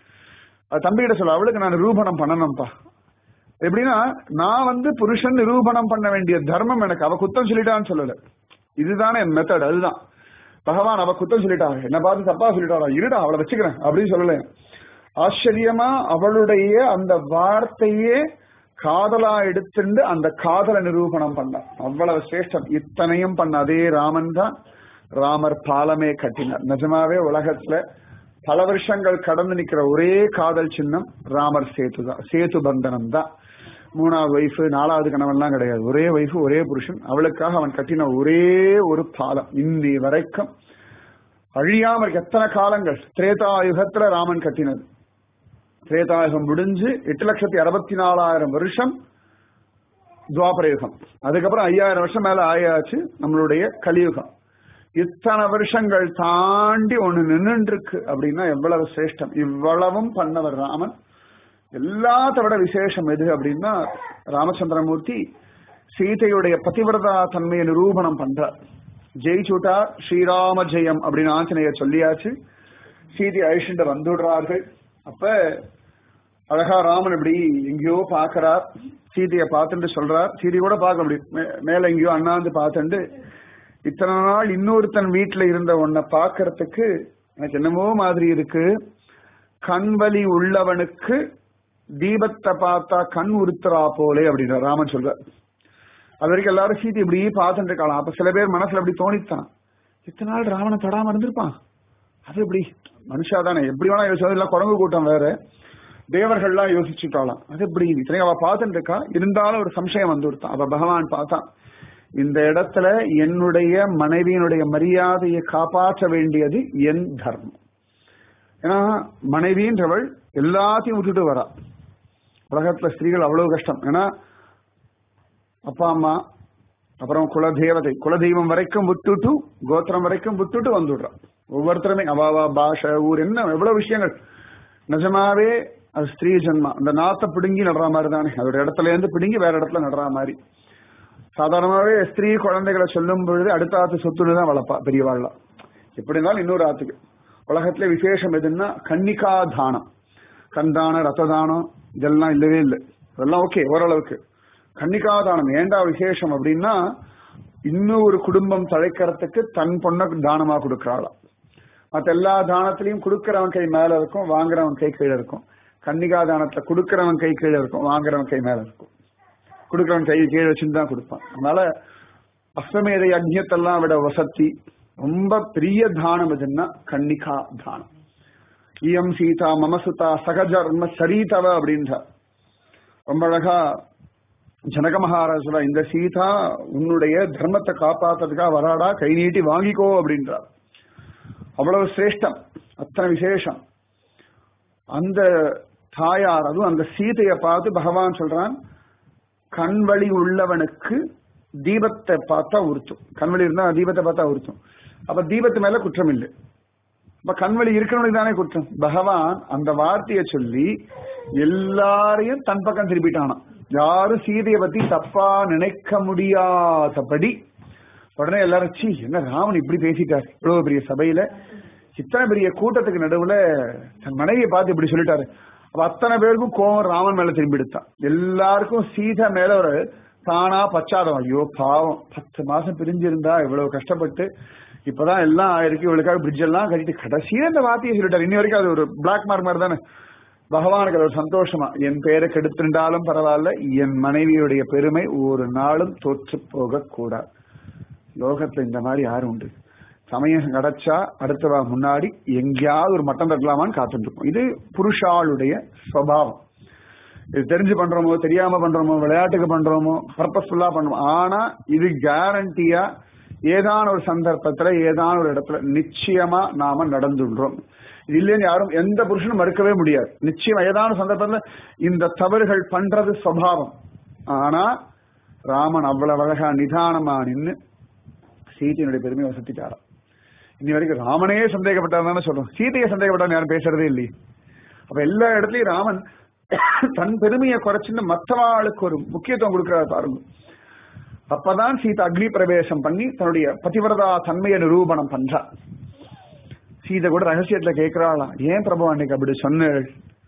அது தம்பிகிட்ட சொல்ல அவளுக்கு நான் நிரூபணம் பண்ணணும்ப்பா எப்படின்னா நான் வந்து புருஷன் நிரூபணம் பண்ண வேண்டிய தர்மம் எனக்கு அவ குத்தம் சொல்லிட்டான்னு சொல்லல இதுதானே என் மெத்தட் அதுதான் பகவான் அவ குத்தம் சொல்லிட்டாங்க என்ன பார்த்து தப்பா சொல்லிட்டாளா இருடா அவளை வச்சுக்கிறேன் அப்படின்னு சொல்லல ஆச்சரியமா அவளுடைய அந்த வார்த்தையே காதலா எடுத்துண்டு அந்த காதல நிரூபணம் பண்ண அவ்வளவு சிரேஷ்டம் இத்தனையும் பண்ண அதே ராமன் தான் ராமர் பாலமே கட்டினார் நிஜமாவே உலகத்துல பல வருஷங்கள் கடந்து நிக்கிற ஒரே காதல் சின்னம் ராமர் சேது தான் சேது பந்தனம் தான் மூணாவது ஒய்ஃபு நாலாவது கணவன்லாம் கிடையாது ஒரே ஒய்ஃபு ஒரே புருஷன் அவளுக்காக அவன் கட்டின ஒரே ஒரு பாலம் இன்னி வரைக்கும் அழியாம இருக்கு எத்தனை காலங்கள் திரேதாயுகத்துல ராமன் கட்டினது திரேதாயுகம் முடிஞ்சு எட்டு லட்சத்தி அறுபத்தி நாலாயிரம் வருஷம் துவாபர யுகம் அதுக்கப்புறம் ஐயாயிரம் வருஷம் மேல ஆயாச்சு நம்மளுடைய கலியுகம் இத்தனை வருஷங்கள் தாண்டி ஒண்ணு நின்னுட்டு இருக்கு அப்படின்னா எவ்வளவு சிரேஷ்டம் இவ்வளவும் பண்ணவர் ராமன் எல்லாத்த விட விசேஷம் எது அப்படின்னா ராமச்சந்திரமூர்த்தி சீதையுடைய பதிவிரதா தன்மையை நிரூபணம் பண்றார் ஜெயிச்சுட்டா ஸ்ரீராம ஜெயம் அப்படின்னு ஆஞ்சநேயர் சொல்லியாச்சு சீதை அழிச்சுட்டு வந்துடுறார்கள் அப்ப அழகா ராமன் இப்படி எங்கேயோ பாக்குறார் சீதைய பார்த்துட்டு சொல்றார் சீதை கூட பார்க்க அப்படி மே- மேல எங்கேயோ அண்ணாந்து பார்த்துட்டு இத்தனை நாள் இன்னொருத்தன் வீட்டுல இருந்த உன்னை பார்க்கறதுக்கு எனக்கு என்னமோ மாதிரி இருக்கு கண்வலி உள்ளவனுக்கு தீபத்தை பார்த்தா கண் உறுத்துறா போலே அப்படின்ற ராமன் சொல்றார் அது வரைக்கும் எல்லாரும் சீதை இப்படி பார்த்துட்டு இருக்கலாம் அப்ப சில பேர் மனசுல அப்படி தோணித்தான் இத்தனை நாள் ராவணை தொடாம இருந்திருப்பான் அது எப்படி மனுஷா தானே எப்படி வேணா யோசிச்சு இல்ல குரங்கு கூட்டம் வேற தேவர்கள்லாம் யோசிச்சுட்டாலாம் அது எப்படி இத்தனை அவ பார்த்துட்டு இருக்கா இருந்தாலும் ஒரு சம்சயம் வந்து விடுத்தான் அவ பகவான் பார்த்தான் இந்த இடத்துல என்னுடைய மனைவியினுடைய மரியாதையை காப்பாற்ற வேண்டியது என் தர்மம் ஏன்னா மனைவின்றவள் எல்லாத்தையும் விட்டுட்டு வரா உலகத்துல ஸ்திரீகள் அவ்வளவு கஷ்டம் ஏன்னா அப்பா அம்மா அப்புறம் குலதேவதை குலதெய்வம் வரைக்கும் விட்டுட்டு கோத்திரம் வரைக்கும் விட்டுட்டு வந்துடுறான் ஒவ்வொருத்தருமே அவாவா பாஷை ஊர் என்ன எவ்வளவு விஷயங்கள் நிஜமாவே அது ஸ்திரீ ஜென்மா அந்த நாத்தை பிடுங்கி நடுற மாதிரி தானே அதோட இடத்துல இருந்து பிடுங்கி வேற இடத்துல நடுற மாதிரி சாதாரணமாவே ஸ்திரீ குழந்தைகளை சொல்லும் பொழுது அடுத்த ஆத்து சொத்துன்னு தான் வளர்ப்பா பெரியவாள்லாம் எப்படி இருந்தாலும் இன்னொரு ஆத்துக்கு உலகத்துல விசேஷம் எதுன்னா கன்னிகா தானம் கந்தானம் ரத்த தானம் இதெல்லாம் இல்லவே இல்லை அதெல்லாம் ஓகே ஓரளவுக்கு கன்னிகா தானம் ஏண்டா விசேஷம் அப்படின்னா இன்னும் ஒரு குடும்பம் தழைக்கிறதுக்கு தன் பொண்ணை தானமா கொடுக்கறாளாம் மத்த எல்லா தானத்திலையும் கொடுக்கறவன் கை மேல இருக்கும் வாங்குறவன் கை கீழே இருக்கும் கன்னிகா தானத்துல கொடுக்கறவன் கை கீழே இருக்கும் வாங்குறவன் கை மேல இருக்கும் கொடுக்கறவன் கை கீழே வச்சுட்டு தான் கொடுப்பான் அதனால அஸ்வமேத யஜ்யத்தெல்லாம் விட வசத்தி ரொம்ப பெரிய தானம் எதுன்னா கன்னிகா தானம் இயம் சீதா மமசுதா சகஜர்ம சரீதவ அப்படின்றார் ரொம்ப அழகா ஜனக மகாராஜ் சொல்றா, இந்த சீதா உன்னுடைய தர்மத்தை காப்பாத்துறதுக்காக வராடா கை நீட்டி வாங்கிக்கோ அப்படின்றார் அவ்வளவு சிரேஷ்டம் அத்தனை விசேஷம் அந்த தாயார் அதுவும் அந்த சீதையை பார்த்து பகவான் சொல்றான் கண்வழி உள்ளவனுக்கு தீபத்தை பார்த்தா உறுத்தும் கண்வழி இருந்தா தீபத்தை பார்த்தா உறுத்தும் அப்ப தீபத்து மேல குற்றம் இல்லை அப்ப கண்வழி இருக்கிறவனுக்கு தானே குற்றம் பகவான் அந்த வார்த்தையை சொல்லி எல்லாரையும் தன் பக்கம் திருப்பிட்டானாம் யாரும் சீதையை பத்தி தப்பா நினைக்க முடியாதபடி உடனே எல்லாரும் சீ என்ன ராமன் இப்படி பேசிட்டார் இவ்வளவு பெரிய சபையில இத்தனை பெரிய கூட்டத்துக்கு நடுவுல தன் மனைவியை பார்த்து இப்படி சொல்லிட்டாரு அப்ப அத்தனை பேருக்கும் கோவம் ராமன் மேல திரும்பி எடுத்தான் எல்லாருக்கும் சீதை மேல ஒரு தானா பச்சாதம் ஐயோ பாவம் பத்து மாசம் பிரிஞ்சிருந்தா இவ்வளவு கஷ்டப்பட்டு இப்பதான் எல்லாம் ஆயிருக்கு இவளுக்காக பிரிட்ஜ் எல்லாம் கட்டிட்டு கடைசியா இந்த வார்த்தையை சொல்லிட்டாரு இன்னி வரைக்கும் அது ஒரு பிளாக் மார்க் மாதிரி தானே பகவானுக்கு அது ஒரு சந்தோஷமா என் பேரை கெடுத்துட்டாலும் பரவாயில்ல என் மனைவியுடைய பெருமை ஒரு நாளும் தோற்று போக கூடாது லோகத்துல இந்த மாதிரி யாரும் உண்டு சமயம் கிடைச்சா அடுத்தவா முன்னாடி எங்கேயாவது ஒரு மட்டம் தட்டலாமான்னு காத்துட்டு இருக்கும் இது புருஷாளுடைய சுவாவம் இது தெரிஞ்சு பண்றோமோ தெரியாம பண்றோமோ விளையாட்டுக்கு பண்றோமோ பர்பஸ்ஃபுல்லா பண்றோமோ ஆனா இது கேரண்டியா ஏதான ஒரு சந்தர்ப்பத்துல ஏதான ஒரு இடத்துல நிச்சயமா நாம நடந்துடுறோம் இது இல்லைன்னு யாரும் எந்த புருஷனும் மறுக்கவே முடியாது நிச்சயமா ஏதான சந்தர்ப்பத்துல இந்த தவறுகள் பண்றது சுவாவம் ஆனா ராமன் அவ்வளவு அழகா நிதானமா நின்னு சீதையினுடைய பெருமையை வசத்திட்டாராம் இன்னி வரைக்கும் ராமனே சந்தேகப்பட்டார் சொல்றோம் சீதையை சந்தேகப்பட்டான்னு யாரும் பேசுறதே இல்லையே அப்ப எல்லா இடத்துலயும் ராமன் தன் பெருமையை குறைச்சுன்னு மற்றவாளுக்கு ஒரு முக்கியத்துவம் கொடுக்கிறார் பாருங்க அப்பதான் சீதா அக்னி பிரவேசம் பண்ணி தன்னுடைய பதிவிரதா தன்மையை நிரூபணம் பண்றா சீதை கூட ரகசியத்துல கேட்கிறாளாம் ஏன் பிரபு அன்னைக்கு அப்படி சொன்னேள்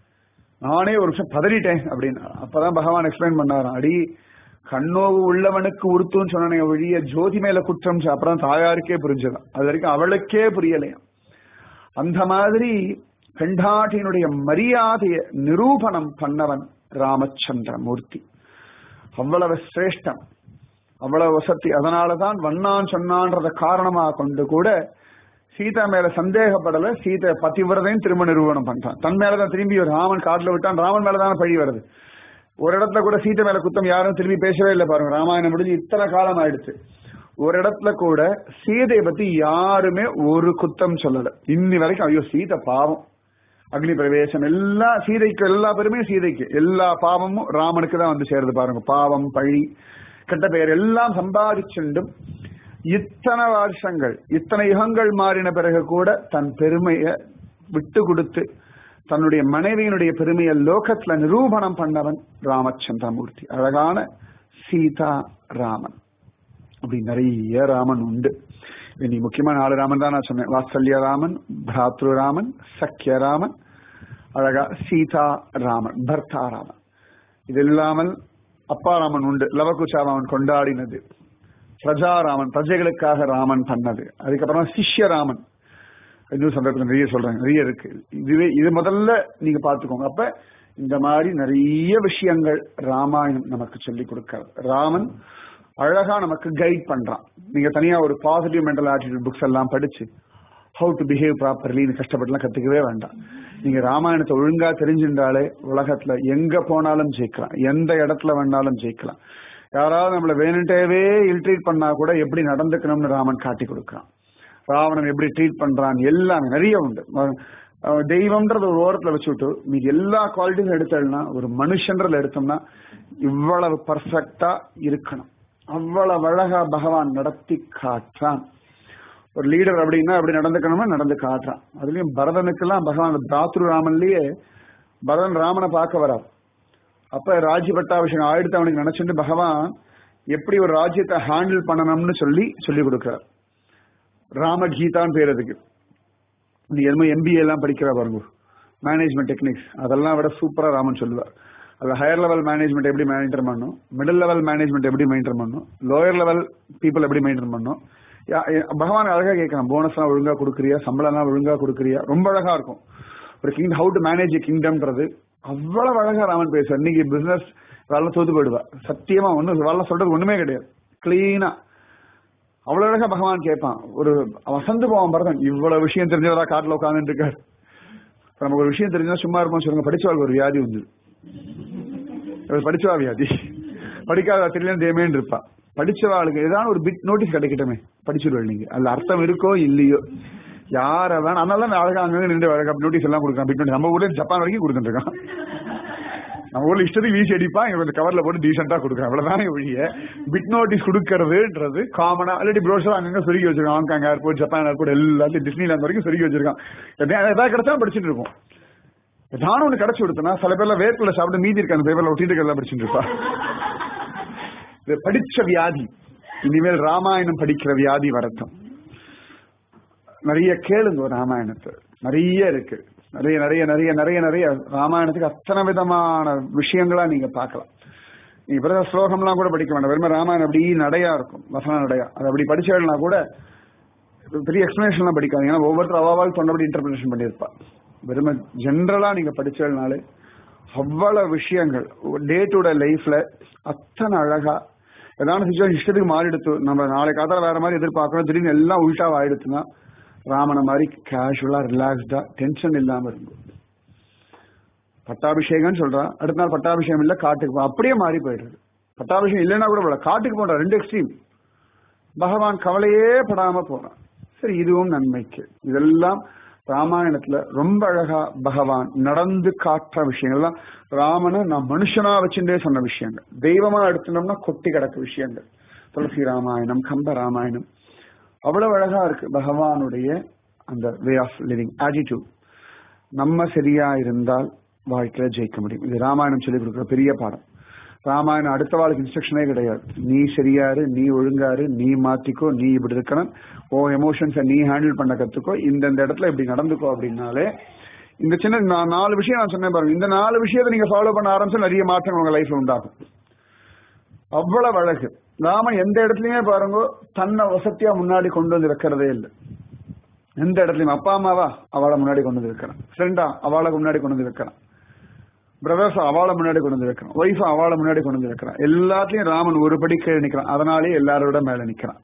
நானே ஒரு நிமிஷம் பதறிட்டேன் அப்படின்னு அப்பதான் பகவான் எக்ஸ்பிளைன் பண்ணாராம் அடி கண்ணோவு உள்ளவனுக்கு உறுத்துன்னு சொன்ன ஒழிய ஜோதி மேல குற்றம் சொ- அப்புறம் தாயாருக்கே புரிஞ்சதான் அது வரைக்கும் அவளுக்கே புரியலையாம் அந்த மாதிரி பெண்டாட்டியினுடைய மரியாதையை நிரூபணம் பண்ணவன் ராமச்சந்திர மூர்த்தி அவ்வளவு சிரேஷ்டம் அவ்வளவு வசதி அதனாலதான் வண்ணான் சொன்னான்றத காரணமா கொண்டு கூட சீதா மேல சந்தேகப்படல சீதை பதிவிரதையும் திரும்ப நிரூபணம் பண்றான் தன் மேலதான் திரும்பி ஒரு ராமன் காட்டுல விட்டான் ராமன் மேலதான பழி வருது ஒரு இடத்துல கூட சீதை மேல குத்தம் யாரும் திரும்பி பேசவே இல்லை பாருங்க ராமாயணம் முடிஞ்சு இத்தனை காலம் ஆயிடுச்சு ஒரு இடத்துல கூட சீதையை பத்தி யாருமே ஒரு குத்தம் சொல்லல இன்னி வரைக்கும் ஐயோ சீதை பாவம் அக்னி பிரவேசம் எல்லா சீதைக்கு எல்லா பெருமையும் சீதைக்கு எல்லா பாவமும் ராமனுக்கு தான் வந்து சேருது பாருங்க பாவம் பழி கெட்ட பெயர் எல்லாம் சம்பாதிச்சுண்டும் இத்தனை வருஷங்கள் இத்தனை யுகங்கள் மாறின பிறகு கூட தன் பெருமையை விட்டு கொடுத்து தன்னுடைய மனைவியினுடைய பெருமையை லோகத்துல நிரூபணம் பண்ணவன் ராமச்சந்திரமூர்த்தி அழகான சீதா ராமன் அப்படி நிறைய ராமன் உண்டு இனி முக்கியமான நாலு ராமன் தான் நான் சொன்னேன் வாத்சல்ய ராமன் பிராத்ரு ராமன் சக்கிய ராமன் அழகா சீதா ராமன் பர்தா ராமன் இது இல்லாமல் அப்பா ராமன் உண்டு லவகுச்சா ராமன் கொண்டாடினது பிரஜாராமன் பிரஜைகளுக்காக ராமன் பண்ணது அதுக்கப்புறம் சிஷ்யராமன் இன்னும் சந்தர்ப்பத்தில் நிறைய சொல்றாங்க நிறைய இருக்கு இதுவே இது முதல்ல நீங்க பாத்துக்கோங்க அப்ப இந்த மாதிரி நிறைய விஷயங்கள் ராமாயணம் நமக்கு சொல்லி கொடுக்கிறது ராமன் அழகா நமக்கு கைட் பண்றான் நீங்க தனியா ஒரு பாசிட்டிவ் மென்டல் ஆட்டிடியூட் புக்ஸ் எல்லாம் படிச்சு ஹவு டு பிஹேவ் ப்ராப்பர்லின்னு கஷ்டப்பட்டுலாம் கத்துக்கவே வேண்டாம் நீங்க ராமாயணத்தை ஒழுங்கா தெரிஞ்சிருந்தாலே உலகத்துல எங்க போனாலும் ஜெயிக்கலாம் எந்த இடத்துல வேணாலும் ஜெயிக்கலாம் யாராவது நம்மள வேணுட்டேவே இல்ட்ரீட் பண்ணா கூட எப்படி நடந்துக்கணும்னு ராமன் காட்டி கொடுக்குறான் ராவணன் எப்படி ட்ரீட் பண்றான் எல்லாமே நிறைய உண்டு அஹ் தெய்வம்ன்றது ஒரு ஓரத்துல வச்சுட்டு மீதி எல்லா குவாலிட்டியும் எடுத்தோம்னா ஒரு மனுஷன்றதுல எடுத்தோம்னா இவ்வளவு பர்ஃபெக்டா இருக்கணும் அவ்வளவு அழகா பகவான் நடத்தி காட்டுறான் ஒரு லீடர் அப்படின்னா அப்படி நடந்துக்கணுமா நடந்து காட்டுறான் அதுலயும் பரதனுக்கெல்லாம் பகவான் பிராத்ரு ராமன்லயே பரதன் ராமனை பார்க்க வரார் அப்ப ராஜ்ய பட்டாபிஷேகம் ஆயிடுத்து அவனுக்கு நினைச்சுட்டு பகவான் எப்படி ஒரு ராஜ்யத்தை ஹேண்டில் பண்ணணும்னு சொல்லி சொல்லி கொடுக்கிறார் ராமகீதான்னு பேர் அதுக்கு நீ எதுவும் எம்பிஏ எல்லாம் படிக்கிற பாருங்க மேனேஜ்மெண்ட் டெக்னிக்ஸ் அதெல்லாம் விட சூப்பரா ராமன் சொல்லுவார் அது ஹையர் லெவல் மேனேஜ்மெண்ட் எப்படி மெயின்டைன் பண்ணும் மிடில் லெவல் மேனேஜ்மெண்ட் எப்படி மெயின்டைன் பண்ணும் லோயர் லெவல் பீப்புள் எப்படி மெயின்டைன் பண்ணும் யா- எ- பகவான் அழகா கேட்கலாம் போனஸ் எல்லாம் ஒழுங்கா கொடுக்குறியா சம்பளம் எல்லாம் ஒழுங்கா கொடுக்குறியா ரொம்ப அழகா இருக்கும் ஒரு கிங் ஹவு டு மேனேஜ் கிங்டம்ன்றது அவ்வளவு அழகா ராமன் பேசுவார் இன்னைக்கு பிசினஸ் வேலை தோத்து போயிடுவா சத்தியமா ஒண்ணு வேலை சொல்றது ஒண்ணுமே கிடையாது கிளீனா அவ்வளவு அழகா பகவான் கேட்பான் ஒரு வசந்து போவான் பரதன் இவ்வளவு விஷயம் தெரிஞ்சவரா காட்டுல உட்கார்ந்துட்டு இருக்காரு இப்ப நமக்கு ஒரு விஷயம் தெரிஞ்சா சும்மா இருப்போம் சொல்லுங்க படிச்சவாளுக்கு ஒரு வியாதி வந்து இவர் படிச்சவா வியாதி படிக்காத தெரியல தேமேன்னு இருப்பா படிச்சவாளுக்கு ஏதாவது ஒரு பிட் நோட்டீஸ் கிடைக்கட்டுமே படிச்சிருவாள் நீங்க அதுல அர்த்தம் இருக்கோ இல்லையோ யார வேணும் அதனால தான் அழகா அங்க நின்று அழகா நோட்டீஸ் எல்லாம் கொடுக்கான் பிட் நோட்டீஸ் நம்ம ஊர்ல ஜப்பான் வரைக்கும் கொடுத்துட்டு இருக்கான் நம்ம ஊர்ல இஷ்டத்துக்கு வீசி அடிப்பான் இவன் இந்த கவர்ல போட்டு டீசெண்டா கொடுக்குறான் அவ்வளவுதானே ஒழிய பிட் நோட்டீஸ் கொடுக்கறதுன்றது காமனா ஆல்ரெடி ப்ரோஷர் அங்கங்க சொருகி வச்சிருக்கான் ஹாங்காங் ஏர்போர்ட் ஜப்பான் ஏர்போர்ட் எல்லாத்தையும் டிஸ்னிலாந்து வரைக்கும் சொருகி வச்சிருக்கான் எதாவது ஏதாவது கிடைச்சா படிச்சுட்டு இருப்போம் ஏதாவது ஒண்ணு கிடைச்சு கொடுத்தனா சில பேர்ல வேர்க்குள்ள சாப்பிட்டு மீதி இருக்க அந்த பேப்பர்ல ஒட்டிட்டு எல்லாம் படிச்சுட்டு இருப்பா இது படிச்ச வியாதி இனிமேல் ராமாயணம் படிக்கிற வியாதி வரட்டும் நிறைய கேளுங்க ராமாயணத்தை நிறைய இருக்கு நிறைய நிறைய நிறைய நிறைய நிறைய ராமாயணத்துக்கு அத்தனை விதமான விஷயங்களா நீங்க பார்க்கலாம் நீங்க பிறகு ஸ்லோகம்லாம் கூட படிக்க வேண்டாம் வெறுமே ராமாயணம் அப்படி நடையா இருக்கும் வசன நடையா அது அப்படி படிச்சா கூட பெரிய எக்ஸ்பிளனேஷன்லாம் படிக்காதீங்க ஏன்னா ஒவ்வொருத்தர் அவாவால் சொன்னபடி இன்டர்பிரேஷன் பண்ணியிருப்பா வெறுமை ஜென்ரலா நீங்க படிச்சதுனாலே அவ்வளவு விஷயங்கள் டே டு டே லைஃப்ல அத்தனை அழகா ஏதாவது சுச்சுவேஷன் இஷ்டத்துக்கு மாறிடுத்து நம்ம நாளை காத்தால வேற மாதிரி எதிர்பார்க்கணும் திடீர்னு எல்லாம் உல்டாவா ஆயிடுச்சுன்னா ராமனை மாதிரி கேஷுவலா ரிலாக்ஸ்டா டென்ஷன் இல்லாம இருக்கும் பட்டாபிஷேகம் சொல்றா அடுத்த நாள் பட்டாபிஷேகம் இல்ல காட்டுக்கு போ அப்படியே மாறி போயிடுறது பட்டாபிஷேகம் இல்லைன்னா கூட விட காட்டுக்கு போன்றா ரெண்டு எக்ஸ்ட்ரீம் பகவான் கவலையே படாம போறான் சரி இதுவும் நன்மைக்கு இதெல்லாம் ராமாயணத்துல ரொம்ப அழகா பகவான் நடந்து காட்டுற விஷயங்கள் எல்லாம் ராமனை நான் மனுஷனா வச்சுட்டே சொன்ன விஷயங்கள் தெய்வமா எடுத்துட்டோம்னா கொட்டி கிடக்க விஷயங்கள் துளசி ராமாயணம் கம்ப ராமாயணம் அவ்வளவு அழகா இருக்கு பகவானுடைய அந்த வே ஆஃப் லிவிங் ஆட்டிடியூட் நம்ம சரியா இருந்தால் வாழ்க்கையில ஜெயிக்க முடியும் இது ராமாயணம் சொல்லி கொடுக்குற பெரிய பாடம் ராமாயணம் அடுத்த வாழ்க்கை இன்ஸ்ட்ரக்ஷனே கிடையாது நீ சரியாரு நீ ஒழுங்காரு நீ மாத்திக்கோ நீ இப்படி இருக்கணும் ஓ எமோஷன்ஸை நீ ஹேண்டில் பண்ண கத்துக்கோ இந்த இந்த இடத்துல இப்படி நடந்துக்கோ அப்படின்னாலே இந்த சின்ன நான் நாலு விஷயம் நான் சொன்னேன் பாருங்க இந்த நாலு விஷயத்தை நீங்க ஃபாலோ பண்ண ஆரம்பிச்சா நிறைய மாற்றங்கள் உங்க லைஃப்ல உண்டாகும் அவ்வளவு அழகு ராமன் எந்த இடத்துலயுமே பாருங்க தன்னை வசதியா முன்னாடி கொண்டு வந்து வைக்கிறதே இல்லை எந்த இடத்துலயும் அப்பா அம்மாவா அவளை முன்னாடி கொண்டு வந்து வைக்கிறான் ஃப்ரெண்டா அவளை முன்னாடி கொண்டு வந்து வைக்கிறான் பிரதர்ஸ் அவளை முன்னாடி கொண்டு வந்து வைக்கிறான் ஒய்ஃப் அவளை முன்னாடி கொண்டு வந்து வைக்கிறான் எல்லாத்தையும் ராமன் ஒரு படி கீழே நிக்கிறான் அதனாலே எல்லாரோட மேல நிக்கிறான்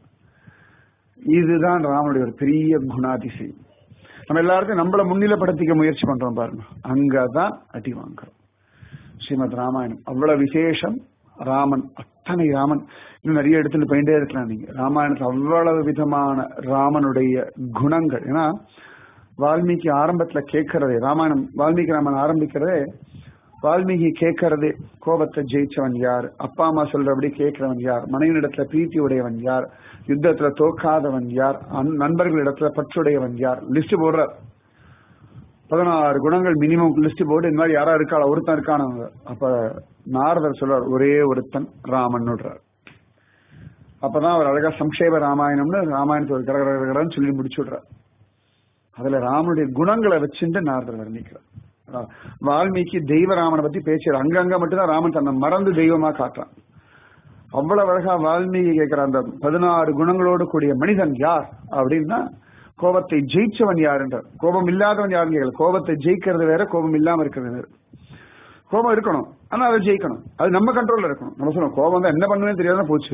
இதுதான் ராமனுடைய ஒரு பெரிய குணாதிசயம் நம்ம எல்லாருக்கும் நம்மள முன்னிலைப்படுத்திக்க முயற்சி பண்றோம் பாருங்க அங்கதான் அடி வாங்குறோம் ஸ்ரீமத் ராமாயணம் அவ்வளவு விசேஷம் ராமன் அத்தனை ராமன் இன்னும் நிறைய எடுத்துட்டு போயிட்டே இருக்கலாம் நீங்க ராமாயணத்துல அவ்வளவு விதமான ராமனுடைய குணங்கள் ஏன்னா வால்மீகி ஆரம்பத்துல கேட்கறதே ராமாயணம் வால்மீகி ராமன் ஆரம்பிக்கிறதே வால்மீகி கேட்கறதே கோபத்தை ஜெயிச்சவன் யார் அப்பா அம்மா சொல்றபடி கேட்கிறவன் யார் மனைவியிடத்துல பிரீத்தி உடையவன் யார் யுத்தத்துல தோக்காதவன் யார் அன்- நண்பர்களிடத்துல பற்றுடையவன் யார் லிஸ்ட் போடுறார் பதினாறு குணங்கள் மினிமம் லிஸ்ட் போட்டு இந்த மாதிரி யாரா இருக்காளா ஒருத்தன் இருக்கானவங்க அப்ப நாரதர் சொல்றார் ஒரே ஒருத்தன் ராமன் விடுறார் அப்பதான் அவர் அழகா சம்ஷேப ராமாயணம்னு ராமாயணத்தை ஒரு கட கட கட கடன்னு சொல்லி முடிச்சு விடுறார் அதுல ராமனுடைய குணங்களை வச்சுட்டு நாரதர் வர்ணிக்கிறார் அஹ் வால்மீகி தெய்வராமனை பத்தி பேசுறார் அங்கங்க மட்டும்தான் ராமன் தன்னை மறந்து தெய்வமா காட்டுறான் அவ்வளவு அழகா வால்மீகி கேட்கிற அந்த பதினாறு குணங்களோடு கூடிய மனிதன் யார் அப்படின்னா கோபத்தை ஜெயிச்சவன் யாருன்றார் கோபம் இல்லாதவன் யாருன்னு கேட்கல கோபத்தை ஜெயிக்கிறது வேற கோபம் இல்லாம இருக்கிறது வேற கோபம் இருக்கணும் ஆனா அதை ஜெயிக்கணும் அது நம்ம கண்ட்ரோல்ல இருக்கணும் நம்ம சொல்லுவோம் கோபம் தான் என்ன பண்ணுவேன்னு தெரியாதான் போச்சு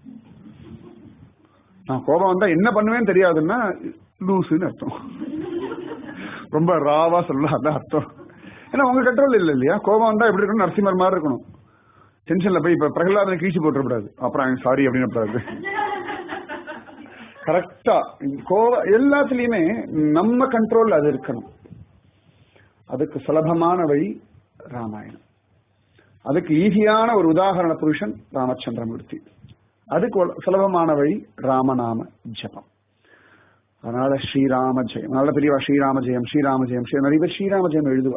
நான் கோபம் வந்தா என்ன பண்ணுவேன்னு தெரியாதுன்னா லூசுன்னு அர்த்தம் ரொம்ப ராவா சொல்லலாம் அதான் அர்த்தம் ஏன்னா உங்க கண்ட்ரோல் இல்ல இல்லையா கோபம் வந்தா எப்படி இருக்கணும் நரசிம்மர் மாதிரி இருக்கணும் டென்ஷன்ல போய் இப்ப பிரகலாதனை கீழ்ச்சி போட்டுறக்கூடாது அப்புறம் சாரி அப்படின்னு கூடாது கரெக்டா கோவ எல்லாத்துலயுமே நம்ம கண்ட்ரோல் அது இருக்கணும் அதுக்கு சுலபமான வழி ராமாயணம் அதுக்கு ஈஸியான ஒரு உதாகரண புருஷன் ராமச்சந்திரமூர்த்தி அதுக்கு ஒரு சுலபமான வழி ராமநாம ஜபம் அதனால ஸ்ரீராம ஜெயம் நல்ல பெரியவா ஸ்ரீராம ஜெயம் ஸ்ரீராம ஜெயம் ஸ்ரீ நிறைய பேர் ஸ்ரீராம ஜெயம் எழுதுவா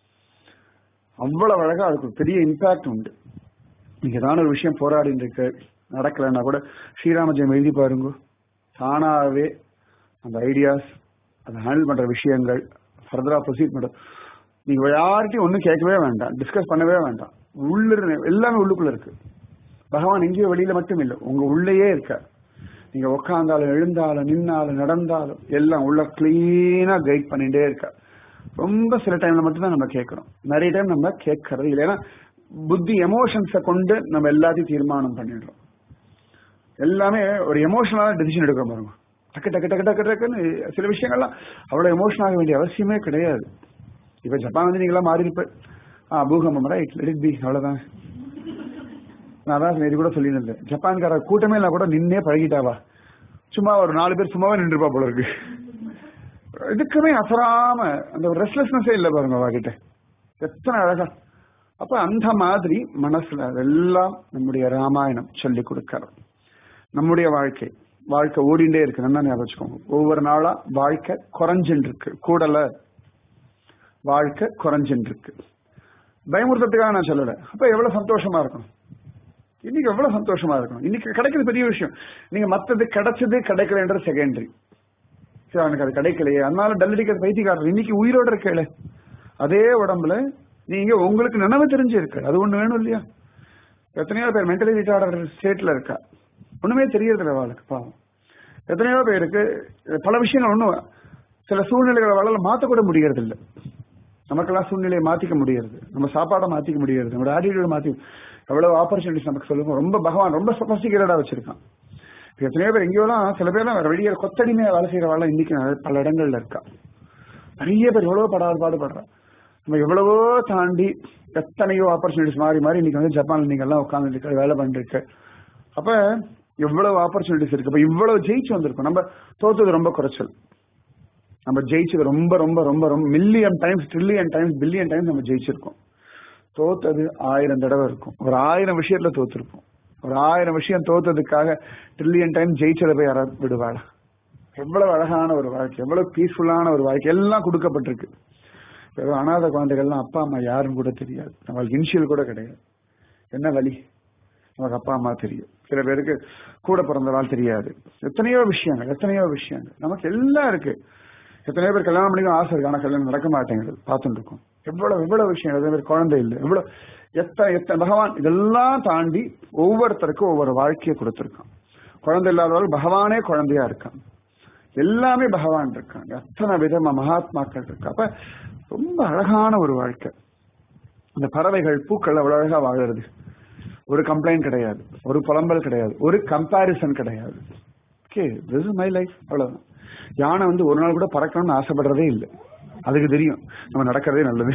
அவ்வளவு அழகா அதுக்கு ஒரு பெரிய இம்பாக்ட் உண்டு நீங்க ஏதாவது ஒரு விஷயம் போராடிட்டு இருக்கு நடக்கலைன்னா கூட ஸ்ரீராம ஜெயம் எழுதி பாருங்க தானாகவே அந்த ஐடியாஸ் அதை ஹேண்டில் பண்ற விஷயங்கள் ஃபர்தரா ப்ரொசீட் பண்ற நீங்க யார்கிட்டயும் ஒன்றும் கேட்கவே வேண்டாம் டிஸ்கஸ் பண்ணவே வேண்டாம் உள்ள இரு- எல்லாமே உள்ளுக்குள்ள இருக்கு பகவான் எங்கேயோ வெளியில மட்டும் இல்லை உங்க உள்ளேயே இருக்க நீங்க உட்காந்தாலும் எழுந்தாலும் நின்னாலும் நடந்தாலும் எல்லாம் உள்ள கிளீனா கைட் பண்ணிட்டே இருக்க ரொம்ப சில டைம்ல மட்டும்தான் நம்ம கேட்கறோம் நிறைய டைம் நம்ம கேட்கறது இல்லை ஏன்னா புத்தி எமோஷன்ஸை கொண்டு நம்ம எல்லாத்தையும் தீர்மானம் பண்ணிடுறோம் எல்லாமே ஒரு எமோஷனலான டெசிஷன் எடுக்கிறோம் பாருங்க டக்கு டக்கு டக்கு டக்கு டக்குன்னு சில விஷயங்கள்லாம் அவ்வளவு எமோஷன் ஆக வேண்டிய அவசியமே கிடையாது இப்ப ஜப்பான் வந்து நீங்களா மாறி இருப்ப ஆ பூகம்பம் ரைட் லெட் பி அவ்வளவுதான் நான் தான் நேற்று கூட சொல்லியிருந்தேன் ஜப்பான்கார கூட்டமே இல்லை கூட நின்னே பழகிட்டாவா சும்மா ஒரு நாலு பேர் சும்மாவே நின்றுப்பா போல இருக்கு இதுக்குமே அசராம அந்த ஒரு ரெஸ்ட்லெஸ்னஸே இல்லை பாருங்க அவகிட்ட எத்தனை அழகா அப்ப அந்த மாதிரி மனசுல அதெல்லாம் நம்முடைய ராமாயணம் சொல்லி கொடுக்கறோம் நம்முடைய வாழ்க்கை வாழ்க்கை ஓடிண்டே இருக்கு நல்லா ஞாபகம் வச்சுக்கோங்க ஒவ்வொரு நாளா வாழ்க்கை குறைஞ்சுட்டு இருக்கு கூடல வாழ்க்கை குறைஞ்சுட்டு இருக்கு பயமுறுத்தத்துக்காக நான் சொல்லல அப்ப எவ்வளவு சந்தோஷமா இருக்கணும் இன்னைக்கு எவ்வளவு சந்தோஷமா இருக்கணும் இன்னைக்கு கிடைக்கிறது பெரிய விஷயம் நீங்க மத்தது கிடைச்சது கிடைக்கலன்ற செகண்டரி சரி எனக்கு அது கிடைக்கலையே அதனால டல்லடிக்கிறது பைத்தியக்காரர் இன்னைக்கு உயிரோட இருக்கல அதே உடம்புல நீங்க உங்களுக்கு நினைவு தெரிஞ்சு இருக்கு அது ஒண்ணு வேணும் இல்லையா எத்தனையோ பேர் மென்டலி ரிட்டார்டர் ஸ்டேட்ல இருக்கா ஒண்ணுமே தெரியறதில்ல அவளுக்கு பாவம் எத்தனையோ பேருக்கு பல விஷயங்கள் ஒண்ணும் சில சூழ்நிலைகளை அவளால மாத்தக்கூட முடியறது இல்ல நமக்கெல்லாம் சூழ்நிலையை மாத்திக்க முடியறது நம்ம சாப்பாடை மாத்திக்க முடியறது நம்ம ஆட்டிடியூட மாத்தி எவ்வளவு ஆப்பர்ச்சுனிட்டிஸ் நமக்கு சொல்லுங்க ரொம்ப பகவான் ரொம்ப சொபஸ்டிகேட்டடா வச்சிருக்கான் இப்ப எத்தனையோ பேர் எங்கேயோலாம் சில பேர்லாம் வேற வெளியே கொத்தடிமையா வேலை செய்யறவாள் இன்னைக்கு பல இடங்கள்ல இருக்கா நிறைய பேர் எவ்வளவோ படாத பாடுபடுறா நம்ம எவ்வளவோ தாண்டி எத்தனையோ ஆப்பர்ச்சுனிட்டிஸ் மாறி மாறி இன்னைக்கு வந்து ஜப்பான்ல நீங்க எல்லாம் உட்காந்துட்டு வேலை பண்ணிட்டு அப்ப எவ்வளவு ஆப்பர்ச்சுனிட்டிஸ் இருக்கு அப்ப இவ்வளவு ஜெயிச்சு வந்திருக்கும் நம்ம தோத்தது ரொம்ப குறைச்சல் நம்ம ஜெயிச்சது ரொம்ப ரொம்ப ரொம்ப ரொம்ப million times trillion times billion times நம்ம ஜெயிச்சிருக்கோம் தோத்தது ஆயிரம் தடவை இருக்கும் ஒரு ஆயிரம் விஷயத்துல தோத்திருப்போம் ஒரு ஆயிரம் விஷயம் தோத்ததுக்காக ட்ரில்லியன் டைம் ஜெயிச்சதை போய் யாராவது விடுவாளா எவ்வளவு அழகான ஒரு வாழ்க்கை எவ்வளவு பீஸ்ஃபுல்லான ஒரு வாழ்க்கை எல்லாம் கொடுக்கப்பட்டிருக்கு வெறும் அனாத குழந்தைகள்லாம் அப்பா அம்மா யாருன்னு கூட தெரியாது நம்மளுக்கு இனிஷியல் கூட கிடையாது என்ன வழி நமக்கு அப்பா அம்மா தெரியும் சில பேருக்கு கூட பிறந்தவாள் தெரியாது எத்தனையோ விஷயங்கள் எத்தனையோ விஷயங்கள் நமக்கு எல்லாம் இருக்கு எத்தனையோ பேர் கல்யாணம் பண்ணிக்கும் ஆசை இருக்கு ஆனா கல்யாணம் நடக்க மாட்டேங்குது பார்த்துட்டு இருக்கோம் எவ்வளவு எவ்வளவு விஷயம் அதே மாதிரி குழந்தை இல்லை எவ்வளவு எத்தனை எத்தனை பகவான் இதெல்லாம் தாண்டி ஒவ்வொருத்தருக்கும் ஒவ்வொரு வாழ்க்கையை கொடுத்திருக்கான் குழந்தை இல்லாதவர்கள் பகவானே குழந்தையா இருக்கான் எல்லாமே பகவான் இருக்காங்க எத்தனை விதமா மகாத்மாக்கள் இருக்கா அப்ப ரொம்ப அழகான ஒரு வாழ்க்கை இந்த பறவைகள் பூக்கள் அவ்வளவு அழகா வாழறது ஒரு கம்ப்ளைண்ட் கிடையாது ஒரு புலம்பல் கிடையாது ஒரு கம்பாரிசன் கிடையாது okay this is my life அவ்வளவுதான் யானை வந்து ஒரு நாள் கூட பறக்கணும்னு ஆசைப்படுறதே இல்லை அதுக்கு தெரியும் நம்ம நடக்கிறதே நல்லது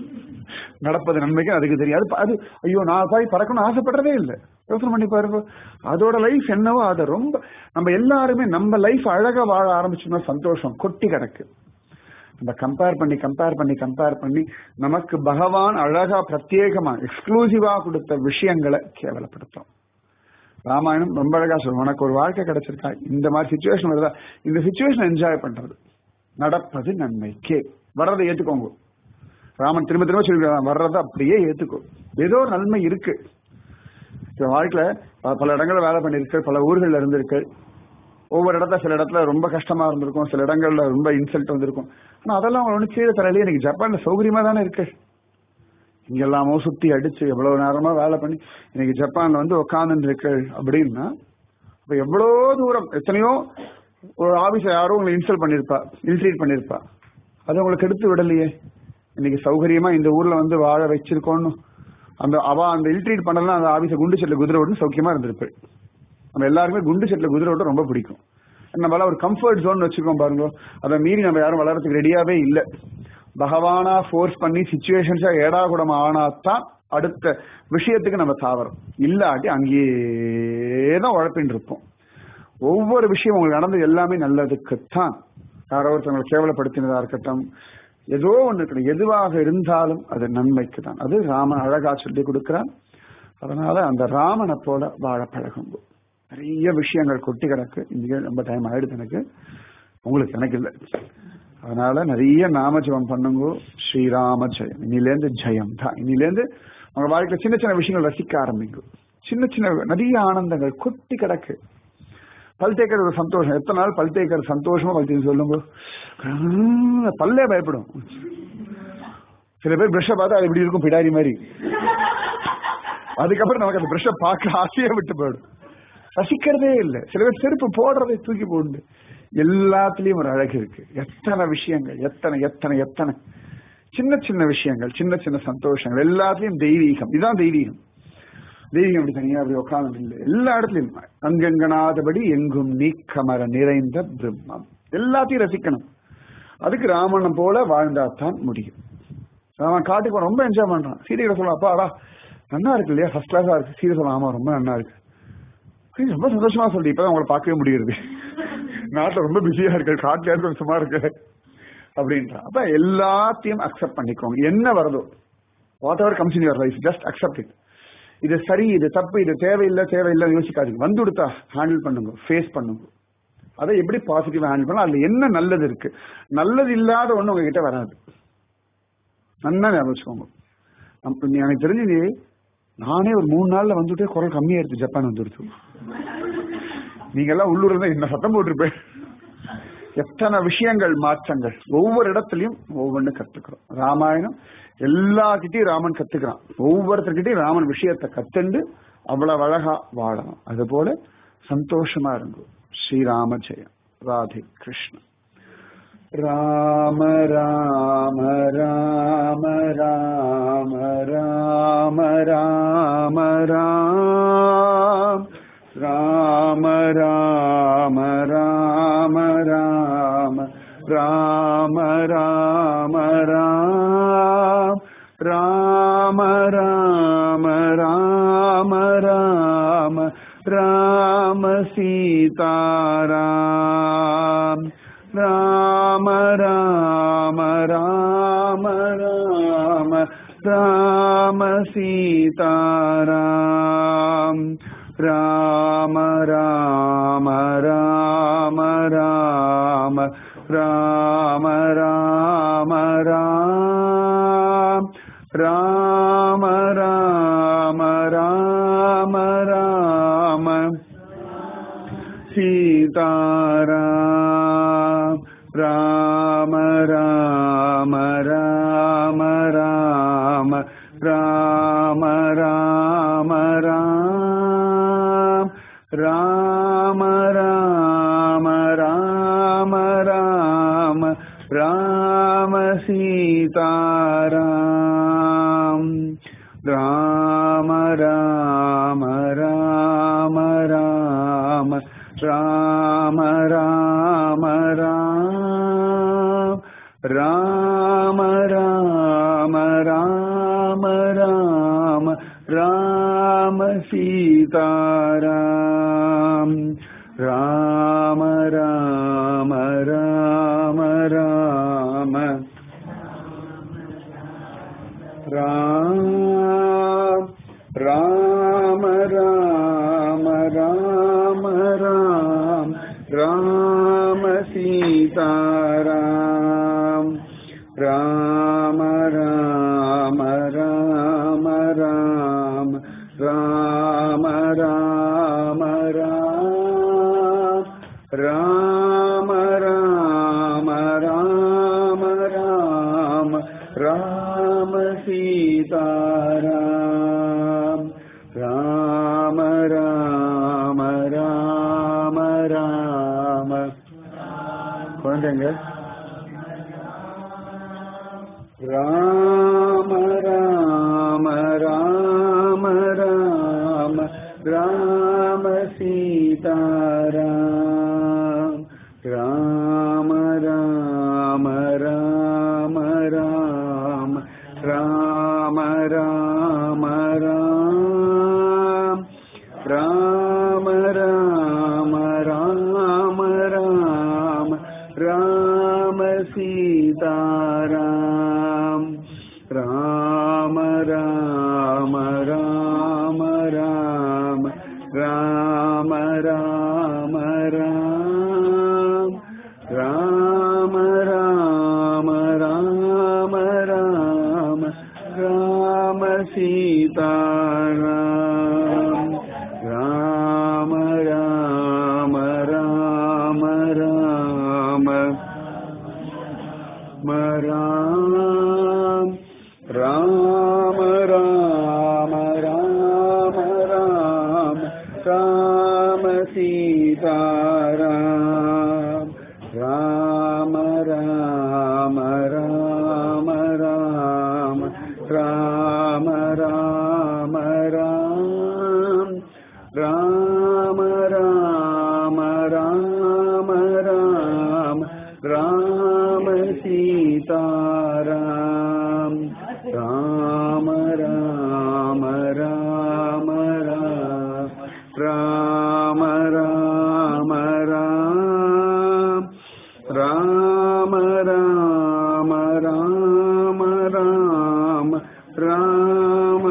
நடப்பது நன்மைக்கு அதுக்கு தெரியும் அது அது ஐயோ நான் போய் பறக்கணும்னு ஆசைப்படுறதே இல்லை யோசனை பண்ணி பாருங்க அதோட லைஃப் என்னவோ அதை ரொம்ப நம்ம எல்லாருமே நம்ம லைஃப் அழகா வாழ ஆரம்பிச்சோம்னா சந்தோஷம் கொட்டி கிடக்கு நம்ம கம்பேர் பண்ணி கம்பேர் பண்ணி கம்பேர் பண்ணி நமக்கு பகவான் அழகா பிரத்யேகமா எக்ஸ்க்ளூசிவா கொடுத்த விஷயங்களை கேவலப்படுத்தும் ராமாயணம் ரொம்ப அழகா சொல்லுவோம் உனக்கு ஒரு வாழ்க்கை கிடைச்சிருக்கா இந்த மாதிரி சுச்சுவேஷன் வருதா இந்த சுச்சுவேஷன் என்ஜாய் பண்றது நடப்பது நன்மைக்கே வர்றதை ஏத்துக்கோங்க ராமன் திரும்ப திரும்ப சொல்லிருக்கான் வர்றதை அப்படியே ஏத்துக்கோ ஏதோ ஒரு நன்மை இருக்கு இப்ப வாழ்க்கையில ப- பல இடங்கள்ல வேலை பண்ணிருக்கு பல ஊர்கள்ல இருந்திருக்கு ஒவ்வொரு இடத்துல சில இடத்துல ரொம்ப கஷ்டமா இருந்திருக்கும் சில இடங்கள்ல ரொம்ப இன்சல்ட் வந்திருக்கும் ஆனா அதெல்லாம் ஒண்ணு கீழே தரலையே எனக்கு ஜப்பான்ல சௌகரியமா தானே இருக்கு இங்கெல்லாமோ சுத்தி அடிச்சு எவ்வளவு நேரமா வேலை பண்ணி இன்னைக்கு ஜப்பான்ல வந்து உட்கார்ந்து இருக்கு அப்படின்னா அப்ப எவ்வளவு தூரம் எத்தனையோ ஒரு ஆபீஸ் யாரோ உங்களை இன்சல்ட் பண்ணிருப்பா இல்ட்ரீட் பண்ணிருப்பா அது உங்களுக்கு எடுத்து விடலையே இன்னைக்கு சௌகரியமா இந்த ஊர்ல வந்து வாழ வச்சிருக்கோன்னு அந்த அவ அந்த இல்ட்ரீட் பண்ணலாம் அந்த ஆபீஸ குண்டு செட்ல குதிரை ஓட்டு சௌக்கியமா இருந்திருப்பேன் நம்ம எல்லாருக்குமே குண்டு செட்ல குதிரை ஓட்ட ரொம்ப பிடிக்கும் நம்மளால ஒரு கம்ஃபர்ட் ஜோன் வச்சுக்கோம் பாருங்க அதை மீறி நம்ம யாரும் வளர்றதுக்கு ரெடியாவே இல்லை பகவானா ஃபோர்ஸ் பண்ணி சுச்சுவேஷன்ஸா ஏடாகுடம் ஆனாதான் அடுத்த விஷயத்துக்கு நம்ம தாவறோம் இல்லாட்டி அங்கேயே தான் உழப்பின்னு இருப்போம் ஒவ்வொரு விஷயம் உங்களுக்கு நடந்தது எல்லாமே நல்லதுக்குத்தான் யாரோ ஒருத்தவங்களை கேவலப்படுத்தினதா இருக்கட்டும் ஏதோ ஒண்ணு இருக்கட்டும் எதுவாக இருந்தாலும் அது நன்மைக்கு தான் அது ராமன் அழகா சொல்லி கொடுக்கிறான் அதனால அந்த ராமனை போல வாழ பழகுங்க நிறைய விஷயங்கள் கொட்டி கிடக்கு இங்கே ரொம்ப டைம் ஆயிடுது எனக்கு உங்களுக்கு எனக்கு இல்லை அதனால நிறைய நாமஜபம் பண்ணுங்க ஸ்ரீராம ஜெயம் இன்னிலேருந்து ஜெயம் தான் இன்னிலேருந்து உங்க வாழ்க்கையில சின்ன சின்ன விஷயங்கள் ரசிக்க ஆரம்பிக்கும் சின்ன சின்ன நிறைய ஆனந்தங்கள் கொட்டி கிடக்கு பல் தேய்க்கிற ஒரு சந்தோஷம் எத்தனை நாள் பல் தேய்க்கிற சந்தோஷமா பல் தேய்க்க சொல்லுங்க உம், பல்லே பயப்படும் சில பேர் பிரஷ பார்த்தா அது இப்படி இருக்கும் பிடாரி மாதிரி அதுக்கப்புறம் நமக்கு அந்த பிரஷ பார்க்க ஆசையா விட்டு போயிடும் ரசிக்கிறதே இல்லை சில பேர் செருப்பு போடுறதை தூக்கி போடுது எல்லாத்துலயும் ஒரு அழகு இருக்கு எத்தனை விஷயங்கள் எத்தனை எத்தனை எத்தனை சின்ன சின்ன விஷயங்கள் சின்ன சின்ன சந்தோஷங்கள் எல்லாத்துலயும் தெய்வீகம் இதுதான் தெய்வீகம் தெய்வீகம் அப்படி தனியா அப்படி உட்கார்ந்து இல்லை எல்லா இடத்துலயும் அங்கங்கனாதபடி எங்கும் நீக்கமர நிறைந்த பிரம்மம் எல்லாத்தையும் ரசிக்கணும் அதுக்கு ராமனை போல வாழ்ந்தாதான் முடியும் ராமன் காட்டுக்கு போனா ரொம்ப என்ஜாய் பண்றான் சீரியல சொல்லலாம் அப்பா அடா நல்லா இருக்கு இல்லையா ஃபர்ஸ்ட் கிளாஸா இருக்கு சீரியல் சொல்லலாம் ஆமா ரொம்ப நல்லா இருக்கு ஏய், ரொம்ப சந்தோஷமா சொல்லி இப்பதான் உங்களை பார்க்கவே முடியுது நாட்டுல ரொம்ப பிஸியா இருக்கு காட்டுல இருக்கு சும்மா இருக்கு அப்படின்றான் அப்ப எல்லாத்தையும் அக்செப்ட் பண்ணிக்கோங்க என்ன வருதோ whatever comes in your life just accept it இது சரி இது தப்பு இது தேவையில்லை தேவையில்லை யோசிக்காதீங்க வந்து கொடுத்தா ஹேண்டில் பண்ணுங்க ஃபேஸ் பண்ணுங்க அதை எப்படி பாசிட்டிவா ஹேண்டில் பண்ணலாம் அதுல என்ன நல்லது இருக்கு நல்லது இல்லாத ஒண்ணு உங்ககிட்ட வராது நல்லா ஞாபகம் வச்சுக்கோங்க அப்ப நீ- எனக்கு தெரிஞ்சு நீ நானே ஒரு மூணு நாள்ல வந்துட்டே குரல் கம்மியா இருக்கு ஜப்பான் வந்துடுச்சு நீங்க எல்லாம் உள்ளூர்ல இருந்தா என்ன சத்தம் போட்டிருப்பேன் எத்தனை விஷயங்கள் மாற்றங்கள் ஒவ்வொரு இடத்துலயும் ஒவ்வொன்னு கத்துக்கிறோம் ராமாயணம் எல்லார்கிட்டயும் ராமன் கத்துக்கிறான் ஒவ்வொருத்தர்கிட்டயும் ராமன் விஷயத்தை கத்துண்டு அவ்வளவு அழகா வாழணும் அது போல சந்தோஷமா இருக்கும் ஸ்ரீராம ஜெயம் ராதே கிருஷ்ணன் ராம ராம ராம ராம ராம ராம ராம் ராம ராம ராம ராம ராம ராம ராம் ராம ராம ராம ராம ராம சீதாராம் ராம ராம ராம ராம ராம சீதாராம் ராம ராம ராம ராம ராம ராம ராம் ராம ராம ராம ராம சீதாராம் ராம ராம ராம ராம ராம ராம ராம் ராம ராம ராம ராம ராம சீதாராம் ராம ராம ராம ராம ராம ராம ராம் ராம ராம ராம ராம ராம சீதாராம் ராம ராம ராம ராம राम राम राम राम राम राम सीता राम राम राम राम राम राम राम राम राम राम राम राम राम सीता राम राम राम राम राम குழந்தைங்க ராம ராம ராம ராம ராம சீதாராம் ராம ராம ராம ராம ராம ராம ராம் ராம ராம ராம ராம ராம சீதாராம் ராம ராம ராம ராம ராம ராம ராம் ராம ராம ராம ராம ராம சீதாராம் ராம ராம ராம ராம ராம் ராம ராம ராம ராம ராம சீதாராம் ராம ராம ராம ராம ராம ராம ராம் ராம ராம ராம ராம ராம சீதாராம் ராம ராம ராம ராம ராம ராம் ராம ராம ராம ராம ராம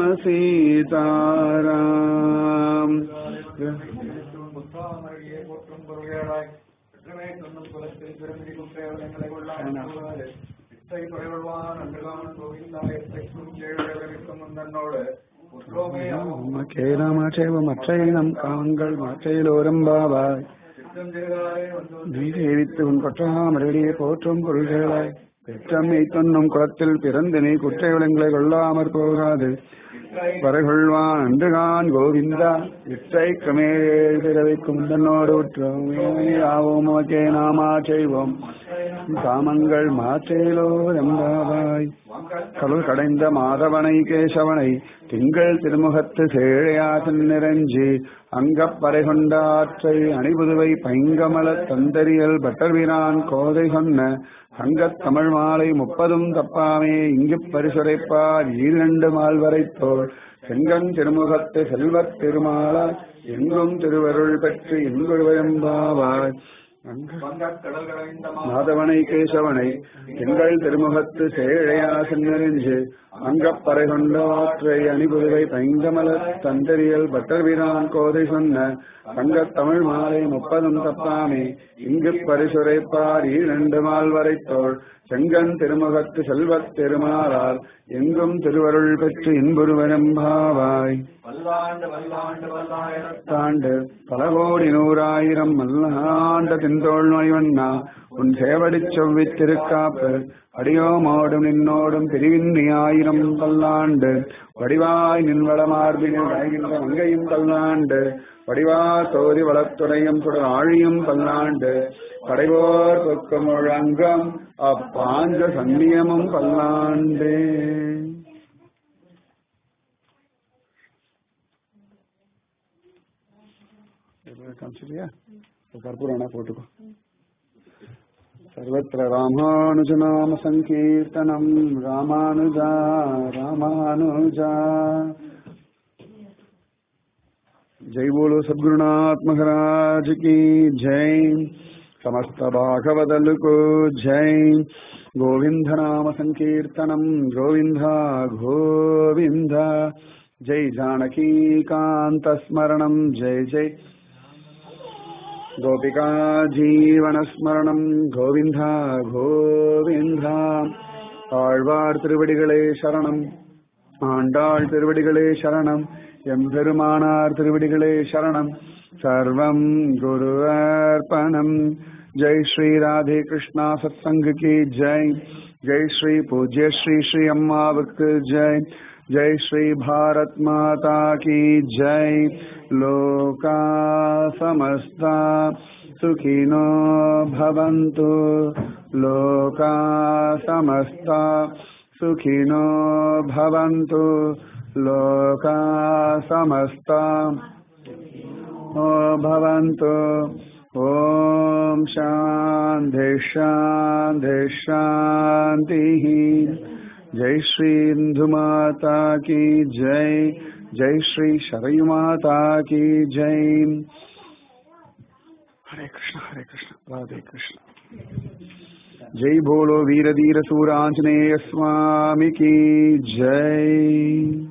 சீதாராம் புத்தாமரையே போற்றும் பொருள்களாய் வெற்றுமை சொன்னும் குலத்தில் பிறந்தி குற்றவலங்களை கொள்ளாது இத்தை குறைவழ்வான் அன்றுகான் கோவிந்தாய் எத்தைக்கும் கேழ்விக்கும் தன்னோடு உமக்கே நாமாட்சேவ மற்றையினம் காங்கள் மாற்றையிலோரம் பாவாய் சித்தம் திருகாலே வந்து நீ சேவித்து உன் கொற்றாமரடியே போற்றும் பொருள்களாய் பெற்றம்மை தொன்னும் குளத்தில் பிறந்து நீ குற்றைவிலங்களை கொள்ளாமற் போகாது வரைகொள்வான் அன்றுகான் கோவிந்தா இற்றை கமேழ் பிறவைக்கும் தன்னோடு உற்றோம் உமக்கே நாமா செய்வோம் காமங்கள் மாற்றேலோ எம்பாவாய் கடல் கடைந்த மாதவனை கேசவனை திங்கள் திருமுகத்து சேழையாசன் நிறைஞ்சி அங்கப்பறை கொண்ட ஆற்றை அணிபுதுவை பைங்கமல தந்தரியல் பட்டர்வீரான் கோதை சொன்ன சங்கத் தமிழ் மாலை முப்பதும் தப்பாமே இங்கு பரிசுரைப்பார் ஈரண்டு மால்வரைத்தோள் செங்கன் திருமுகத்து செல்வத் திருமாலா எங்கும் திருவருள் பெற்று எங்குழுவெம்பாவாய் வங்கக் கடல் கடைந்த மாதவனை கேசவனை எங்கள் திருமுகத்து சேழையாசன் நெறிஞ்சு அங்கப்பறை கொண்ட ஆற்றை அணிபுதுவை பைங்கமல தந்தரியல் பட்டர்வீரான் கோதை சொன்ன சங்கத் தமிழ் மாலை முப்பதும் தப்பாமே இங்கு பரிசுரைப்பார் இரண்டு மால் வரைத்தோள் செங்கன் திருமுகத்து செல்வத் திருமாலால் எங்கும் திருவருள் பெற்று இன்புருவரம்பாவாய் வல்லாண்டு வல்லாண்டு வல்லாயிரத்து தாண்டு பல கோடி நூறாயிரம் மல்லாண்ட தின்தோள் நோய்வண்ணா உன் சேவடிச் செவ்வித் திருக்காப்பு அடியோமோடும் நின்னோடும் பிரிவின்றி ஆயிரம் பல்லாண்டு வடிவாய் நின்வள மார்பினில் வளைகின்ற மங்கையும் பல்லாண்டு வடிவா தோதி வளத்துறையும் தொடர் ஆழியும் பல்லாண்டு படைவோர் கொக்கு முழங்கம் அப்பாஞ்ச சன்னியமும் பல்லாண்டே காமிச்சிட்டியா கற்பூரம் போட்டுக்கோ सर्वत्र रामानुजनाम सङ्कीर्तनम् रामानुजा रामानुजा जय बोलो सद्गुरुनाथ महाराज की जय समस्त भागवदलुको जय गोविन्द नाम संकीर्तनम् गोविन्द गोविन्द जय जानकीकान्तस्मरणम् जय जय गोपिका जीवनस्मरणम् गोविन्द गोविन्द ஆழ்வார் திருவடிகளே சரணம் ஆண்டாள் திருவடிகளே சரணம் எம்பெருமானார் திருவடிகளே சரணம் சர்வம் குருவர்ப்பணம் ஜெய் ஸ்ரீ ராதே கிருஷ்ணா சத்சங்க கி ஜெய் ஜெய் ஸ்ரீ பூஜ்ய ஸ்ரீ ஸ்ரீ அம்மாவுக்கு ஜெய் ஜெய் ஸ்ரீ பாரத் மாதா கி ஜெய் லோகா சமஸ்தா सुखिनो भवन्तु लोका समस्ता सुखिनो भवन्तु लोका समस्ता ओ भवन्तु ॐ शान्ति शान्ति शान्तिः जय श्री इन्दुमाता की जय जय श्री शरयुमाता की जय हरे कृष्ण हरे कृष्ण राधे कृष्ण जय बोलो वीर धीर सूरांजनेय स्वामी की जय